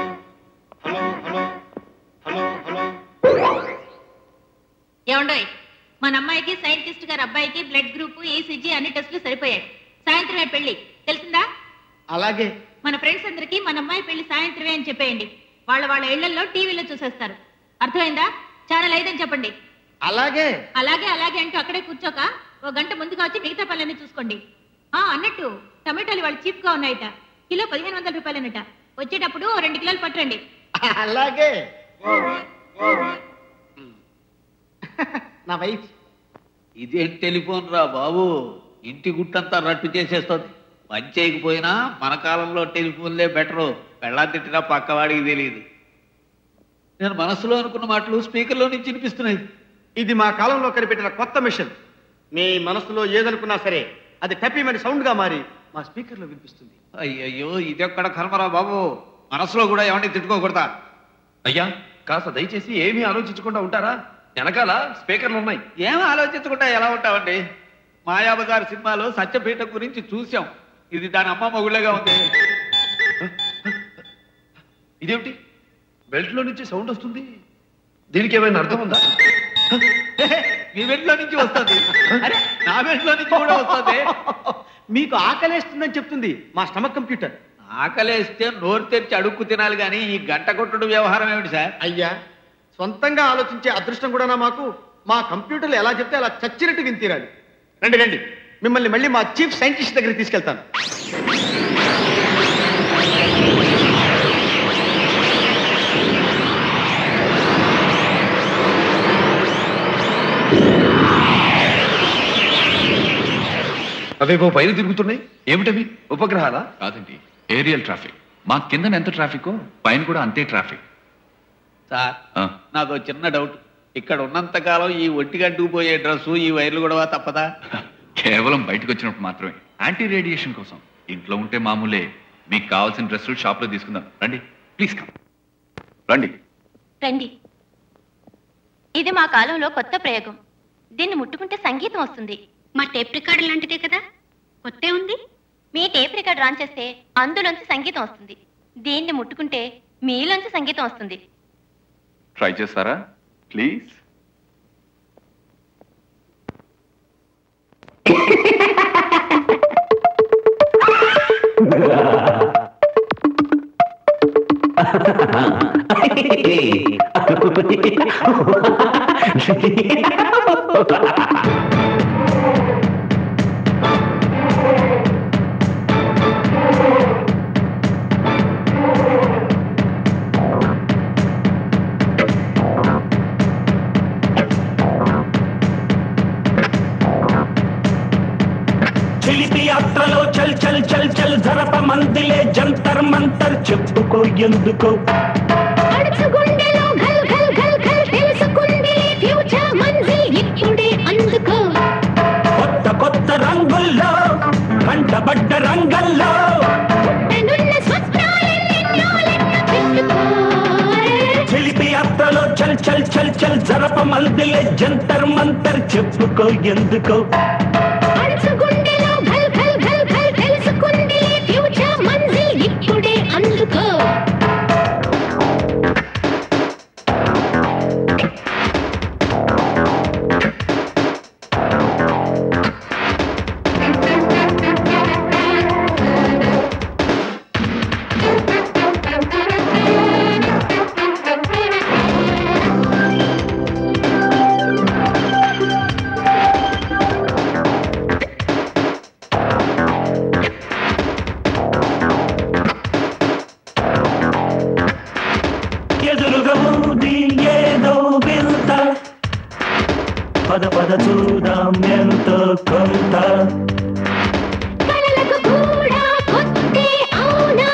P: ఏమండోయ్ మన అమ్మాయికి సైంటిస్ట్ గారి అబ్బాయికి బ్లడ్ గ్రూప్ ఈసీజీ అన్ని టెస్టులు సరిపోయాయి సాయంత్రమే పెళ్లి తెలిసిందా
T: అలాగే
P: మన ఫ్రెండ్స్ అందరికీ మన అమ్మాయి పెళ్లి సాయంత్రమే అని చెప్పేయండి వాళ్ళ వాళ్ళ ఇళ్లలో టీవీలో చూసేస్తారు అర్థమైందా ఛానల్ ఐదని చెప్పండి
T: అలాగే
P: అలాగే అలాగే అంటూ అక్కడే కూర్చోక ఓ గంట ముందుగా వచ్చి మిగతా పనులన్నీ చూసుకోండి ఆ అన్నట్టు టమాటాలు వాళ్ళు చీప్ గా ఉన్నాయట కిలో పదిహేను వందల రూపాయలనట వచ్చేటప్పుడు ఓ రెండు కిలోలు పట్టరండి
T: అలాగే నా వైఫ్
O: ఇదేం టెలిఫోన్ రా బాబు ఇంటి గుట్టంతా రట్టు చేసేస్తుంది పని చేయకపోయినా మన కాలంలో టెలిఫోన్లే బెటరు పెళ్ళా తిట్టినా పక్కవాడికి తెలియదు నేను మనసులో అనుకున్న మాటలు స్పీకర్లో నుంచి వినిపిస్తున్నాయి
T: ఇది మా కాలంలో కనిపెట్టిన కొత్త మిషన్ మీ మనసులో ఏదనుకున్నా సరే అది టపీమని సౌండ్ గా మారి మా స్పీకర్ లో వినిపిస్తుంది
O: అయ్యయ్యో ఇదెక్కడ కర్మరా బాబు మనసులో కూడా ఎవరిని తిట్టుకోకూడదా
F: అయ్యా కాస్త దయచేసి ఏమీ ఆలోచించకుండా ఉంటారా వెనకాల స్పీకర్లు ఉన్నాయి
O: ఏం ఆలోచించకుండా ఎలా ఉంటావండి మాయాబజార్ సినిమాలో సత్యపీఠం గురించి చూసాం ఇది దాని అమ్మ మొగుళ్ళగా ఉంది
F: ఇదేమిటి బెల్ట్ లో నుంచి సౌండ్ వస్తుంది దీనికి ఏమైనా అర్థం ఉందా
O: మీ బెడ్లో నుంచి వస్తుంది అరే నా బెడ్లో నుంచి కూడా వస్తుంది
N: మీకు ఆకలేస్తుందని చెప్తుంది మా స్టమక్ కంప్యూటర్
O: ఆకలేస్తే నోరు తెరిచి అడుక్కు తినాలి కానీ ఈ గంట కొట్టుడు వ్యవహారం ఏమిటి సార్
T: అయ్యా సొంతంగా ఆలోచించే అదృష్టం కూడానా మాకు మా కంప్యూటర్లు ఎలా చెప్తే అలా చచ్చినట్టు విని తీరాలి రండి రండి మిమ్మల్ని మళ్ళీ మా చీఫ్ సైంటిస్ట్ దగ్గరికి తీసుకెళ్తాను
F: అవేవో పైన తిరుగుతున్నాయి ఏమిటవి ఉపగ్రహాలా
I: కాదండి ఏరియల్ ట్రాఫిక్ మా కింద ఎంత ట్రాఫిక్ పైన కూడా అంతే ట్రాఫిక్
O: సార్ నాదో చిన్న డౌట్ ఇక్కడ ఉన్నంత కాలం ఈ ఒంటిగంటుకు పోయే డ్రెస్సు ఈ వైర్లు కూడా తప్పదా
I: కేవలం బయటకు వచ్చినప్పుడు మాత్రమే యాంటీ రేడియేషన్ కోసం ఇంట్లో ఉంటే మామూలే మీకు కావాల్సిన డ్రెస్సులు షాప్లో తీసుకుందాం రండి ప్లీజ్ కమ్ రండి
P: రండి ఇది మా కాలంలో కొత్త ప్రయోగం దీన్ని ముట్టుకుంటే సంగీతం వస్తుంది
C: మా టేప్ రికార్డు లాంటిదే కదా కొత్తే ఉంది
P: మీ టేప్ రికార్డ్ రాన్ చేస్తే అందులోంచి సంగీతం వస్తుంది దీన్ని ముట్టుకుంటే మీలోంచి సంగీతం వస్తుంది
I: ట్రై చేస్తారా ప్లీజ్
A: చిలిపి యాత్రలో చల్ చల్ చల్ చల్ జరప మందిలే జంతర్ మంతర్ చెప్పుకో ఎందుకో
M: గుండెలో ఘల్ ఘల్ ఘల్ ఘల్ తెలుసుకుంది ఫ్యూచర్ మంజిల్ ఇప్పుడే అందుకో
A: కొత్త కొత్త రంగుల్లో కంటబడ్డ రంగల్లో
M: పుట్టనున్న స్వప్నాలెన్నెన్నో లెక్క పెట్టుకో
A: చిలిపి యాత్రలో చల్ చల్ చల్ చల్ జరప మందిలే జంతర్ మంతర్ చెప్పుకో ఎందుకో
M: అడుచు గుండెలో ఘల్ ఘల్ ఘల్ ఘల్ తెలుసుకుంది ఫ్యూచర్ మంజిల్ ఇప్పుడే అందుకో
A: ఎదురుగా ఉంది ఏదో వింత పద పద చూద్దాం ఎంతో కొంత
M: కలలకు కూడా కొత్తే అవునా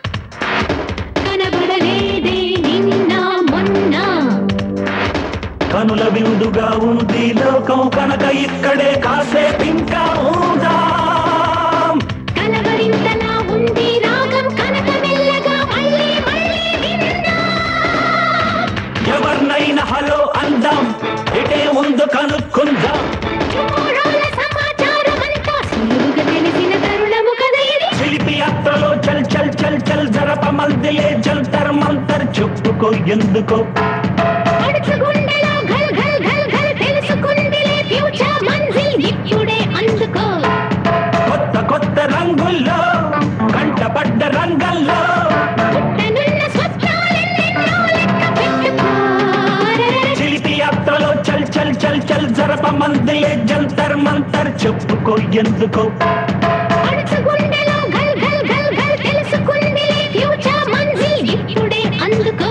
M: కనబడలేదే నిన్న మొన్న
A: కనుల విందుగా ఉంది లోకం కనుక ఇక్కడే కాసేపు ఇంకా ఉందాం
M: కలవరింతలా ఉంది రాగం కనక మెల్లగా మళ్ళీ మళ్ళీ విందాం
A: ఎవరినైనా హలో అందాం ఇటే ముందు కనుక్కుందాం
M: చుమూరాల సమాచారం అంతా సులువుగా తెలిసిన తరుణము కదా ఇది
A: చిలిపి యాత్రలో చల్ చల్ చల్ చల్ జరప మందిలే జంతర్ మంతర్ చెప్పుకో ఎందుకో
M: అడుచు గుండెలో ఘల్ ఘల్ ఘల్ ఘల్ తెలుసుకుందిలే ఫ్యూచర్ మంజిల్ ఇప్పుడే అందుకో
A: కొత్త కొత్త రంగుల్లో కంటపడ్డ రంగల్లో
M: పుట్టనున్న స్వప్నాలెన్నెన్నో లెక్క పెట్టుకో
A: చిలిపి యాత్రలో చల్ చల్ చల్ చల్ జరప మందిలే జంతర్ మంతర్ చెప్పుకో ఎందుకో
M: అడుచు గుండెలో ఘల్ ఘల్ ఘల్ ఘల్ తెలుసుకుందిలే ఫ్యూచర్ మంజిల్ ఇప్పుడే అందుకో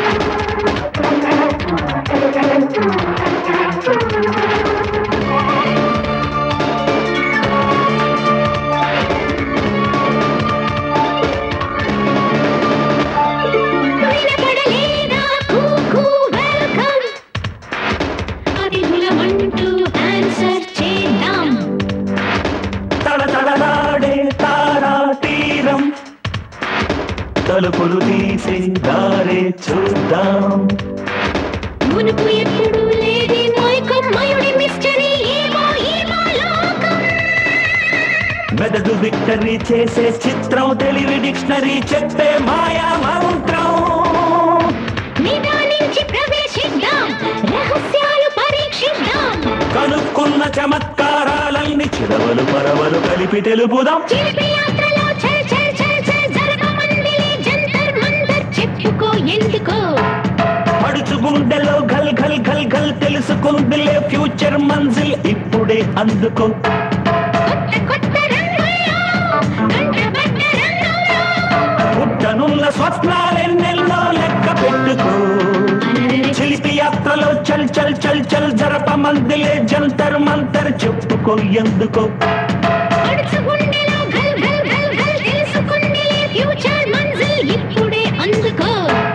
A: Thank you. తలుపులు తీసి దారే చూద్దాం
M: మునుపు ఎప్పుడు లేని మైకం మయుడి మిస్టరీ ఏమో ఏమో లోకం
A: మెదడు విక్టరీ చేసే చిత్రం తెలివి డిక్షనరీ చెప్పే మాయా మంత్రం
M: నిదానించి ప్రవేశిద్దాం రహస్యాలు పరీక్షిద్దాం
A: కనుక్కున్న చమత్కారాలన్నీ చిరవలు పరవలు కలిపి తెలుపుదాం
M: చిలిపి యాత్రలో చల్ చల్ చల్ చల్ జరగమందిలే జంతర్ మంతర్ చెప్పుకో ఎందుకో
A: పడుచు గుండెలో ఘల్ ఘల్ ఘల్ ఘల్ తెలుసుకుందిలే ఫ్యూచర్ మంజిల్ ఇప్పుడే అందుకో
M: కొత్త రంగుల్లో కంటబడ్డ రంగంలో
A: పుట్టనున్న స్వప్నాలెన్నెల్లో లెక్క పెట్టుకో చిలిపి యాత్రలో చల్ చల్ చల్ చల్ జరప మందిలే జంతర్ మంతర్ చెప్పుకో ఎందుకో
M: పడుచు గుండెలో గల్ గల్ గల్ గల్ తెలుసుకుందిలే ఫ్యూచర్ మంజిల్ ఇప్పుడే అందుకో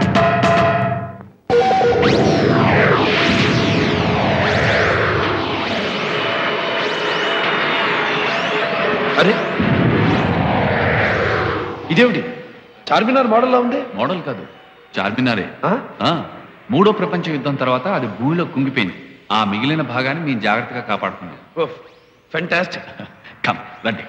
F: అరే ఇదేమిటి చార్మినార్ మోడల్లో ఉంది
I: మోడల్ కాదు చార్మినారే ఆ, మూడో ప్రపంచ యుద్ధం తర్వాత అది భూమిలో కుంగిపోయింది ఆ మిగిలిన భాగాన్ని మేము జాగ్రత్తగా కాపాడుకున్నాం
F: ఫెంటాస్టిక్
I: కమ్ రండి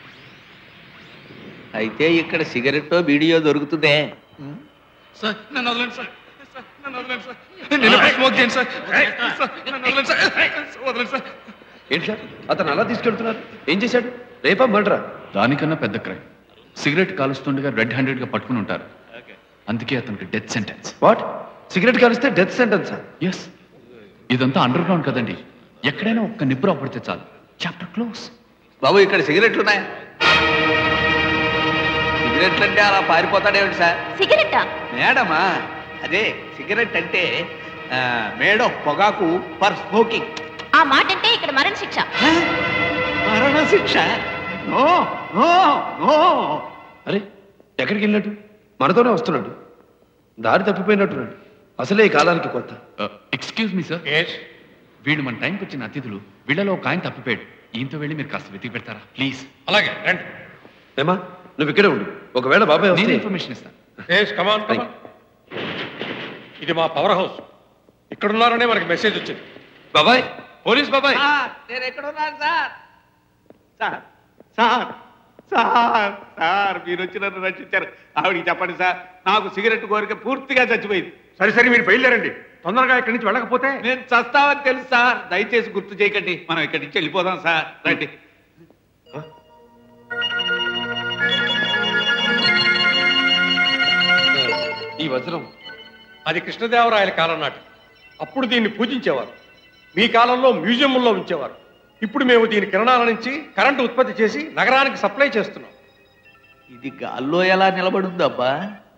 O: అయితే ఇక్కడ సిగరెట్ వీడియో దొరుకుతుందే
R: సార్ నన్ను వదలండి సార్ సార్, నన్ను వదలండి సార్ నేను ఎప్పుడు స్మోక్ చేయండి సార్ సార్, నన్ను వదలండి సార్ వదలండి సార్
F: ఏంటి సార్ అతను అలా తీసుకెళ్తున్నారు ఏం చేశాడు రేపా మర్డరా
I: దానికన్నా పెద్ద క్రైమ్ సిగరెట్ కాలుస్తుండగా రెడ్ హ్యాండెడ్ గా పట్టుకుని ఉంటారు అందుకే అతనికి డెత్ సెంటెన్స్
F: వాట్ సిగరెట్ కాలిస్తే డెత్ సెంటెన్స్
I: ఎస్ ఇదంతా అండర్ గ్రౌండ్ కదండి ఎక్కడైనా ఒక్క నిప్పురు పడితే చాలు చాప్టర్ క్లోజ్
O: బాబు ఇక్కడ సిగరెట్లు ఉన్నాయా సిగరెట్లు అంటే అలా పారిపోతాడేమిటి సార్
P: సిగరెట్టా
O: మేడమా అదే సిగరెట్ అంటే ఆ, మేడం పొగాకు ఫర్ స్మోకింగ్
P: ఆ మాట అంటే ఇక్కడ మరణ శిక్ష
O: మరణ శిక్ష నో నో నో
F: అరే ఎక్కడికి వెళ్ళినట్టు మనతోనే వస్తున్నాడు దారి తప్పిపోయినట్టున్నాడు అసలే ఈ కాలానికి కొత్త
I: ఎక్స్క్యూజ్ మీ సార్ వీళ్ళు మన టైంకి వచ్చిన అతిథులు వీళ్ళలో ఒక ఆయన తప్పిపోయాడు ఈయంతో వెళ్ళి మీరు కాస్త వెతికి పెడతారా ప్లీజ్
R: అలాగే రండి
F: ఏమా నువ్వు ఇక్కడే ఉండు ఒకవేళ బాబాయ్
I: నేను
F: వస్తే
I: ఇన్ఫర్మేషన్ ఇస్తాను
R: ఎస్ కమాన్ కమాన్ ఇది మా పవర్ హౌస్ ఇక్కడ ఉన్నారనే మనకి మెసేజ్ వచ్చింది
F: బాబాయ్ పోలీస్ బాబాయ్
O: సార్, నేను ఎక్కడ ఉన్నాను sir sir sir sir sir మీరు వచ్చి నన్ను రక్షించారు ఆవిడికి చెప్పండి సార్ నాకు సిగరెట్ కోరిక పూర్తిగా చచ్చిపోయింది
R: సరే సరే మీరు బయలుదేరండి తొందరగా ఇక్కడి నుంచి వెళ్ళకపోతే
O: నేను చస్తావని తెలుసు సార్ దయచేసి గుర్తు చేయకండి మనం ఇక్కడి నుంచి వెళ్ళిపోదాం సార్ రండి
F: ఈ వజ్రం
R: అది కృష్ణదేవరాయల కాలం నాటి అప్పుడు దీన్ని పూజించేవారు మీ కాలంలో మ్యూజియంలో ఉంచేవారు ఇప్పుడు మేము దీని కిరణాల నుంచి కరెంటు ఉత్పత్తి చేసి నగరానికి సప్లై చేస్తున్నాం
O: ఇది గాల్లో ఎలా నిలబడుందబ్బా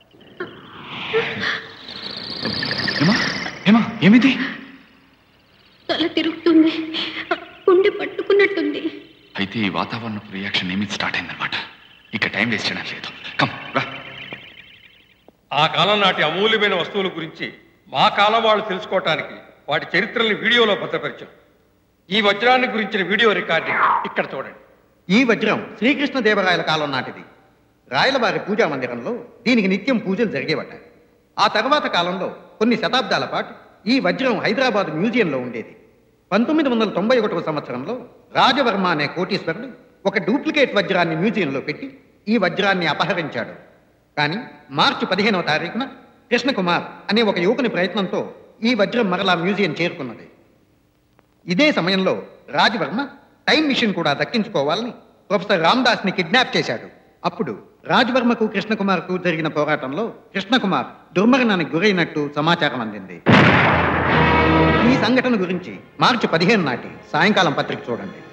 I: ఏమా ఏమా ఏమిది
C: తల తిరుగుతుంది గుండె పట్టుకున్నట్టుంది
I: అయితే ఈ వాతావరణపు రియాక్షన్ ఏమి స్టార్ట్ అయిందనమాట ఇక టైం వేస్ట్ చేయడం లేదు కమ్ రా
R: ఆ కాలం నాటి అమూల్యమైన వస్తువుల గురించి మా కాలం వాళ్ళు తెలుసుకోవటానికి వాటి చరిత్రల్ని వీడియోలో భద్రపరిచాం ఈ వజ్రాన్ని గురించిన వీడియో రికార్డింగ్ ఇక్కడ చూడండి
D: ఈ వజ్రం శ్రీకృష్ణదేవరాయల కాలం నాటిది రాయలవారి పూజా మందిరంలో దీనికి నిత్యం పూజలు జరిగేవట ఆ తర్వాత కాలంలో కొన్ని శతాబ్దాల పాటు ఈ వజ్రం హైదరాబాద్ మ్యూజియంలో ఉండేది పంతొమ్మిది వందల తొంభై ఒకటవ సంవత్సరంలో రాజవర్మ అనే కోటీశ్వరుడు ఒక డూప్లికేట్ వజ్రాన్ని మ్యూజియంలో పెట్టి ఈ వజ్రాన్ని అపహరించాడు కానీ మార్చి పదిహేనవ తారీఖున కృష్ణకుమార్ అనే ఒక యువకుని ప్రయత్నంతో ఈ వజ్రం మరలా మ్యూజియం చేరుకున్నది ఇదే సమయంలో రాజవర్మ టైం మిషన్ కూడా దక్కించుకోవాలని ప్రొఫెసర్ రామ్దాస్ ని కిడ్నాప్ చేశాడు అప్పుడు రాజవర్మకు కృష్ణకుమార్కు జరిగిన పోరాటంలో కృష్ణకుమార్ దుర్మరణానికి గురైనట్టు సమాచారం అందింది ఈ సంఘటన గురించి మార్చి పదిహేను నాటి సాయంకాలం పత్రిక చూడండి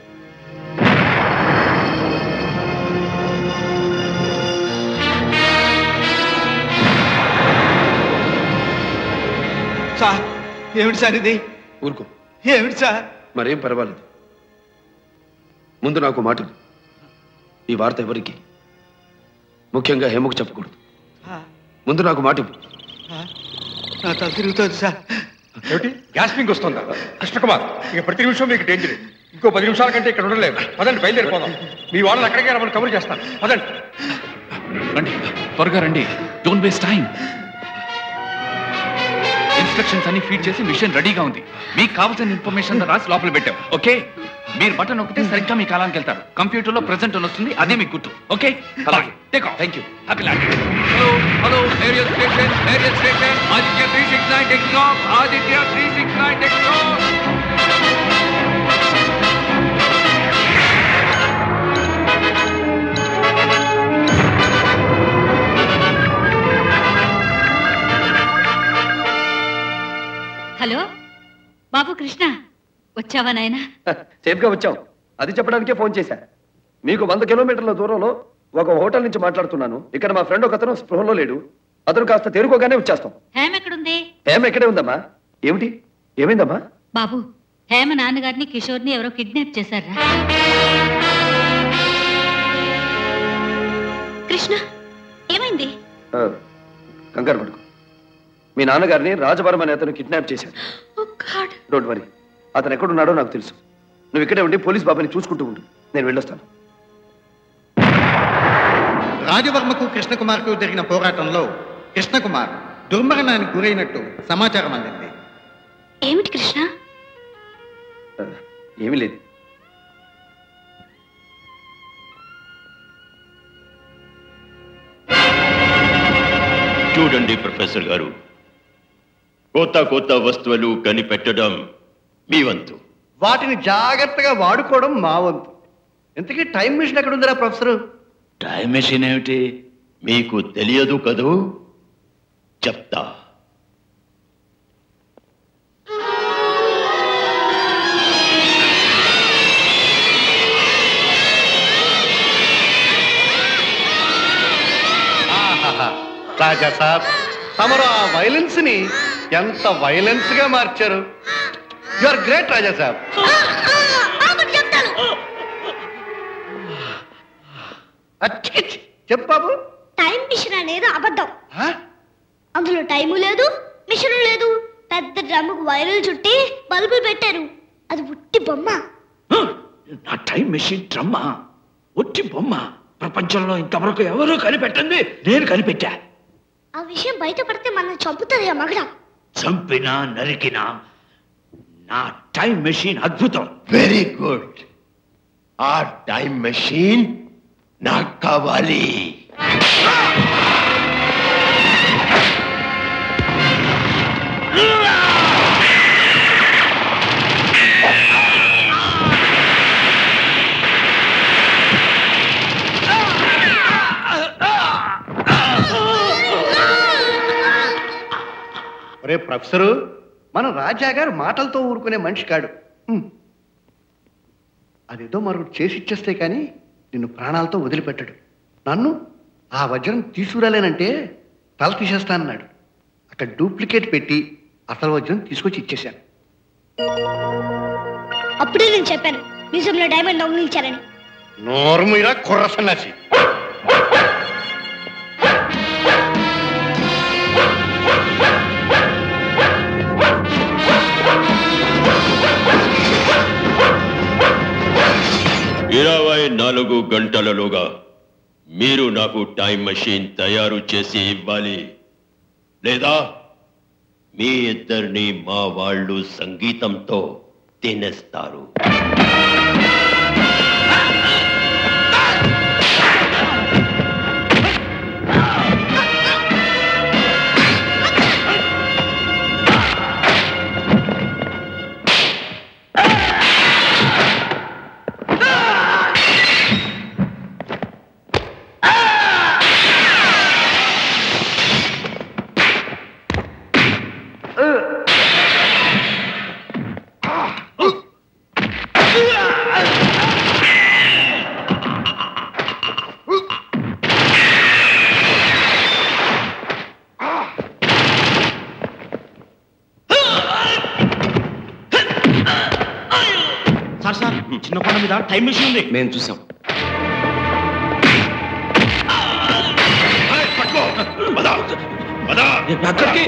O: సార్ ఏమిటి సార్ ఇది
F: ఊరుకో
O: ఏమిటి సార్
F: మరేం పర్వాలేదు ముందు నాకు మాట ఇవ్వు. ఈ వార్త ఎవరికి ముఖ్యంగా హేమకు చెప్పకూడదు ముందు నాకు మాట ఇవ్వు.
O: నా తల తిరుగుతుంది సార్
R: ఏమిటి గ్యాస్ పింక్ వస్తుందా కృష్ణకుమార్ ఇక ప్రతి నిమిషం మీకు డేంజర్ ఇంకో పది నిమిషాల కంటే ఇక్కడ ఉండలేము పదండి బయలుదేరిపోదాం మీ వాళ్ళని ఎక్కడికి రమ్మని కబురు చేస్తాను పదండి
I: రండి త్వరగా రండి డోంట్ వేస్ట్ టైం ఇన్స్ట్రక్షన్స్ అన్ని ఫీడ్ చేసి మిషన్ రెడీగా ఉంది మీకు కావాల్సిన ఇన్ఫర్మేషన్ రాసి లోపల పెట్టాం ఓకే మీరు బటన్ నొక్కితే సరిగ్గా మీ కాలానికి వెళ్తారు కంప్యూటర్ లో ప్రెసెంట్ అని వస్తుంది అదే మీకు గుర్తు ఓకే అలాగే take off thank you happy land hello hello aerial station aerial station Aditya three six nine takes off Aditya three six nine takes off
B: hello బాబు కృష్ణ వచ్చావా నాయనా
F: సేఫ్ గా వచ్చాం అది చెప్పడానికే ఫోన్ చేశా మీకు వంద కిలోమీటర్ల దూరంలో ఒక హోటల్ నుంచి మాట్లాడుతున్నాను ఇక్కడ మా ఫ్రెండ్ ఒక అతను స్పృహలో లేడు అతను కాస్త తేరుకోగానే వచ్చేస్తాం
B: హేమ ఎక్కడుంది
F: హేమ ఇక్కడే ఉందమ్మా ఏమిటి ఏమైందమ్మా
B: బాబు హేమ నాన్నగారిని కిషోర్ని ఎవరో కిడ్నాప్ చేశారా
C: కృష్ణ ఏమైంది
F: ఆ, కంగారు పడుకో మీ నాన్నగారిని రాజవరం అనే అతను కిడ్నాప్ చేశాడు డోంట్ వరీ అతను ఎక్కడున్నాడో నాకు తెలుసు నువ్వు ఇక్కడే ఉండి పోలీస్ బాబాని చూసుకుంటూ ఉండు నేను వెళ్ళొస్తాను
D: రాజవర్మకు కృష్ణకుమార్కు జరిగిన పోరాటంలో కృష్ణకుమార్ దుర్మరణానికి గురైనట్టు సమాచారం అందింది
C: ఏమిటి కృష్ణ
F: ఏమీ లేదు
L: చూడండి ప్రొఫెసర్ గారు కొత్త కొత్త వస్తువులు కనిపెట్టడం మీ వంతు
T: వాటిని జాగ్రత్తగా వాడుకోవడం మా వంతు ఇంతకీ టైం మిషన్ ఎక్కడ ఉందిరా ప్రొఫెసర్
L: టైం మెషిన్ ఏమిటి మీకు తెలియదు కదూ చెప్తా
T: రాజా సాబ్ తమరు ఆ వైలెన్స్ ని ఎంత వైలెన్స్ గా మార్చారు you are great Raja Saab అచ్చికిచ్చి చెప్పు బాబు
W: టైం మిషన్ అనేది అబద్ధం అందులో టైము లేదు మిషన్ లేదు పెద్ద డ్రమ్ముకు వైర్లు చుట్టి బల్బులు పెట్టారు అది ఉట్టి బొమ్మ
O: నా టైం మెషిన్ డ్రమ్మా ఒట్టి బొమ్మ ప్రపంచంలో ఇంతవరకు ఎవరూ కనిపెట్టింది నేను కనిపెట్టా
W: ఆ విషయం బయటపడితే మనం చంపుతుంది ఆ మగడ
O: చంపినా నరికినా నా టైం మెషిన్ అద్భుతం
L: వెరీ గుడ్ ఆ టైం మెషిన్ నాకు కావాలి
T: ఒరే ప్రొఫెసరు మన రాజా గారు మాటలతో ఊరుకునే మనిషి కాడు హ్మ్. అదేదో మరొకటి చేసి ఇచ్చేస్తే కానీ నిన్ను ప్రాణాలతో వదిలిపెట్టడు నన్ను ఆ వజ్రం తీసుకురాలేనంటే తల తీసేస్తానన్నాడు అక్కడ డూప్లికేట్ పెట్టి అసలు వజ్రం తీసుకొచ్చి ఇచ్చేశాను
W: అప్పుడే నేను చెప్పాను మ్యూజియంలో డైమండ్ దొంగిలించారని
T: నోర్మీరా కుర్ర సన్నాసి
L: ఇరవై నాలుగు గంటలలోగా మీరు నాకు టైం మెషిన్ తయారు చేసి ఇవ్వాలి లేదా మీ ఇద్దరిని మా వాళ్ళు సంగీతంతో తినేస్తారు
N: సార్ సార్ చిన్న కొండ మీద టైం మిషన్ ఉంది
F: మేము చూసాం
O: అక్కడికి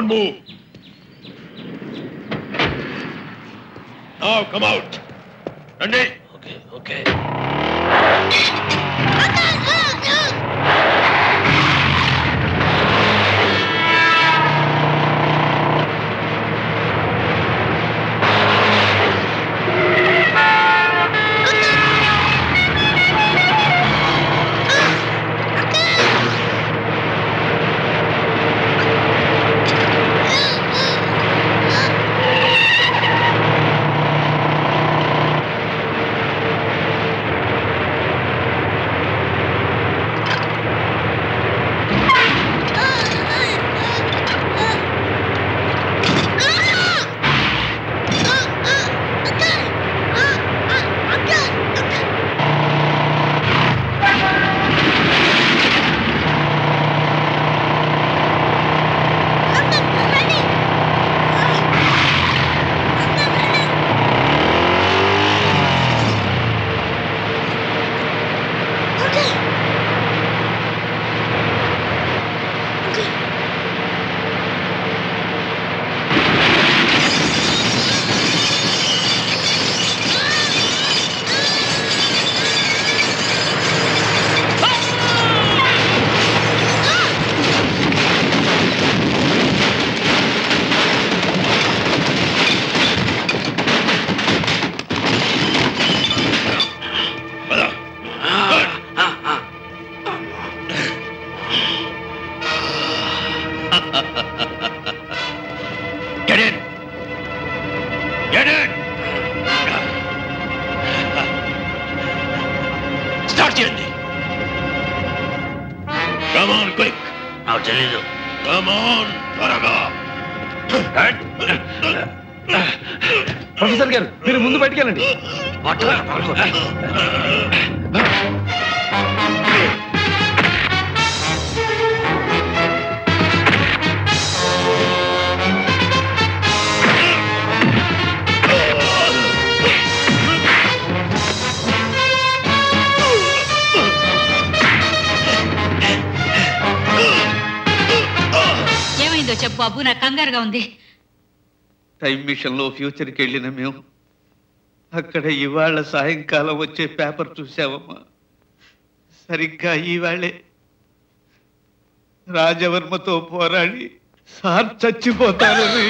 L: move. Now come out. రండి okay okay Get in! Get in! Start చేయండి కమ్ ఆన్ క్విక్ నాకు తెలీదు కమ్ ఆన్ త్వరగా
F: ప్రొఫెసర్ గారు మీరు ముందు బయటికెళ్ళండి
B: ఏమైందో చెప్పు బాబు నాకు కంగారుగా ఉంది
O: టైం మిషన్లో ఫ్యూచర్కి వెళ్ళిన మేము అక్కడ ఇవాళ సాయంకాలం వచ్చే పేపర్ చూసావమ్మా సరిగ్గా ఈవాళే రాజవర్మతో పోరాడి సార్ చచ్చిపోతారని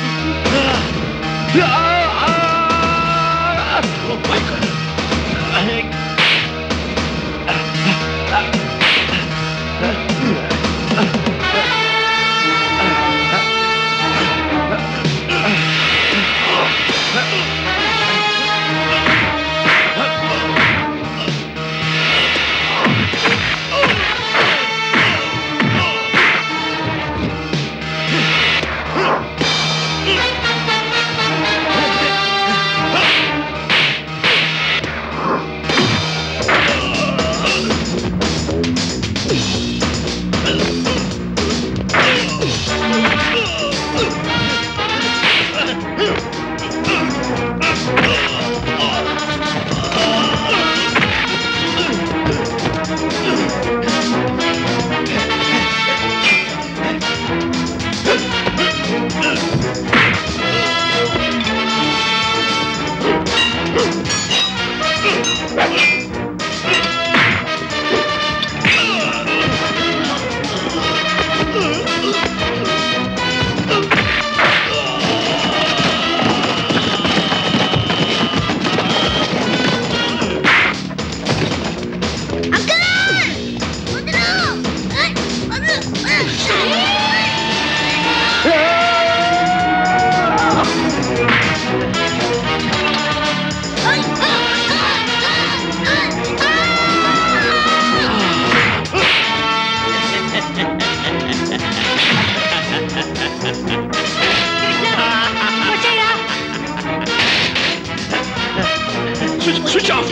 L: Switch off!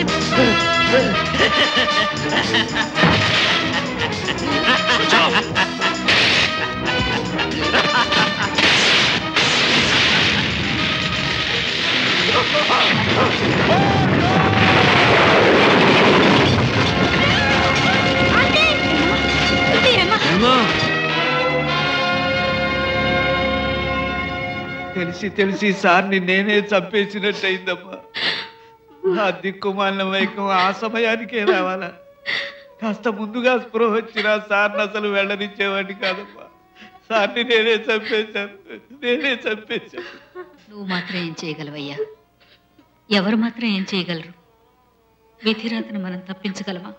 L: Switch off!
O: తెలిసి తెలిసి సార్ని నేనే చంపేసినట్టయిందమ్మా ఆ దిక్కుమాలిన వైకం ఆ సమయానికే రావాలా కాస్త ముందుగా స్పృహ వచ్చినా సార్ని అసలు వెళ్ళనిచ్చేవాడిని కాదమ్మా సార్ని నేనే చంపేశాను నేనే చంపేశాను
B: నువ్వు మాత్రం ఏం చేయగలవయ్యా ఎవరు మాత్రం ఏం చేయగలరు విధిరాతను మనం తప్పించగలమా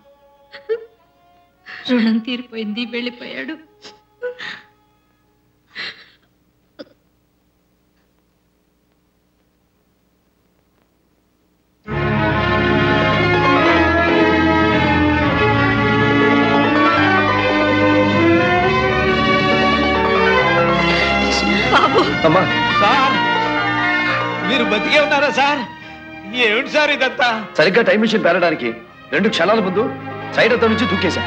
B: రుణం తీరిపోయింది వెళ్ళిపోయాడు
K: బాబు
F: అమ్మా
O: సార్ మీరు బతికే ఉన్నారా సార్ ఏమిటి సార్ ఇదంతా
F: సరిగ్గా టైం మిషన్ పేరడానికి రెండు క్షణాల ముందు సైడ్ అద్దం నుంచి దూకేశా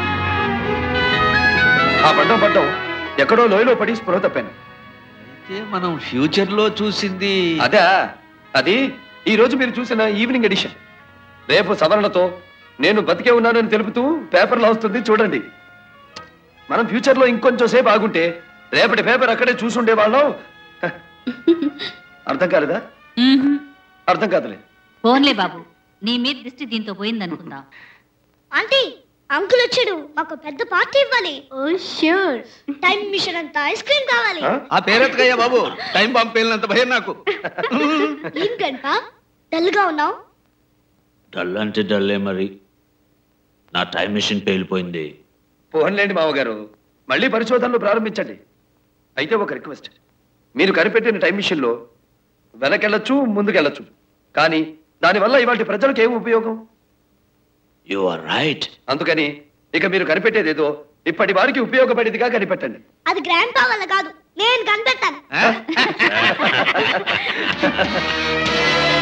F: ఆ పడ్డం పడ్డం ఎక్కడో లోయలో పడి స్పృహ తప్పాను
O: అయితే మనం ఫ్యూచర్ లో చూసింది
F: అదే అది ఈ రోజు మీరు చూసిన ఈవినింగ్ ఎడిషన్ రేపు సవరణతో నేను బతికే ఉన్నానని తెలుపుతూ పేపర్లో వస్తుంది చూడండి మనం ఫ్యూచర్ లో ఇంకొంచెం సేపు ఆగుంటే రేపటి పేపర్ అక్కడే చూసుండే వాళ్ళం హ, అర్థం కాలేదా అర్థం కాదులే
B: పోన్లే బాబు నీ మీద దృష్టి దీంతో పోయిందనుకుందాం
W: ఆంటీ అంకుల్ వచ్చాడు మాకు పెద్ద పార్టీ ఇవ్వాలి ఓ ష్యూర్ టైం మిషన్ అంత ఐస్ క్రీమ్ కావాలి
O: ఆ పేరెత్తకయ్యా బాబు టైం బాంబు పేలినంత భయం నాకు
W: ఏం కనుక డల్ గా ఉన్నావు
Q: డల్ అంటే డల్లే మరి నా టైం మిషన్ పేలిపోయింది
F: పోన్లేండి మామగారు మళ్ళీ పరిశోధనలు ప్రారంభించండి అయితే ఒక రిక్వెస్ట్ మీరు కనిపెట్టిన టైం మిషన్లో వెనకెళ్ళొచ్చు ముందుకెళ్ళొచ్చు కానీ దానివల్ల ఇవాటి ప్రజలకు ఏం ఉపయోగం
Q: యు ఆర్ రైట్
F: అందుకని ఇక మీరు కనిపెట్టేదేదో ఇప్పటి వారికి ఉపయోగపడేదిగా కనిపెట్టండి
W: అది గ్రాండ్ పా వల్ల కాదు నేను కనిపెట్టాను